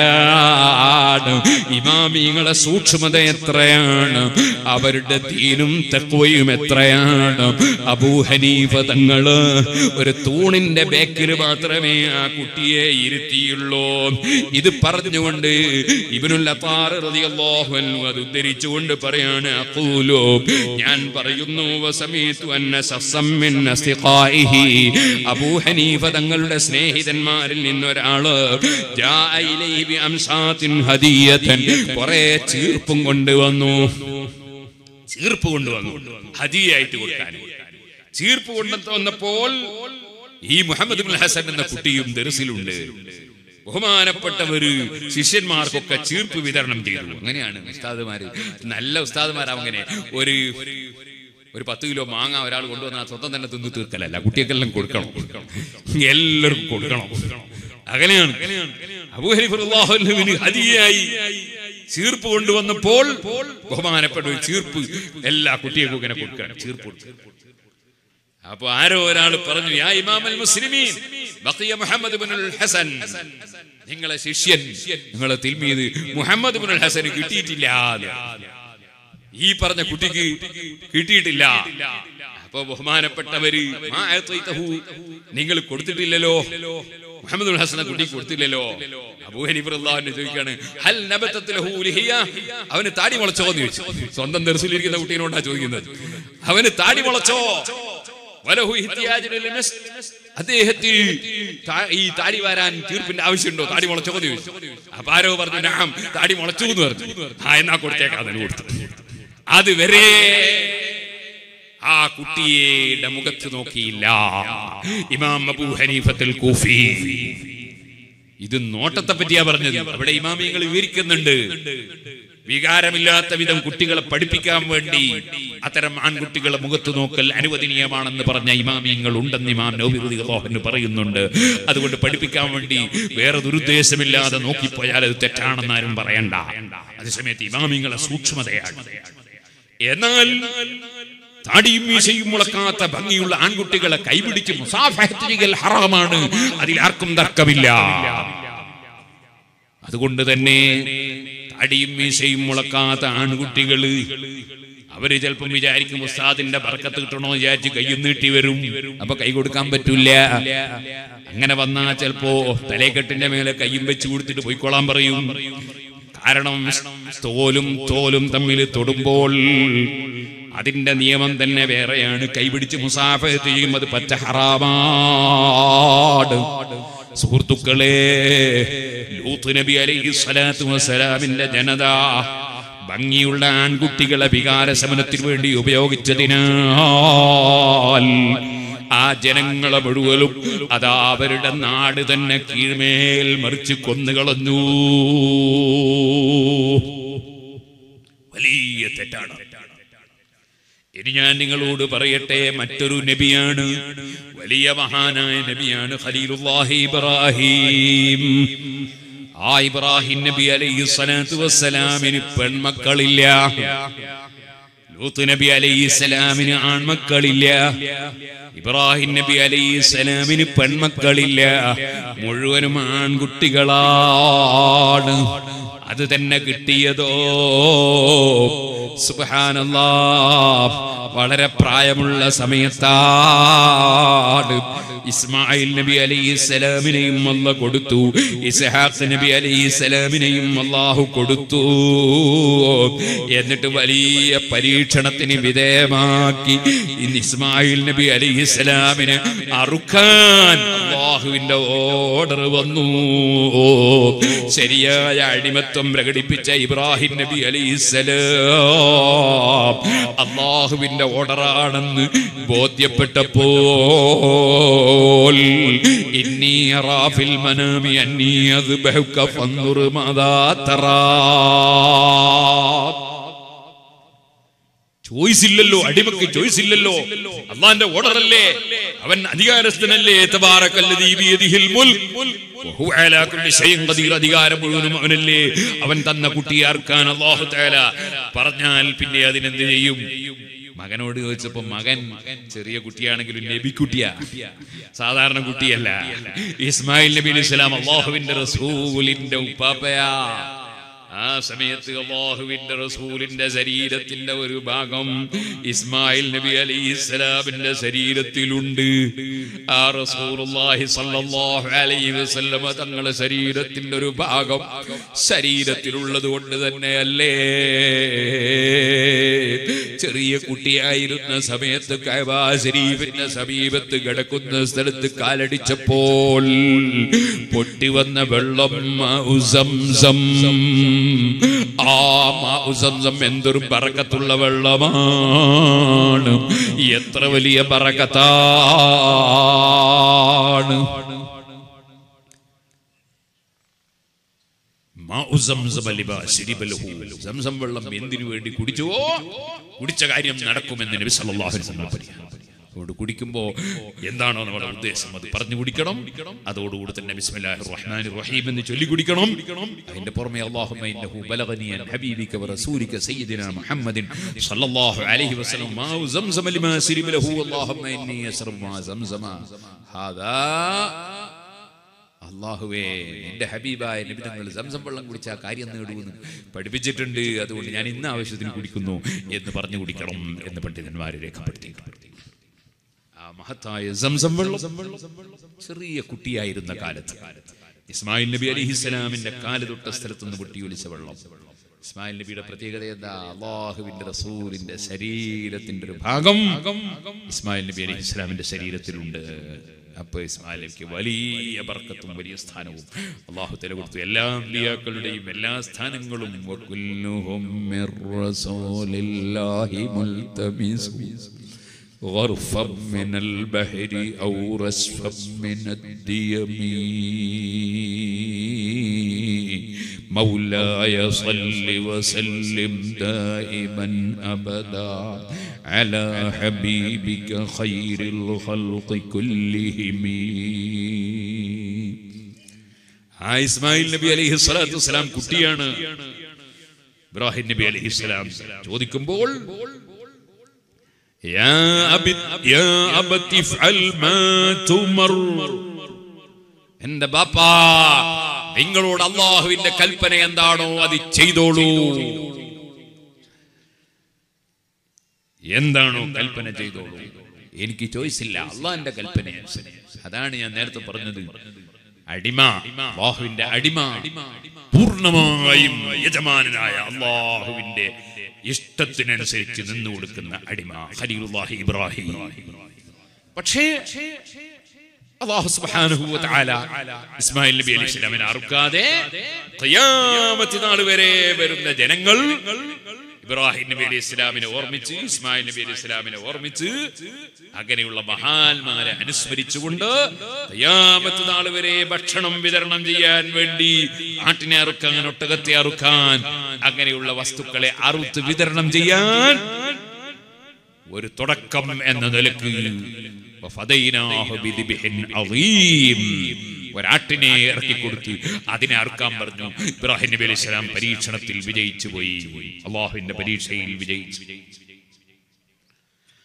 ആരാണ് ഇമാമീങ്ങളെ സൂക്ഷ്മത എത്രയാണ് അവരുടെ തീനും തക്വയും എത്രയാണ് അബൂഹനീഫ തങ്ങള് ഒരു തൂണിന്റെ ബാക്കിൽ മാത്രമേ ആ കുട്ടിയെ ഇരുത്തിയുള്ളൂ ഇത് പറഞ്ഞുകൊണ്ട് ഇബ്നുൽ അത്താർ റളിയല്ലാഹു അൻഹു അത് ഉദ്ധരിച്ചുകൊണ്ട് പറയാണ് അഖൂലു ഞാൻ പറയുന്നു വസമീതു അന്ന സസ്സം മിൻ അസ്തിഖായിഹി അബൂ ഹനീഫ തങ്ങളുടെ സ്നേഹിതന്മാരിൽ നിന്നൊരാള് ജാഅ ഇലൈഹി ബി അംസാത്തിൻ ഹദിയതൻ കുറേ ചീർപ്പും കൊണ്ടുവന്നു ചീർപ്പ് കൊണ്ടുവന്നു ഹദിയായിട്ട് കൊടുക്കാൻ ചീർപ്പ് കൊണ്ടു വന്നപ്പോൾ ഈ മുഹമ്മദ് ബിൻ ഹസൻ എന്ന കുട്ടിയും ദർസിലുണ്ട് ബഹുമാനപ്പെട്ടവര് ശിഷ്യന്മാർക്കൊക്കെ ചീർപ്പ് വിതരണം ചെയ്തു അങ്ങനെയാണ് ഉസ്താദുമാര് നല്ല ഉസ്താദുമാരാവും അങ്ങനെ ഒരു ഒരു പത്ത് കിലോ മാങ്ങ ഒരാൾ കൊണ്ടുവന്നാൽ സ്വന്തം തന്നെ തിന്നു തീർക്കലല്ല കുട്ടികൾക്കെല്ലാം കൊടുക്കണം എല്ലാവർക്കും കൊടുക്കണം അങ്ങനെയാണ് അബൂഹരിഫുല്ലാഹുവിന് ഹദിയായി ചീർപ്പ് കൊണ്ടുവന്നപ്പോൾ ബഹുമാനപ്പെട്ട ഒരു ചീർപ്പ് എല്ലാ കുട്ടികൾക്കും ഇങ്ങനെ കൊടുക്കണം ചീർപ്പ് കൊടുത്തു. അപ്പൊ ആരോ ഒരാൾ പറഞ്ഞു യാ ഇമാമൽ മുസ്ലിമീൻ ബഖിയ മുഹമ്മദ് ഇബ്നുൽ ഹസൻ നിങ്ങളെ ശിഷ്യൻ നിങ്ങളെ തിൽമീദ് മുഹമ്മദ് ഇബ്നുൽ ഹസൻ കിട്ടിയിട്ടില്ല എന്ന്. ഈ പറഞ്ഞ കുട്ടിക്ക് കിട്ടിയിട്ടില്ല അപ്പൊ ബഹുമാനപ്പെട്ടവര് മാ അഅ്തൈതഹു നിങ്ങൾ കൊടുത്തിട്ടില്ലല്ലോ മുഹമ്മദ് ഇബ്നുൽ ഹസൻ കുട്ടിക്ക് കൊടുത്തില്ലല്ലോ അബൂ ഹനീഫ് റളിയല്ലാഹു ചോദിക്കാണ് ഹൽ നബതത് ലഹു ലിഹിയ അവന് താടി മുളച്ചോ എന്ന് ചോദിച്ചു സ്വന്തം ദർസിലിരിക്കുന്ന കുട്ടീനോടാ ചോദിക്കുന്നത് അവന് താടി മുളച്ചോ വലഹു ഇഹ്തിയാജുൻ ഇല നസ്. അദ്ദേഹത്തിന് താ- ഈ താടി വാരാൻ തീർപ്പിന്റെ ആവശ്യമുണ്ടോ താടി മുളച്ചോ എന്ന് ചോദിച്ചു അപ്പൊ ആരോ പറഞ്ഞു നാം താടി മുളച്ചു എന്ന് പറഞ്ഞു ആ എന്നാ കൊടുത്തേക്കാം അതിന് കൊടുത്തു അതുവരെ ആ കുട്ടിയുടെ മുഖത്ത് നോക്കിയില്ല ഇമാം അബൂ ഹനീഫത്തുൽ കൂഫി ഇത് നോട്ടത്തെ പറ്റിയാ പറഞ്ഞത് അവിടെ ഇമാമിയങ്ങൾ വിവരിക്കുന്നുണ്ട് വികാരമില്ലാത്ത വിധം കുട്ടികളെ പഠിപ്പിക്കാൻ വേണ്ടി അത്തരം ആൺകുട്ടികളെ മുഖത്ത് നോക്കൽ അനുവദനീയമാണെന്ന് പറഞ്ഞ ഇമാമിയങ്ങൾ ഉണ്ടെന്ന് ഇമാം നൗബിറുദ്ദീൻ പറയുന്നുണ്ട് അതുകൊണ്ട് പഠിപ്പിക്കാൻ വേണ്ടി വേറെ ദുരുദ്ദേശമില്ലാതെ നോക്കിപ്പോയാൽ അത് തെറ്റാണെന്ന് ആരും പറയണ്ട അതേസമയത്ത് ഇമാമിങ്ങളെ സൂക്ഷ്മതയാണ് എന്നാൽ താടിയും മീശയും മുളക്കാത്ത ഭംഗിയുള്ള ആൺകുട്ടികളെ കൈപിടിച്ച് മുസാഫഹത്ത് ചെയ്യൽ ഹറാമാണ് അതിൽ ആർക്കും തർക്കമില്ല അതുകൊണ്ട് തന്നെ താടിയും മീശയും മുളക്കാത്ത ആൺകുട്ടികള് അവര് ചിലപ്പം വിചാരിക്കും ഉസ്താദിന്റെ ബർക്കത്ത് കിട്ടണോ വിചാരിച്ച് കയ്യും നീട്ടി വരും അപ്പൊ കൈ കൊടുക്കാൻ പറ്റൂല അങ്ങനെ വന്നാ ചിലപ്പോ തലേക്കെട്ടിന്റെ മേലെ കയ്യും വെച്ച് കൊടുത്തിട്ട് പോയിക്കോളാൻ പറയും കാരണം തോലും തോലും തമ്മിൽ തൊടുമ്പോൾ അതിന്റെ നിയമം തന്നെ വേറെയാണ് കൈപിടിച്ച് മുസാഫത്ത് ചെയ്യും അത് പറ്റ ഹറാമാണ് സുഹൃത്തുക്കളെ ലൂത്ത് നബി അലൈഹി സ്വലാത്തു വസ്സലാമിന്റെ ജനത ഭംഗിയുള്ള ആൺകുട്ടികളെ വികാരശമനത്തിന് വേണ്ടി ഉപയോഗിച്ചതിനാൽ ആ ജനങ്ങളെ മുഴുവനും അതാ അവരുടെ നാട് തന്നെ കീഴ്മേൽ മറിച്ച് കൊന്നുകളഞ്ഞു വലിയ തെറ്റാണ് ഇനി ഞാൻ നിങ്ങളോട് പറയട്ടെ മറ്റൊരു നബിയാണ് വലിയ മഹാനായ നബിയാണ് ഖലീലുല്ലാഹി ഇബ്രാഹിം ആ ഇബ്രാഹിം നബി അലൈഹി സ്വലാത്തു വസ്സലാമിന് പെൺമക്കളില്ല ലൂത്ത് നബി അലൈഹിസ്സലാമിന് ആൺമക്കളില്ല ഇബ്രാഹിം നബി അലൈഹിസ്സലാമിന് പെൺമക്കളില്ല മുഴുവനും ആൺകുട്ടികളാണ് അത് തന്നെ കിട്ടിയതോ സുബ്ഹാനല്ലാ വളരെ പ്രായമുള്ള സമയത്താണ് ഇസ്മായിൽ നബി അലൈഹി സ്വലാമിനെയും അല്ല കൊടുത്തു ഇസ്ഹാഖ് നബി അലൈഹി സ്വലാമിനെയും അള്ളാഹു കൊടുത്തു എന്നിട്ട് വലിയ പരീക്ഷണത്തിന് വിധേയമാക്കി ഇന്ന് ഇസ്മായിൽ നബി അലൈഹി സ്വലാമിന് അറുക്കാൻ അള്ളാഹുവിന്റെ ഓർഡർ വന്നു ശരിയായ അടിമത്വം പ്രകടിപ്പിച്ച ഇബ്രാഹിം നബി അലൈഹി സ്വലാം അള്ളാഹുവിന്റെ ഓർഡറാണെന്ന് ബോധ്യപ്പെട്ടപ്പോൾ ഇന്നി റാഫിൽ മനാമി അന്നി അദ്ബഹുക ഫൻദുർ മാദാ തറാ ചോയ്സ് ഇല്ലല്ലോ അടിമക്ക് ചോയ്സ് ഇല്ലല്ലോ അള്ളാന്റെ ഓർഡർ അല്ലേ അവൻ അധികാരസ്ഥനല്ലേ തബാറക്കല്ലദീ ബിയദിഹിൽ മുൽക്ക് വഹുവ അലാ കുല്ലി ഷൈഇൻ ഖദീർ അധികാരം മുഴുവനും അവനല്ലേ അവൻ തന്ന കുട്ടിയെ അർക്കാൻ അല്ലാഹു തആല പറഞ്ഞാൽ പിന്നെ അതിനെന്ത് ചെയ്യും മകനോട് ചോദിച്ചപ്പോ മകൻ ചെറിയ കുട്ടിയാണെങ്കിലും നബി കുട്ടിയാ സാധാരണ കുട്ടിയല്ല ഇസ്മായിൽ നബി അലൈഹി സ്വലാം അള്ളാഹുവിന്റെ റസൂലിന്റെ ഉപ്പാപ്പയാ ആ സമയത്ത് അള്ളാഹുവിന്റെ റസൂലിന്റെ ശരീരത്തിന്റെ ഒരു ഭാഗം ഇസ്മായിൽ നബി അലി ഇസ്ലാമിന്റെ ശരീരത്തിലുണ്ട് ആ റസൂലുള്ളാഹി സ്വല്ലല്ലാഹു അലൈഹി വസല്ലമ തങ്ങളുടെ ശരീരത്തിന്റെ ഒരു ഭാഗം ശരീരത്തിലുള്ളത് കൊണ്ട് തന്നെയല്ലേ ചെറിയ കുട്ടിയായിരുന്ന സമയത്ത് കഅബ ശരീഫിന്റെ സമീപത്ത് കിടക്കുന്ന സ്ഥലത്ത് കാലടിച്ചപ്പോൾ പൊട്ടിവന്ന വെള്ളം മാഉ സംസം ആ മാഉ സംസം എന്തൊരു പറക്കത്തുള്ള വെള്ളമാണ് എത്ര വലിയ പറക്കത്താണ് മാഉ സംസം ലിബാ ശരിബ ലഹു. സംസം വെള്ളം എന്തിനു വേണ്ടി കുടിച്ചുവോ കുടിച്ച കാര്യം നടക്കുമെന്ന് നബി സല്ലല്ലാഹു അലൈഹി വസല്ലം പറയാം അതുകൊണ്ട് കുടിക്കുമ്പോ എന്താണോ നമ്മുടെ ഉദ്ദേശം അത് പറഞ്ഞു കുടിക്കണം അതോടുകൂടി തന്നെ ബിസ്മില്ലാഹിർ റഹ്മാനിർ റഹീം എന്ന് ചൊല്ലി കുടിക്കണം അതിന്റെ പുറമെ അല്ലാഹുമ്മ ഇന്നഹു ബലഗനി അൻ ഹബീബിക വ റസൂലിക സയ്യിദിന മുഹമ്മദിൻ സല്ലല്ലാഹു അലൈഹി വസല്ലം മാഉ സംസം ലിമാ ശരിബ ലഹു അല്ലാഹുമ്മ ഇന്നി യസ്റു മാ സംസമ ഹാദാ അള്ളാഹുവേ എന്റെ ഹബീബായ നബി തങ്ങൾ സംസം വെള്ളം കുടിച്ച ആ കാര്യം നേടുമെന്ന് പഠിപ്പിച്ചിട്ടുണ്ട് അതുകൊണ്ട് ഞാൻ ഇന്ന് ആവശ്യത്തിന് കുടിക്കുന്നു എന്ന് പറഞ്ഞു കുടിക്കണം എന്ന് പണ്ഡിതന്മാരെ രേഖപ്പെടുത്തിയിട്ടുണ്ട് ആ മഹത്തായ സംസം വെള്ളം ചെറിയ കുട്ടിയായിരുന്ന കാലത്ത് ഇസ്മായിൽ നബി അലിഹിസ്സലാമിന്റെ കാല് തൊട്ട സ്ഥലത്ത് നിന്ന് പൊട്ടിയൊലിച്ച വെള്ളം ഇസ്മായിൽ നബിയുടെ പ്രത്യേകത എന്താ അള്ളാഹുവിന്റെ റസൂലിന്റെ ശരീരത്തിന്റെ ഒരു ഭാഗം ഇസ്മായിൽ നബി അലി ഇസ്ലാമിന്റെ ശരീരത്തിലുണ്ട് അപ്പൊ ഇസ്മായിൽ നബിക്ക് വലിയ ബർക്കത്തും വലിയ സ്ഥാനവും അള്ളാഹു തല കൊടുത്തു എല്ലാ അമ്പിയാക്കളുടെയും എല്ലാ സ്ഥാനങ്ങളും വകുല്ലുഹും മിർ റസൂലില്ലാഹി മുൽതമിസു غرفا من البحر أو رسفا من الديم مولاي صل وسلم دائما أبدا على حبيبك خير الخلق كلهم ആ ഇസ്മായിൽ നബി അലൈഹി സ്വലാത്തു വസ്സലാം കുട്ടിയാണ് ഇബ്രാഹിം നബി അലൈഹി സ്വലാം ചോദിക്കുമ്പോൾ يا أبت يا أبت افعل ما تمر എന്റെ ബാപ്പ നിങ്ങളോട് അള്ളാഹുവിന്റെ കൽപ്പന എന്താണോ അത് ചെയ്തോളൂ എന്താണോ കൽപ്പന ചെയ്തോളൂ എനിക്ക് ചോയ്സ് ഇല്ല അള്ളാഹിന്റെ കൽപ്പന അതാണ് ഞാൻ നേരത്തെ പറഞ്ഞത് അടിമ അള്ളാഹുവിന്റെ അടിമ പൂർണ്ണമായും യജമാനായ അള്ളാഹുവിന്റെ ഇഷ്ടത്തിനനുസരിച്ച് നിന്നു കൊടുക്കുന്ന അടിമ ഖലീലുല്ലാഹി ഇബ്രാഹിം പക്ഷേ അല്ലാഹു സുബ്ഹാനഹു വ തആല ഇസ്മായിൽ നബി അലൈഹി സ്വലാമിനെ അറുക്കാതെ ഖിയാമത്ത് നാൾ വരെ വരുന്ന ജനങ്ങൾ ഇബ്രാഹിം നബി അലൈഹി ഇസ്ലാമിനെ ഓർമ്മിച്ച് ഇസ്മായിൽ നബി അലൈഹി ഇസ്ലാമിനെ ഓർമ്മിച്ച് അങ്ങനെയുള്ള മഹാന്മാരെ അനുസ്മരിച്ചുകൊണ്ട് ഖിയാമത്ത് നാൾ വരെ ഭക്ഷണം വിതരണം ചെയ്യാൻ വേണ്ടി ആട്ടിനെ അറുക്കാൻ ഒട്ടകത്തെ അറുക്കാൻ അങ്ങനെയുള്ള വസ്തുക്കളെ അറുത്ത് വിതരണം ചെയ്യാൻ ഒരു തുടക്കം എന്ന നിലക്ക് വഫദൈനാഹു ബിദിബ്ഹിൻ അളീം. ഒരാട്ടിനെ ഇറക്കി കൊടുത്ത് അതിനെ അറുക്കാൻ പറഞ്ഞു ഇബ്രാഹിം നബി അലൈഹി സ്വലാം പരീക്ഷണത്തിൽ വിജയിച്ചു പോയി അള്ളാഹുവിന്റെ പരീക്ഷയിൽ വിജയിച്ചു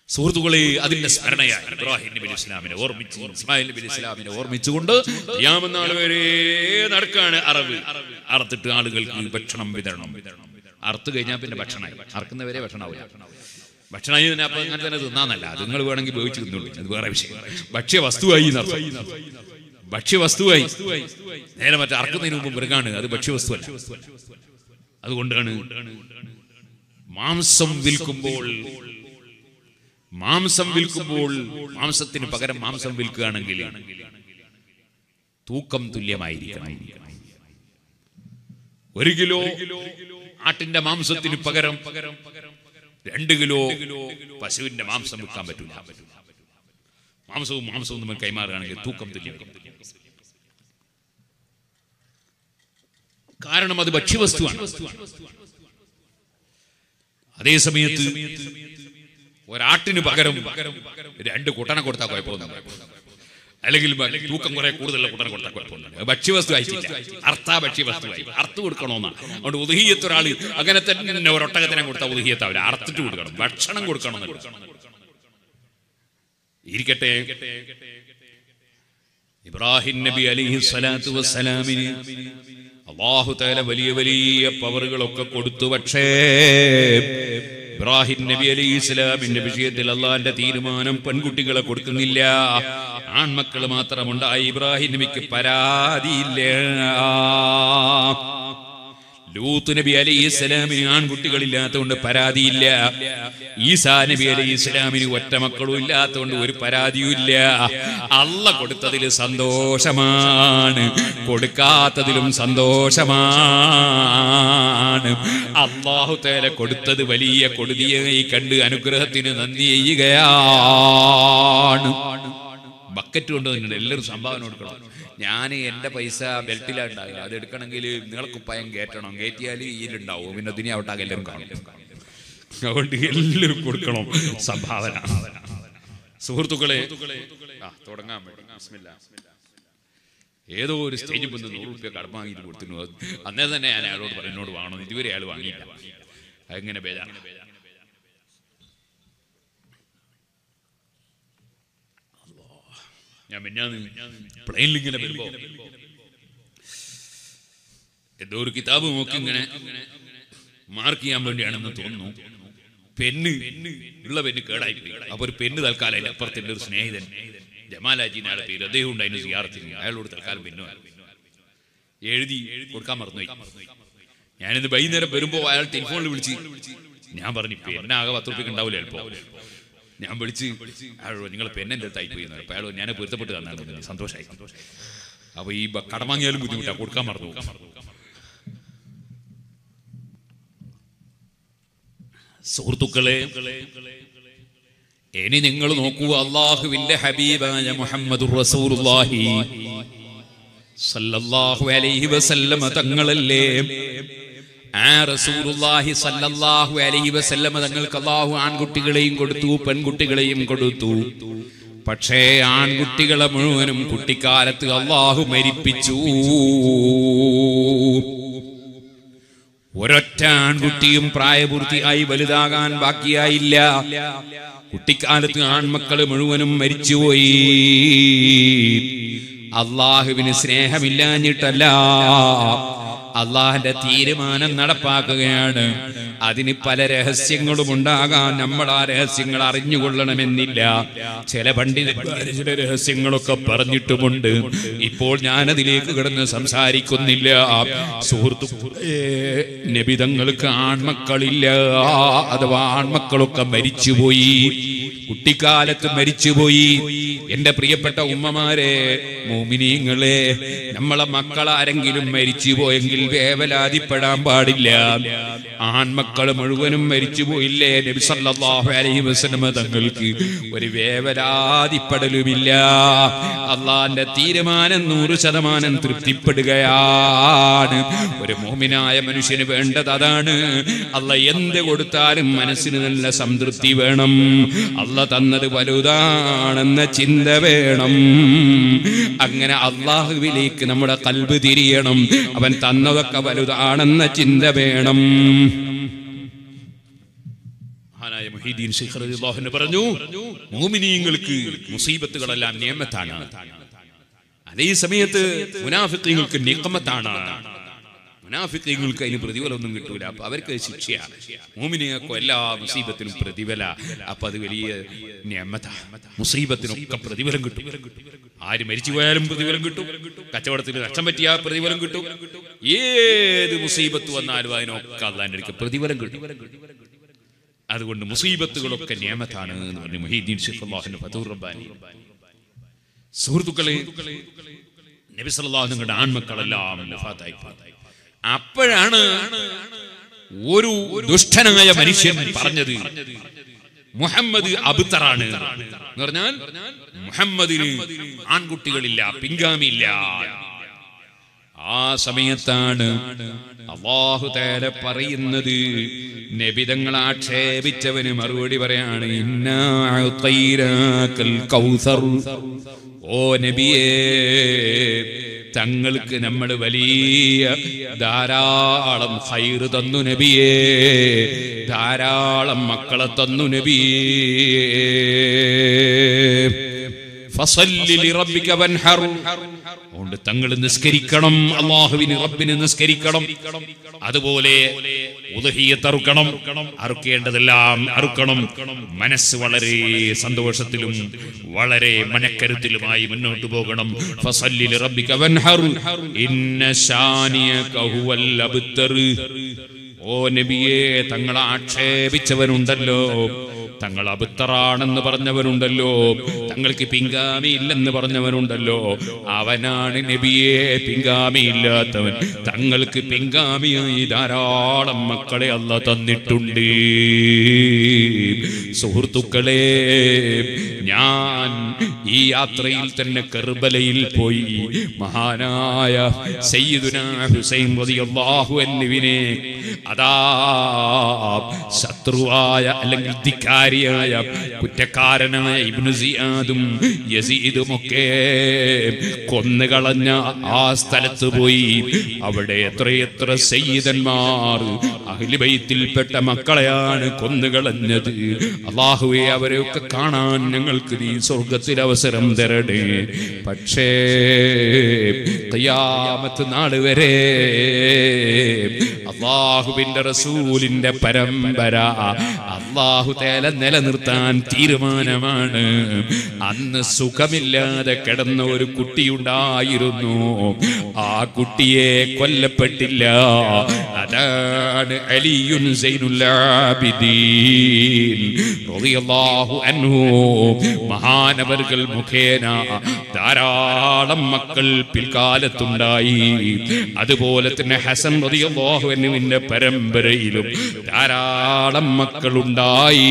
സുഹൃത്തുക്കളെ അതിന്റെ സ്മരണയായി ഇബ്രാഹിം നബി അലൈഹി ഇസ്ലാമിനെ ഓർമ്മിച്ച് ഇസ്മായിൽ നബി അലൈഹി ഇസ്ലാമിനെ ഓർമ്മിച്ചുകൊണ്ട് യാമനാൾ വരെ നടക്കാണ് അറവ് അറുത്തിട്ട് ആളുകൾക്ക് ഭക്ഷണം വിതരണം അറുത്ത് കഴിഞ്ഞാൽ പിന്നെ ഭക്ഷണമായി അറക്കുന്നവരെ ഭക്ഷണമാവില്ല ഭക്ഷണമായി തന്നെ അപ്പൊ അങ്ങനെ തന്നെ തിന്നാന്നല്ല അത് നിങ്ങൾ വേണമെങ്കിൽ ഉപയോഗിച്ച് തിന്നുള്ളൂ അത് വേറെ വിഷയം ഭക്ഷ്യ വസ്തുവായി എന്നർത്ഥം. ഭക്ഷ്യവസ്തുവായി നേരെ മറ്റേ അറക്കുന്നതിന് മുമ്പ് മൃഗാണ് അത് ഭക്ഷ്യവസ്തുവല്ല അതുകൊണ്ടാണ് മാംസം വിൽക്കുമ്പോൾ മാംസം വിൽക്കുമ്പോൾ മാംസത്തിന് പകരം മാംസം വിൽക്കുകയാണെങ്കിൽ തൂക്കം തുല്യമായിരിക്കണം ഒരു കിലോ ആട്ടിന്റെ മാംസത്തിന് പകരം രണ്ട് കിലോ പശുവിന്റെ മാംസം വിൽക്കാൻ പറ്റില്ല മാംസവും മാംസവും നമ്മൾ കൈമാറുകയാണെങ്കിൽ തൂക്കം തുല്യം കാരണം അത് ഭക്ഷ്യവസ്തുവാണ് അതേ സമയത്ത് ഒരാട്ടിന് പകരം രണ്ട് കുട്ടനെ കൊടുത്താൽ കുഴപ്പമൊന്നും അല്ലെങ്കിൽ ബ- തൂക്കം കുറെ കൂടുതലുള്ള കുട്ടനെ കൊടുത്താൽ കുഴപ്പമൊന്നും ഭക്ഷ്യവസ്തു അയച്ചില്ല അർത്ഥ ഭക്ഷ്യവസ്തുവായി അർത്ഥ കൊടുക്കണമെന്നാണ് അതുകൊണ്ട് ഉദഹീയത്ത് ഒരാൾ അങ്ങനെ തന്നെ ഒരൊട്ടകത്തിനെ കൊടുത്താൽ ഉദഹീയത്താവില്ല അർത്ഥിട്ട് കൊടുക്കണം ഭക്ഷണം കൊടുക്കണം എന്നല്ല. ഇരിക്കട്ടെ ഇബ്രാഹിം നബി അലിഹി സ്വലാത്തു വസ്സലാമിന് അള്ളാഹു തആല വലിയ വലിയ പവറുകളൊക്കെ കൊടുത്തു പക്ഷേ ഇബ്രാഹിം നബി അലി ഇസ്ലാമിന്റെ വിഷയത്തിൽ അള്ളാന്റെ തീരുമാനം പെൺകുട്ടികളെ കൊടുക്കുന്നില്ല ആൺമക്കൾ മാത്രമുണ്ടായി ഇബ്രാഹിം നബിക്ക് പരാതിയില്ല ലൂത്ത് നബി അലൈഹി ഇസ്ലാമിന് ആൺകുട്ടികളില്ലാത്തതുകൊണ്ട് പരാതിയില്ല ഈസാ നബി അലൈഹി ഇസ്ലാമിന് ഒറ്റ മക്കളും ഇല്ലാത്തതുകൊണ്ട് ഒരു പരാതിയുമില്ല അല്ല കൊടുത്തതിൽ സന്തോഷമാണ് കൊടുക്കാത്തതിലും സന്തോഷമാണ് അള്ളാഹു തേല കൊടുത്തത് വലിയ കൊടുതിയായി കണ്ട് അനുഗ്രഹത്തിന് നന്ദി ചെയ്യുകയാണ് ബക്കറ്റ് കൊണ്ടുവന്നിട്ടുണ്ട് എല്ലാവരും സംഭാവന കൊടുക്കണം ഞാൻ എൻ്റെ പൈസ ബെൽറ്റിലാണ് ഉണ്ടാകുക അത് എടുക്കണമെങ്കിൽ നിങ്ങളെ കുപ്പായം കയറ്റണം കയറ്റിയാൽ ഈലുണ്ടാവും പിന്നെ അതിനെ ഔട്ടാകെ എല്ലാവരും കാണും അതുകൊണ്ട് എല്ലാവരും കൊടുക്കണം സംഭാവന സുഹൃത്തുക്കളെ ആ തുടങ്ങാൻ വേണ്ടി ബിസ്മില്ലാ. ഏതോ ഒരു സ്റ്റേജിൽ വന്ന് നൂറ് റുപ്യ കടം വാങ്ങിയിട്ട് കൊടുത്തിരുന്നു അത് അന്നേ തന്നെ ഞാൻ അയാളോട് പറഞ്ഞു എന്നോട് വാങ്ങണം ഇതുവരെ അയാൾ വാങ്ങിയില്ല അതെങ്ങനെ ബേജാണ് ഞാൻ മിന്നാന്ന് പ്ലെയിനിൽ ഇങ്ങനെ വരുമ്പോ എന്തോ ഒരു കിതാബ് നോക്കി ഇങ്ങനെ മാർക്ക് ചെയ്യാൻ വേണ്ടിയാണെന്ന് തോന്നുന്നു പെണ്ണ് ഉള്ള പെണ്ണ് കേടായി പോയി അപ്പൊ ഒരു പെണ്ണ് തൽക്കാലം അതിന്റെ അപ്പുറത്തിന്റെ ഒരു സ്നേഹിതൻ ജമാലാജീന്റെ ആളെ പേര് അദ്ദേഹം ഉണ്ടായിരുന്നു സിയാർത്തിന് അയാളോട് തൽക്കാലം പെണ്ണു എഴുതി കൊടുക്കാൻ മറന്നുപോയി ഞാനിന്ന് വൈകുന്നേരം വരുമ്പോ അയാൾ ടെലിഫോണിൽ വിളിച്ച് ഞാൻ പറഞ്ഞു പെണ്ണാകെ പത്ത് റുപ്യക്ക് ഉണ്ടാവില്ല ചിലപ്പോ ഞാൻ വിളിച്ച് അയാളോട് നിങ്ങൾ പെണ്ണെന്റെ അടുത്തായി പോയി എന്ന് പറഞ്ഞു. അപ്പൊ അയാൾ ഞാൻ പൊരുത്തപ്പെട്ട് തന്നാണ് സന്തോഷമായി അപ്പൊ ഈ ബ- കടം വാങ്ങിയാലും ബുദ്ധിമുട്ടാ കൊടുക്കാൻ മറന്നു സുഹൃത്തുക്കളെ ഇനി നിങ്ങൾ നോക്കൂ അള്ളാഹുവിന്റെ ഹബീബായ മുഹമ്മദ് റസൂലുള്ളാഹി സല്ലല്ലാഹു അലൈഹി വസല്ലമ തങ്ങളല്ലേ ആ റസൂലുള്ളാഹി സല്ലല്ലാഹു അലൈഹി വസല്ലമ തങ്ങൾക്ക് അള്ളാഹു ആൺകുട്ടികളെയും കൊടുത്തു പെൺകുട്ടികളെയും കൊടുത്തു പക്ഷേ ആൺകുട്ടികളെ മുഴുവനും കുട്ടിക്കാലത്ത് അള്ളാഹു മരിപ്പിച്ചു ഒരൊറ്റ ആൺകുട്ടിയും പ്രായപൂർത്തിയായി വലുതാകാൻ ബാക്കിയായില്ല കുട്ടിക്കാലത്ത് ആൺമക്കള് മുഴുവനും മരിച്ചുപോയി അള്ളാഹുവിന് സ്നേഹമില്ലാഞ്ഞിട്ടല്ല അള്ളാഹിന്റെ തീരുമാനം നടപ്പാക്കുകയാണ് അതിന് പല രഹസ്യങ്ങളും ഉണ്ടാകാൻ നമ്മൾ ആ രഹസ്യങ്ങൾ അറിഞ്ഞുകൊള്ളണമെന്നില്ല ചില പണ്ഡിതന്മാര് ചില രഹസ്യങ്ങളൊക്കെ പറഞ്ഞിട്ടുമുണ്ട് ഇപ്പോൾ ഞാൻ അതിലേക്ക് കിടന്ന് സംസാരിക്കുന്നില്ല സുഹൃത്തുക്കളെ നബിതങ്ങൾക്ക് ആൺമക്കളില്ല അഥവാ ആൺമക്കളൊക്കെ മരിച്ചുപോയി കുട്ടിക്കാലത്ത് മരിച്ചുപോയി എന്റെ പ്രിയപ്പെട്ട ഉമ്മമാരെ മോമിനീങ്ങളെ നമ്മളെ മക്കളാരെങ്കിലും മരിച്ചുപോയെങ്കിൽ വേവലാതിപ്പെടാൻ പാടില്ല ആൺമക്കൾ മുഴുവനും മരിച്ചുപോയില്ലേ നബി സല്ലല്ലാഹു അലൈഹി വസല്ലമ തങ്ങൾക്ക് ഒരു വേവലാതിപ്പെടലുമില്ല അള്ളാന്റെ തീരുമാനം നൂറ് ശതമാനം തൃപ്തിപ്പെടുകയാണ് ഒരു മോമിനായ മനുഷ്യന് വേണ്ടത് അതാണ് അല്ല എന്ത് കൊടുത്താലും മനസ്സിന് നല്ല സംതൃപ്തി വേണം അല്ല തന്നത് വലുതാണെന്ന ചിന്ത വേണം അങ്ങനെ അള്ളാഹുവിലേക്ക് നമ്മുടെ കൽബ് തിരിയണം അവൻ തന്നതൊക്കെ വലുതാണെന്ന ചിന്ത വേണം മഹാനായ മുഹീദ്ദീൻ ശൈഖ് റളിയല്ലാഹു അൻഹു പറഞ്ഞു മോമിനീങ്ങൾക്ക് മുസീബത്തുകളെല്ലാം നിയമത്താണ് അതേ സമയത്ത് മുനാഫിക്കീങ്ങൾക്ക് നിക്കമത്താണ് മുനാഫിക്കീങ്ങൾക്ക് അതിന് പ്രതിഫലമൊന്നും കിട്ടൂല അപ്പൊ അവർക്ക് ശിക്ഷയാണ് മോമിനിയൊക്കെ എല്ലാ മുസീബത്തിനും പ്രതിഫല അപ്പൊ അത് വലിയ നിയമത മുസീബത്തിനൊക്കെ പ്രതിഫലം കിട്ടും ആര് മരിച്ചു പോയാലും പ്രതിഫലം കിട്ടും കച്ചവടത്തിൽ നഷ്ടം പറ്റിയാൽ പ്രതിഫലം കിട്ടും ഏത് മുസീബത്ത് വന്നാലും അതിനൊക്കെ അള്ളാന്റെ അടുക്കൽ പ്രതിഫലം കിട്ടും അതുകൊണ്ട് മുസീബത്തുകളൊക്കെ നിയമത്താണ് എന്ന് പറഞ്ഞു മുഹീദ്ദീൻ ഷെയ്ഖ് അള്ളാഹുന്റെ ഫതൂർ റബ്ബാനി സുഹൃത്തുക്കളെ നബി സല്ലല്ലാഹു നിങ്ങളുടെ ആൺമക്കളെല്ലാം വഫാത്തായി പോയി. അപ്പോഴാണ് ഒരു ദുഷ്ടനായ മനുഷ്യൻ പറഞ്ഞത് മുഹമ്മദ് അബുത്തറാണ് എന്ന് പറഞ്ഞാൽ മുഹമ്മദിന് ആൺകുട്ടികളില്ല പിൻഗാമിയില്ല ആ സമയത്താണ് അള്ളാഹു തേല പറയുന്നത് നബിതങ്ങൾ ആക്ഷേപിച്ചവന് മറുപടി പറയാണ് ഇന്നാ അഅ്തൈനാക്കൽ കൗസർ. ഓ നബിയേ തങ്ങൾക്ക് നമ്മൾ വലിയ ധാരാളം ഹൈറ് തന്നു നബിയേ ധാരാളം മക്കളെ തന്നു നബിയേ ഫസല്ലി ലിറബ്ബിക വൻഹർ. അതുകൊണ്ട് തങ്ങൾ നിസ്കരിക്കണം അള്ളാഹുവിന് റബ്ബിന് നിസ്കരിക്കണം അതുപോലെ ഉദഹിയത്ത് അറുക്കണം അറുക്കേണ്ടതെല്ലാം അറുക്കണം മനസ്സ് വളരെ സന്തോഷത്തിലും വളരെ മനക്കരുത്തിലുമായി മുന്നോട്ട് പോകണം ഫസല്ലി ലിറബ്ബിക വൻഹർ. ഇന്ന ശാനിയക ഹുവൽ അബ്തർ. ഓ നബിയെ തങ്ങളെ ആക്ഷേപിച്ചവനുണ്ടല്ലോ തങ്ങൾ അബുത്തറാണെന്ന് പറഞ്ഞവനുണ്ടല്ലോ തങ്ങൾക്ക് പിങ്കാമി ഇല്ലെന്ന് പറഞ്ഞവനുണ്ടല്ലോ അവനാണ് നബിയെ പിങ്കാമി ഇല്ലാത്തവൻ തങ്ങൾക്ക് പിങ്കാമിയായി ധാരാളം മക്കളെ അല്ല തന്നിട്ടുണ്ട് സുഹൃത്തുക്കളെ ഞാൻ ഈ യാത്രയിൽ തന്നെ കർബലയിൽ പോയി മഹാനായ സയ്യിദുന ഹുസൈൻ റളിയല്ലാഹു അൻഹുവിനെ അതാ ശത്രുവായ അല്ലെങ്കിൽ ധിക്കാരിയായ കുറ്റക്കാരനായ ഇബ്നു സിയാദും യസീദും ഒക്കെ കൊന്നുകളഞ്ഞ ആ സ്ഥലത്ത് പോയി അവിടെ എത്രയെത്ര സയ്യിദന്മാർ അഖിലുബൈത്തിൽപ്പെട്ട മക്കളെയാണ് കൊന്നുകളഞ്ഞത് അള്ളാഹുവെ അവരെയൊക്കെ കാണാൻ ഞങ്ങൾക്ക് നീ സ്വർഗത്തിൽ അവസരം തരണേ പക്ഷേ ഖിയാമത്ത് നാട് വരെ അള്ളാഹുവിന്റെ റസൂലിന്റെ പരമ്പര അള്ളാഹു തേല നിലനിർത്താൻ തീരുമാനമാണ് അന്ന് സുഖമില്ലാതെ കിടന്ന ഒരു കുട്ടിയുണ്ടായിരുന്നു ആ കുട്ടിയെ കൊല്ലപ്പെട്ടില്ല അതാണ് അലിയുൻ സൈനുൽ ആബിദീൻ റളിയല്ലാഹു അൻഹു മഹാനവറുകൾ മുഖേന ധാരാളം മക്കൾ പിൽക്കാലത്തുണ്ടായി അതുപോലെ തന്നെ ഹസൻ റളിയല്ലാഹു അൻഹുവിന്റെ പരമ്പരയിലും ധാരാളം മക്കളുണ്ടായി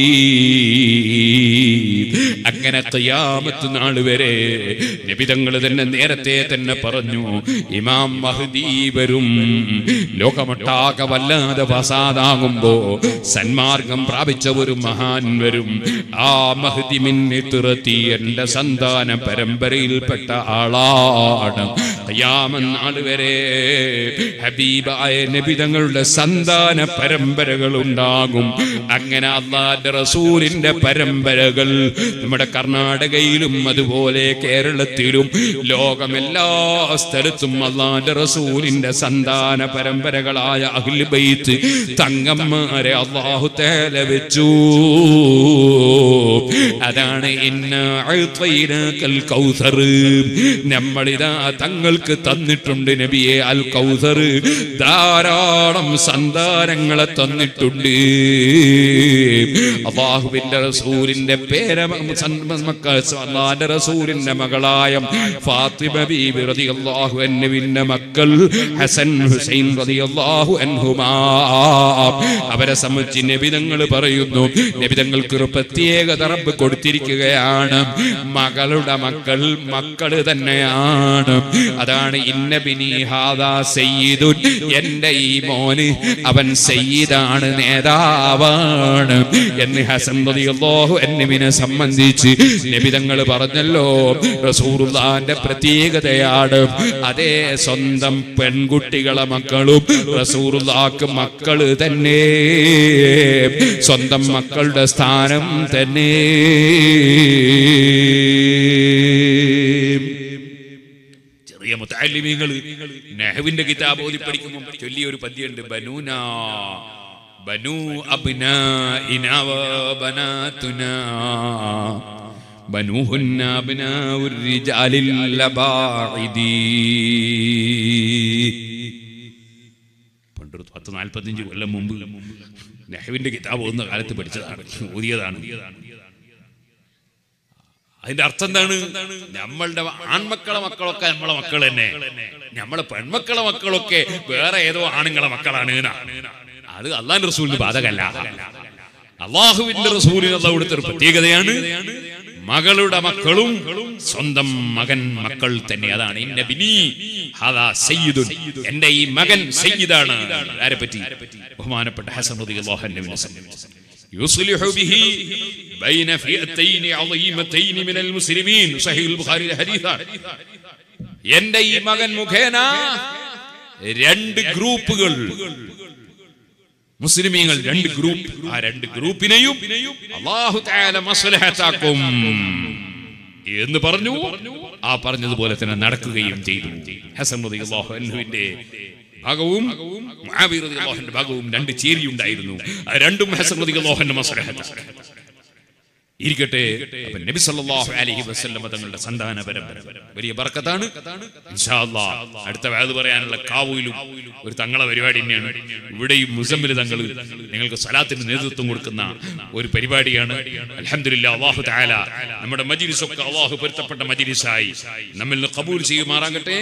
അങ്ങനെ ഖിയാമത്ത് നാൾ വരെ നബിതങ്ങൾ തന്നെ നേരത്തെ തന്നെ പറഞ്ഞു ഇമാം മഹദി വരും ലോകമൊട്ടാകെ വല്ലാതെ ഫസാദാകുമ്പോ സന്മാർഗം പ്രാപിച്ച ഒരു മഹാൻ വരും ആ മഹദി മിന്നിത്തിറത്തി എന്റെ സന്താന പരമ്പരയിൽപ്പെട്ട ആളാണ് ഖിയാമത്ത് നാൾ വരെ ഹബീബായ നബിതങ്ങളുടെ സന്താന പരമ്പരകൾ ഉണ്ടാകും അങ്ങനെ അള്ളാന്റെ റസൂലിന്റെ പരമ്പരകൾ നമ്മുടെ കർണാടകയിലും അതുപോലെ കേരളത്തിലും ലോകമെല്ലാ സ്ഥലത്തും അള്ളാന്റെ റസൂലിന്റെ സന്താന പരമ്പരകളായ അഖിൽ ബൈത്ത് തങ്ങന്മാരെ അള്ളാഹു തേല വെച്ചു അതാണ് ഇന്ന അഅ്തൈനാക്കൽ കൗസർ നമ്മളിതാ തങ്ങൾക്ക് തന്നിട്ടുണ്ട് നബിയെ അൽ കൗസർ ധാരാളം സന്താനങ്ങളെ തന്നിട്ടുണ്ട് അള്ളാഹുവിന്റെ റസൂലിന്റെ പേര മക്കൾ അള്ളാന്റെ റസൂലിന്റെ മകളായ ഫാത്തിമ ബീബി റളിയല്ലാഹു അൻഹുവിന്റെ മക്കൾ ഹസൻ ഹുസൈൻ റളിയല്ലാഹു അൻഹുമാ അവരെ സംബന്ധിച്ച് നബിതങ്ങൾ പറയുന്നു നബിതങ്ങൾക്ക് ഒരു പ്രത്യേക റബ്ബ് കൊടുത്തിരിക്കുകയാണ് മകളുടെ മക്കൾ മക്കള് തന്നെയാണ് അതാണ് ഇന്നബിനി ഹാദാ സയ്യിദുൻ എന്റെ ഈ മോന് അവൻ സയ്യിദാണ് നേതാവാണ് എന്ന് ഹസൻ റളിയല്ലാഹു അൻഹുവിനെ സംബന്ധിച്ച് നബിതങ്ങൾ പറഞ്ഞല്ലോ റസൂലുള്ളാന്റെ പ്രത്യേകതയാണ് അതേ സ്വന്തം പെൺകുട്ടികളെ മക്കളും റസൂലുള്ളാക്ക് മക്കള് തന്നെ സ്വന്തം മക്കളുടെ സ്ഥാനം തന്നെ ചെറിയ മുത്താലിമീങ്ങൾ നെഹവിന്റെ കിതാബ് ഓതി പഠിക്കുമ്പോൾ ചൊല്ലിയ ഒരു പദ്യമുണ്ട് ബനൂന ബനു അബ്നാഇനാ വ ബനാതുനാ ബനൂഹുന്ന അബ്നാഉർ റിജാലിൽ ലബാഇദി പണ്ടൊരു പത്ത് നാൽപ്പത്തിയഞ്ച് കൊല്ലം മുമ്പ് നെഹവിന്റെ കിതാബ് ഓതുന്ന കാലത്ത് പഠിച്ചതാണ് ഓതിയതാണ് അതിന്റെ അർത്ഥം എന്താണ് നമ്മളുടെ ആൺമക്കളെ മക്കളൊക്കെ നമ്മളെ മക്കൾ തന്നെ നമ്മളെ പെൺമക്കളെ മക്കളൊക്കെ വേറെ ഏതോ ആണുങ്ങളെ മക്കളാണ് എന്നാ. അത് അള്ളാൻ റസൂലിന് ബാധകല്ല അള്ളാഹുവിന്റെ റസൂലിന് അത് അവിടുത്തെ ഒരു പ്രത്യേകതയാണ് മകളുടെ മക്കളും സ്വന്തം മകൻ മക്കൾ തന്നെ അതാണ് ഇന്ന ബിനി ഹദാ സയ്യിദുൻ എന്റെ ഈ മകൻ സയ്യിദാണ് ആരെ പറ്റി ബഹുമാനപ്പെട്ട ഹസൻ റളിയല്ലാഹു അൻഹുവിനെ സംബന്ധിച്ച് يصلح به بين فئتين عظيمتين من المسلمين صحيح البخاري الحديث എന്റെ ഈ മകൻ മുഖേന രണ്ട് ഗ്രൂപ്പുകൾ മുസ്ലിമീങ്ങൾ രണ്ട് ഗ്രൂപ്പ് ആ രണ്ട് ഗ്രൂപ്പിനെയും അള്ളാഹു തആല മസ്ലഹത്താക്കും എന്ന് പറഞ്ഞു ആ പറഞ്ഞതുപോലെ തന്നെ നടക്കുകയും ചെയ്തു ഹസൻ റളിയല്ലാഹു അൻഹുവിന്റെ ഭാഗവും മുആവിയ റളിയല്ലാഹു അൻഹുവിന്റെ ഭാഗവും രണ്ട് ചേരിയുണ്ടായിരുന്നു ആ രണ്ടും ഹസൻ റളിയല്ലാഹുവിന്റെ മസ്ലഹത്ത് ഇരിക്കട്ടെ അപ്പൊ നബി സല്ലല്ലാഹു അലൈഹി വസല്ലം തങ്ങളുടെ സന്താന പരമ്പര വലിയ ബർക്കത്താണ് ഇൻഷാ അല്ലാഹ് അടുത്ത വേദ പറയാനുള്ള കാവൂലും ഒരു തങ്ങളെ പരിപാടി തന്നെയാണ് ഇവിടെയും മുസമ്മിൽ തങ്ങൾ നിങ്ങൾക്ക് സലാത്തിന് നേതൃത്വം കൊടുക്കുന്ന ഒരു പരിപാടിയാണ് അൽഹംദുലില്ലാ അല്ലാഹു തആല നമ്മുടെ മജ്ലിസ് ഒക്കെ അല്ലാഹു പൊരുത്തപ്പെട്ട മജ്ലിസായി നമ്മിൽ നിന്ന് കബൂൽ ചെയ്യുമാറാകട്ടെ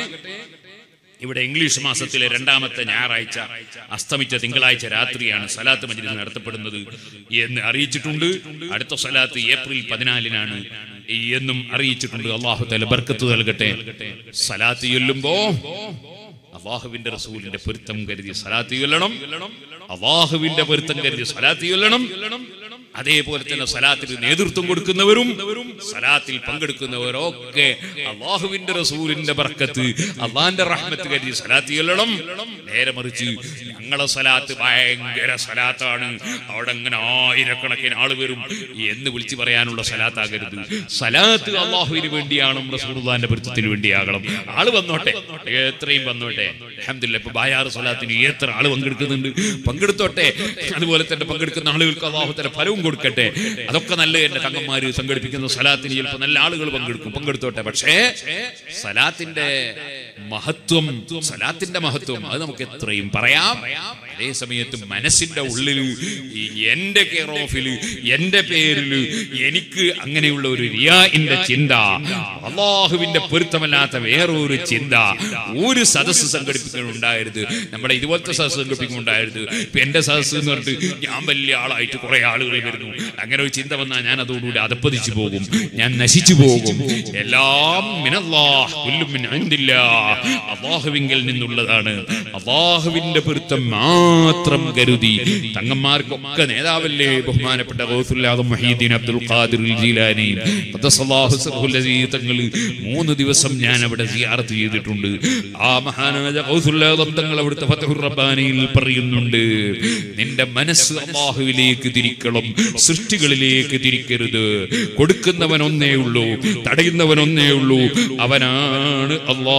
ഇവിടെ ഇംഗ്ലീഷ് മാസത്തിലെ രണ്ടാമത്തെ ഞായറാഴ്ച അസ്തമിച്ച തിങ്കളാഴ്ച രാത്രിയാണ് സലാത്ത് മജ്ലിസ് നടത്തപ്പെടുന്നത് എന്ന് അറിയിച്ചിട്ടുണ്ട് അടുത്ത സലാത്ത് ഏപ്രിൽ പതിനാലിനാണ് എന്നും അറിയിച്ചിട്ടുണ്ട് അള്ളാഹു തല ബർക്കത്ത് നൽകട്ടെ സലാത്ത് ചൊല്ലുമ്പോ അള്ളാഹുവിന്റെ റസൂലിന്റെ പൊരുത്തം കരുതി സലാത്ത് ചൊല്ലണം അള്ളാഹുവിന്റെ പൊരുത്തം കരുതി സലാത്ത് ചൊല്ലണം അതേപോലെ തന്നെ സലാത്തിന് നേതൃത്വം കൊടുക്കുന്നവരും സലാത്തിൽ പങ്കെടുക്കുന്നവരൊക്കെ അള്ളാഹുവിന്റെ റസൂലിന്റെ ബർക്കത്ത് അള്ളാന്റെ റഹ്മത്ത് കരുതി സലാത്ത് ചൊല്ലണം നേരെ മറിച്ച് ഞങ്ങളെ സലാത്ത് ഭയങ്കര സലാത്താണ് അവിടെ അങ്ങനെ ആയിരക്കണക്കിന് ആള് വരും എന്ന് വിളിച്ചു പറയാനുള്ള സലാത്താകരുത് സലാത്ത് അള്ളാഹുവിന് വേണ്ടിയാണ് റസൂർദാന്റെ പൊരുത്തത്തിന് വേണ്ടിയാകണം ആള് വന്നോട്ടെ എത്രയും വന്നോട്ടെ അഹമ്മദില്ല ഇപ്പൊ ബായാറ് സലാത്തിന് എത്ര ആള് പങ്കെടുക്കുന്നുണ്ട് പങ്കെടുത്തോട്ടെ അതുപോലെ തന്നെ പങ്കെടുക്കുന്ന ആളുകൾക്ക് അള്ളാഹു തല ഫലവും കൊടുക്കട്ടെ അതൊക്കെ നല്ല എന്റെ തങ്ങന്മാര് സംഘടിപ്പിക്കുന്ന സലാത്തിന് ചിലപ്പോൾ നല്ല ആളുകൾ പങ്കെടുക്കും പങ്കെടുത്തോട്ടെ പക്ഷേ സലാത്തിന്റെ മഹത്വം സലാത്തിന്റെ മഹത്വം അത് നമുക്ക് എത്രയും പറയാം അതേ സമയത്ത് മനസ്സിന്റെ ഉള്ളിൽ ഈ എന്റെ കെയർ ഓഫില് എന്റെ പേരില് എനിക്ക് അങ്ങനെയുള്ള ഒരു റിയാഇന്റെ ചിന്ത അള്ളാഹുവിന്റെ പൊരുത്തമല്ലാത്ത വേറൊരു ചിന്ത ഒരു സദസ്സ് സംഘടിപ്പിക്കുന്നുണ്ടായിരുന്നു നമ്മുടെ ഇതുപോലത്തെ സദസ്സ് സംഘടിപ്പിക്കുന്നുണ്ടായിരുന്നു ഇപ്പൊ എന്റെ സദസ്സ് എന്ന് പറഞ്ഞിട്ട് ഞാൻ വലിയ ആളായിട്ട് കുറെ ആളുകൾ വരുന്നു അങ്ങനെ ഒരു ചിന്ത വന്നാൽ ഞാൻ അതോടുകൂടി അതപ്പതിച്ചു പോകും ഞാൻ നശിച്ചു പോകും എല്ലാം മിനല്ലാഹ് കുല്ലും മിൻ ഇൻദില്ലാഹ്. അള്ളാഹുവിങ്കിൽ നിന്നുള്ളതാണ് അള്ളാഹുവിന്റെ പൊരുത്തം മാത്രം കരുതി തങ്ങന്മാർക്കൊക്കെ നേതാവല്ലേ ബഹുമാനപ്പെട്ട ഗൗസുല്ലാദം മഹീദ്ദീൻ അബ്ദുൽ ഖാദിർ ജീലാനി ഖദ്ദസല്ലാഹു സിർഹുൽ അസീസ് തങ്ങൾ മൂന്ന് ദിവസം ഞാൻ അവിടെ സിയാറത്ത് ചെയ്തിട്ടുണ്ട് ആ മഹാനായ ഗൗസുല്ലാദം തങ്ങൾ അവിടുത്തെ ഫതഹുർ റബ്ബാനിയിൽ പറയുന്നുണ്ട് നിന്റെ മനസ്സ് അള്ളാഹുവിലേക്ക് തിരിക്കണം സൃഷ്ടികളിലേക്ക് തിരിക്കരുത് കൊടുക്കുന്നവൻ ഒന്നേ ഉള്ളൂ തടയുന്നവൻ ഒന്നേ ഉള്ളൂ അവനാണ്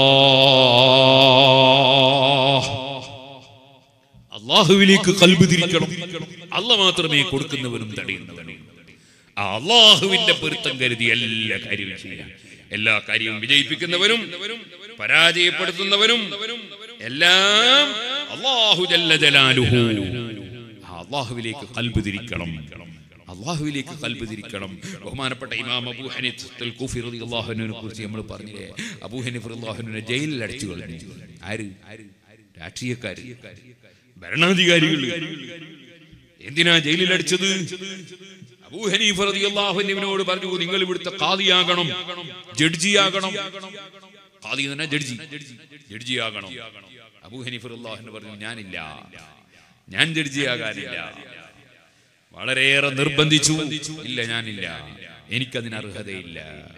അള്ളാഹ് അള്ളാഹുവിലേക്ക് കൽബ് തിരിക്കണം അല്ല മാത്രമേ കൊടുക്കുന്നവനും തടയുന്നവനും ആ അള്ളാഹുവിന്റെ പൊരുത്തം കരുതി എല്ലാ കാര്യവും ചെയ്യാം എല്ലാ കാര്യവും വിജയിപ്പിക്കുന്നവനും പരാജയപ്പെടുത്തുന്നവനും എല്ലാം അള്ളാഹു ജല്ല ജലാലുഹു ആ അള്ളാഹുവിലേക്ക് കൽബ് തിരിക്കണം അള്ളാഹുവിലേക്ക് കൽബ് തിരിക്കണം ബഹുമാനപ്പെട്ട ഇമാം അബൂ ഹനീഫ് കൂഫി റളിയല്ലാഹുവിനെ കുറിച്ച് നമ്മൾ പറഞ്ഞില്ലേ അബൂ ഹനീഫ് റളിയല്ലാഹുവിനെ ജയിലിൽ അടച്ചു കളഞ്ഞു ആര് രാഷ്ട്രീയക്കാര് ഭരണാധികാരികൾ എന്തിനാ ജയിലിൽ അടിച്ചത് അബൂ ഹനീഫ് റളിയല്ലാഹു അൻഹുവിനോട് പറഞ്ഞു നിങ്ങൾ ഇവിടുത്തെ ഖാദിയാകണം ജഡ്ജിയാകണം ഖാദി എന്ന് പറഞ്ഞാൽ ജഡ്ജി ജഡ്ജിയാകണം അബൂ ഹനീഫുല്ലാഹിന് പറഞ്ഞു ഞാനില്ല ഞാൻ ജഡ്ജിയാകാനില്ല വളരെയേറെ നിർബന്ധിച്ചു ഇല്ല ഞാനില്ല എനിക്കതിന് അർഹതയില്ല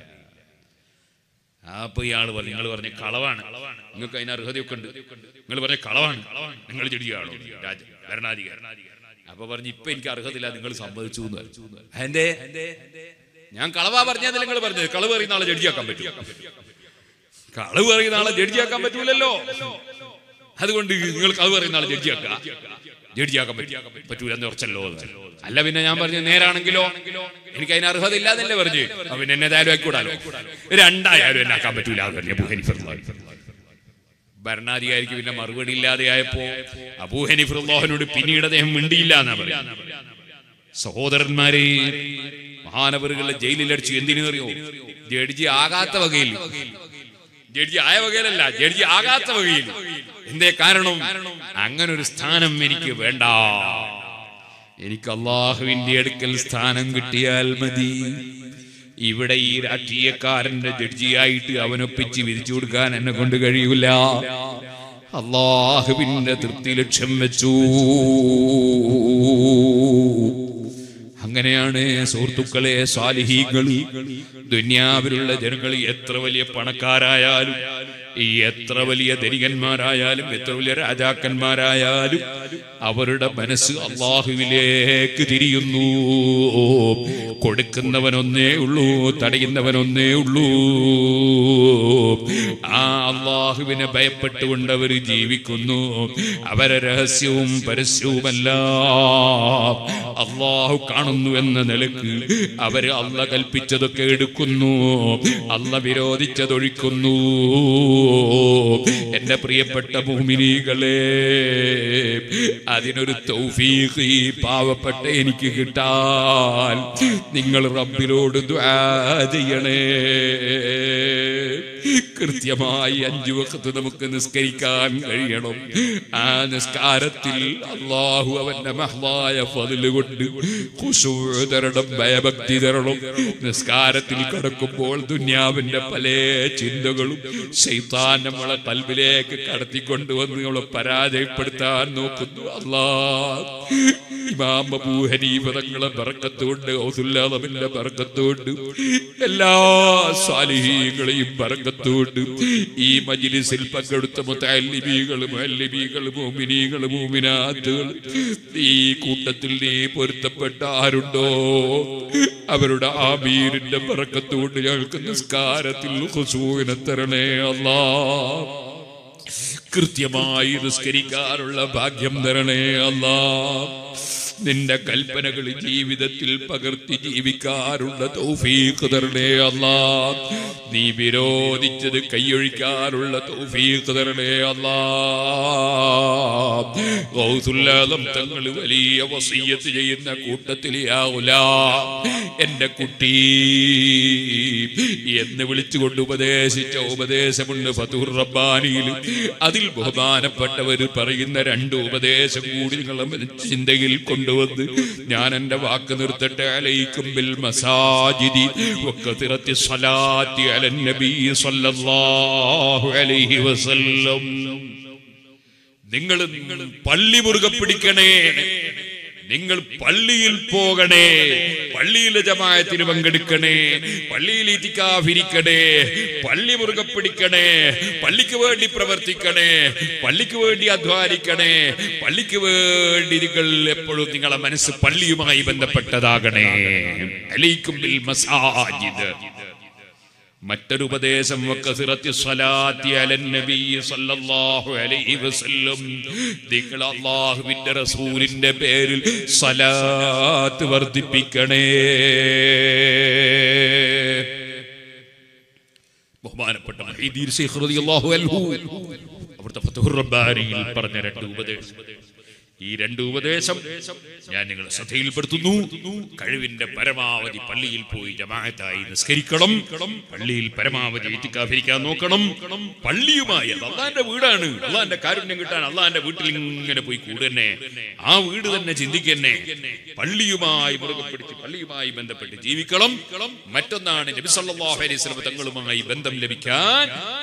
അപ്പൊ ഇയാള് പറഞ്ഞു നിങ്ങൾ പറഞ്ഞ കളവാണ് നിങ്ങൾക്ക് അതിന് അർഹതയൊക്കെ ഉണ്ട് നിങ്ങൾ പറഞ്ഞ കളവാണ് നിങ്ങൾ ജഡ്ജിയാണോ രാജ ഭരണാധികാരി അപ്പൊ പറഞ്ഞു ഇപ്പൊ എനിക്ക് അർഹതയില്ല നിങ്ങൾ സമ്മതിച്ചു എന്ന് പറഞ്ഞു. എന്റെ ഞാൻ കളവാ പറഞ്ഞത് നിങ്ങൾ പറഞ്ഞത് കളവ് പറയുന്ന ആളെ ജഡ്ജിയാക്കാൻ പറ്റും കളവ് പറയുന്ന ആളെ ജഡ്ജിയാക്കാൻ പറ്റൂലല്ലോ അതുകൊണ്ട് നിങ്ങൾ കളവ് പറയുന്ന ആളെ ജഡ്ജിയാക്കുക ജഡ്ജിയാക്കാൻ പറ്റും പറ്റൂല എന്ന് ഉറച്ചല്ലോ എന്ന്. അല്ല പിന്നെ ഞാൻ പറഞ്ഞു നേരാണെങ്കിലോ എനിക്ക് അതിന് അർഹത ഇല്ലാന്നല്ലേ പറഞ്ഞു അപ്പൊ പിന്നെ എന്നെ ഏതായാലും ആയിക്കൂടാലോ രണ്ടായാലും എന്നെ ആക്കാൻ പറ്റൂല എന്ന് പറഞ്ഞു അബൂ ഹനീഫ് റളിയല്ലാഹു അൻഹു. ഭരണാധികാരിക്ക് പിന്നെ മറുപടി ഇല്ലാതെയായപ്പോ അബൂ ഹനീഫുല്ലാഹിനോട് പിന്നീട് അദ്ദേഹം മിണ്ടിയില്ല എന്നാ പറയുന്നത് സഹോദരന്മാരെ മഹാനവറുകളെ ജയിലിലടിച്ചു എന്തിനറിയോ ജഡ്ജി ആകാത്ത വകയിൽ ജഡ്ജി ആയ വകയിലല്ല ജഡ്ജി ആകാത്ത വകയിൽ എന്തേ കാരണം അങ്ങനെ ഒരു സ്ഥാനം എനിക്ക് വേണ്ട എനിക്ക് അള്ളാഹുവിന്റെ അടുക്കൽ സ്ഥാനം കിട്ടിയാൽ മതി ഇവിടെ ഈ രാഷ്ട്രീയക്കാരന്റെ ജഡ്ജിയായിട്ട് അവനൊപ്പിച്ച് വിരിച്ചു കൊടുക്കാൻ എന്നെ കൊണ്ട് കഴിയൂല അള്ളാഹുവിന്റെ തൃപ്തി ലക്ഷ്യം വെച്ചു അങ്ങനെയാണ് സുഹൃത്തുക്കളെ സ്വാലിഹീകൾ ദുന്യാവിലുള്ള ജനങ്ങൾ എത്ര വലിയ പണക്കാരായാലും ഈ എത്ര വലിയ ധനികന്മാരായാലും എത്ര വലിയ രാജാക്കന്മാരായാലും അവരുടെ മനസ്സ് അള്ളാഹുവിലേക്ക് തിരിയുന്നു കൊടുക്കുന്നവനൊന്നേ ഉള്ളൂ തടയുന്നവനൊന്നേ ഉള്ളൂ ആ അള്ളാഹുവിനെ ഭയപ്പെട്ടുകൊണ്ട് അവർ ജീവിക്കുന്നു അവരെ രഹസ്യവും പരസ്യവുമല്ല അള്ളാഹു കാണുന്നു എന്ന നിലക്ക് അവര് അല്ല കൽപ്പിച്ചതൊക്കെ എടുക്കുന്നു അല്ല വിരോധിച്ചതൊഴിക്കുന്നു എന്റെ പ്രിയപ്പെട്ട ഭൂമിനികളെ അതിനൊരു തൗഫീഖ് ഈ പാവപ്പെട്ട എനിക്ക് കിട്ടാൻ നിങ്ങൾ റബ്ബിനോട് ദുആ ചെയ്യണേ കൃത്യമായി അഞ്ചു വക്കത്ത് നമുക്ക് നിസ്കരിക്കാൻ കഴിയണം ആ നിസ്കാരത്തിൽ അള്ളാഹു അവന്റെ മഹ്ലായ ഫതില് കൊണ്ട് ഖുശൂ തരണം ഭയഭക്തി തരണം നിസ്കാരത്തിൽ കിടക്കുമ്പോൾ ദുന്യാവിന്റെ പല ചിന്തകളും ശൈത്താൻ നമ്മളെ കൽബിലേക്ക് കടത്തിക്കൊണ്ടുവന്ന് നമ്മളെ പരാജയപ്പെടുത്താൻ നോക്കുന്നു അല്ലാ ഇമാം അബൂ ഹനീഫ തങ്ങളെ ബർക്കത്തുകൊണ്ട് ഔസുല്ലാദമിന്റെ ബർക്കത്തുകൊണ്ട് എല്ലാ സ്വാലിഹീങ്ങളെയും ബർക്കത്തുകൊണ്ട് ഈ മജ്ലിസിൽ പങ്കെടുത്ത മുത്തല്ലിബികൾ മുഅല്ലിബികൾ മുഅ്മിനീകൾ മുഅ്മിനാത്തുകൾ ഈ കൂട്ടത്തിൽ നീ പൊരുത്തപ്പെട്ട ആരുണ്ടോ അവരുടെ ആമീരിന്റെ ബർക്കത്തുകൊണ്ട് ഞങ്ങൾക്ക് നിസ്കാരത്തിൽ ഖുശൂവിനെ തരണേ അല്ലാ കൃത്യമായി നിസ്കരിക്കാനുള്ള ഭാഗ്യം തരണേ അല്ലാ നിന്റെ കൽപ്പനകൾ ജീവിതത്തിൽ പകർത്തി ജീവിക്കാറുള്ള തൗഫീഖ് തരണേ അല്ലാ നീ വിരോധിച്ചത് കൈയൊഴിക്കാനുള്ള തൗഫീഖ് തരണേ അല്ലാ ഗൗസുല്ലാദം തങ്ങൾ വലിയ വസീയത്ത് ചെയ്യുന്ന കൂട്ടത്തിലെയാവുല എന്റെ കുട്ടി എന്ന് വിളിച്ചുകൊണ്ട് ഉപദേശിച്ച ഉപദേശമുണ്ട് ഫതൂർ റബ്ബാനിയിൽ അതിൽ ബഹുമാനപ്പെട്ടവർ പറയുന്ന രണ്ട് ഉപദേശം കൂടി നിങ്ങളെ ചിന്തയിൽ കൊണ്ടുവന്ന് ഞാൻ എന്റെ വാക്ക് നിർത്തട്ടെ അലൈക്കും ബിൽ മസാജിദി വക്കത്തിറത്തി സ്വലാത്തി അലൻ നബി സല്ലല്ലാഹു അലൈഹി വസല്ലം നിങ്ങൾ പള്ളി മുറുകെ പിടിക്കണേ നിങ്ങൾ പള്ളിയിൽ പോകണേ പള്ളിയിലെ ജമായത്തിന് പങ്കെടുക്കണേ പള്ളിയിൽ ഇരിക്കണേ പള്ളി മുറുകെ പിടിക്കണേ പള്ളിക്ക് വേണ്ടി പ്രവർത്തിക്കണേ പള്ളിക്ക് വേണ്ടി അധ്വാനിക്കണേ പള്ളിക്ക് വേണ്ടി നിങ്ങൾ എപ്പോഴും നിങ്ങളെ മനസ്സ് പള്ളിയുമായി ബന്ധപ്പെട്ടതാകണേ അലൈക്കും ബിൽ മസാജിദ് മറ്റൊരു ഉപദേശം വക്കസിറത്തി സ്വലാത്തി അലൻ നബി സല്ലല്ലാഹു അലൈഹി വസല്ലം നിങ്ങൾ അല്ലാഹുവിന്റെ റസൂലിന്റെ പേരിൽ സ്വലാത്ത് വർദ്ധിപ്പിക്കണേ ബഹുമാനപ്പെട്ട മഹീദീർ ശൈഖ് റളിയല്ലാഹു അൻഹു അവിടുത്തെ ഫതുഹുർ റബ്ബാനിയിൽ പറഞ്ഞ രണ്ട് ഉപദേശം ഈ രണ്ട് ഉപദേശം ഞാൻ നിങ്ങളെ ശ്രദ്ധയിൽപ്പെടുത്തുന്നു കഴിവിന്റെ പരമാവധി പള്ളിയിൽ പോയി ജമാഅത്തായി നിസ്കരിക്കണം പള്ളിയിൽ പരമാവധി ഇത്തിക്കാഫിരിക്കാൻ നോക്കണം പള്ളിയുമായി അത് അള്ളാന്റെ വീടാണ് അള്ളാന്റെ കാരുണ്യം കിട്ടാൻ അള്ളാന്റെ വീട്ടിൽ ഇങ്ങനെ പോയി കൂടുന്നെ ആ വീട് തന്നെ ചിന്തിക്കന്നെ പള്ളിയുമായി മുറുകെ പിടിച്ച് പള്ളിയുമായി ബന്ധപ്പെട്ട് ജീവിക്കണം മറ്റൊന്നാണ് നബി സല്ലല്ലാഹു അലൈഹി വസല്ലം തങ്ങളുമായി ബന്ധം ലഭിക്കാൻ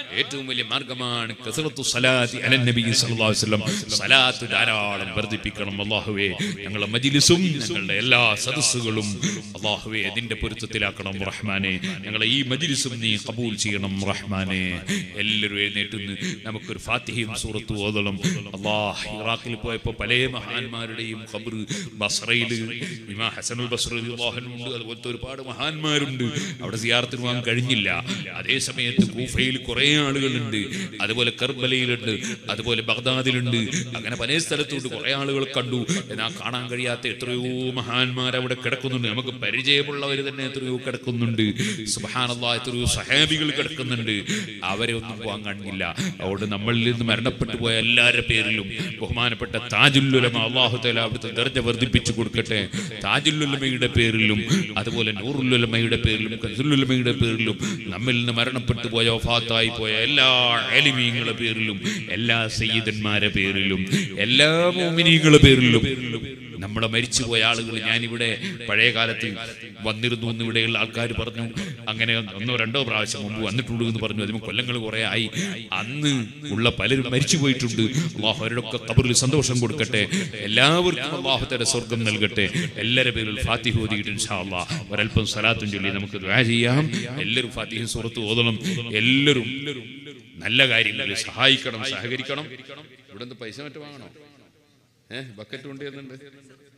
ഏറ്റവും വലിയ മാർഗമാണ് കസറത്തു സലാത്തി അലൻ നബി സല്ലല്ലാഹു അലൈഹി വസല്ലം സലാത്ത് ധാരാളം വർദ്ധിപ്പിക്കണം അല്ലാഹുവേ ഞങ്ങളുടെ മജ്ലിസും ഞങ്ങളുടെ എല്ലാ സദസ്സുകളും അല്ലാഹുവേ അതിന്റെ പൊരുത്തത്തിലാക്കണം റഹ്മാനെ ഞങ്ങളെ ഈ മജ്ലിസും നീ കബൂൽ ചെയ്യണം റഹ്മാനെ എല്ലാവരും എഴുന്നേറ്റുന്ന് നമുക്കൊരു ഫാത്തിഹയും സൂറത്ത് ഓതണം അള്ളാഹ് ഇറാഖിൽ പോയപ്പോൾ പല മഹാന്മാരുടെയും ഖബർ ബസ്രയിൽ ഇമാ ഹസനുൽ ബസ്ര ഉണ്ട് അതുപോലത്തെ ഒരുപാട് മഹാന്മാരുണ്ട് അവിടെ സിയാറത്തിന് പോകാൻ കഴിഞ്ഞില്ല അതേ സമയത്ത് കൂഫയിൽ കുറെ ആളുകളുണ്ട് അതുപോലെ കർബലയിലുണ്ട് അതുപോലെ ബഗ്ദാദിലുണ്ട് അങ്ങനെ പല സ്ഥലത്തുണ്ട് കുറെ ആളുകൾ കണ്ടു എന്നാൽ കാണാൻ കഴിയാത്ത എത്രയോ മഹാന്മാർ അവിടെ കിടക്കുന്നുണ്ട് നമുക്ക് പരിചയമുള്ളവർ തന്നെ എത്രയോ കിടക്കുന്നുണ്ട് സുബഹാനല്ലാ എത്രയോ സഹാബികൾ കിടക്കുന്നുണ്ട് അവരെ ഒന്നും പോകാൻ കഴിഞ്ഞില്ല അതുകൊണ്ട് നമ്മളിൽ നിന്ന് മരണപ്പെട്ടു പോയ എല്ലാവരുടെ പേരിലും ബഹുമാനപ്പെട്ട താജുല്ലുലമ അള്ളാഹു തല അവിടുത്തെ ദർജ വർദ്ധിപ്പിച്ചു കൊടുക്കട്ടെ താജുല്ലുലമയുടെ പേരിലും അതുപോലെ നൂറുല്ലുലമയുടെ പേരിലും കസുല്ലുലമയുടെ പേരിലും നമ്മിൽ നിന്ന് മരണപ്പെട്ടു പോയ വഫാത്തായി പോയ എല്ലാ അലിമീങ്ങളുടെ പേരിലും എല്ലാ സയ്യിദന്മാരെ പേരിലും എല്ലാ മോമിനികളുടെ പേരിലും നമ്മളെ മരിച്ചുപോയ ആളുകൾ ഞാനിവിടെ പഴയ കാലത്ത് വന്നിരുന്നു എന്ന് ഇവിടെയുള്ള ആൾക്കാർ പറഞ്ഞു അങ്ങനെ ഒന്നോ രണ്ടോ പ്രാവശ്യം മുമ്പ് വന്നിട്ടുണ്ട് എന്ന് പറഞ്ഞു അതിന് കൊല്ലങ്ങൾ കുറെ ആയി അന്ന് ഉള്ള പലരും മരിച്ചു പോയിട്ടുണ്ട് അള്ളാഹു അവരുടെയൊക്കെ കബറിൽ സന്തോഷം കൊടുക്കട്ടെ എല്ലാവർക്കും അള്ളാഹുത്തര സ്വർഗം നൽകട്ടെ എല്ലാവരുടെ പേരിൽ ഫാത്തിഹ ഓതിയിട്ട് ഇൻഷാ അള്ളാഹ് ഒരല്പം സലാത്തും ചൊല്ലി നമുക്ക് ദുആ ചെയ്യാം എല്ലാവരും ഫാത്തിഹ സൂറത്ത് ഓതണം എല്ലാവരും നല്ല കാര്യങ്ങളിൽ സഹായിക്കണം സഹകരിക്കണം ഇവിടെ നിന്ന് പൈസ മറ്റു വാങ്ങണോ ഏഹ് ബക്കറ്റ് കൊണ്ടുവരുന്നുണ്ട്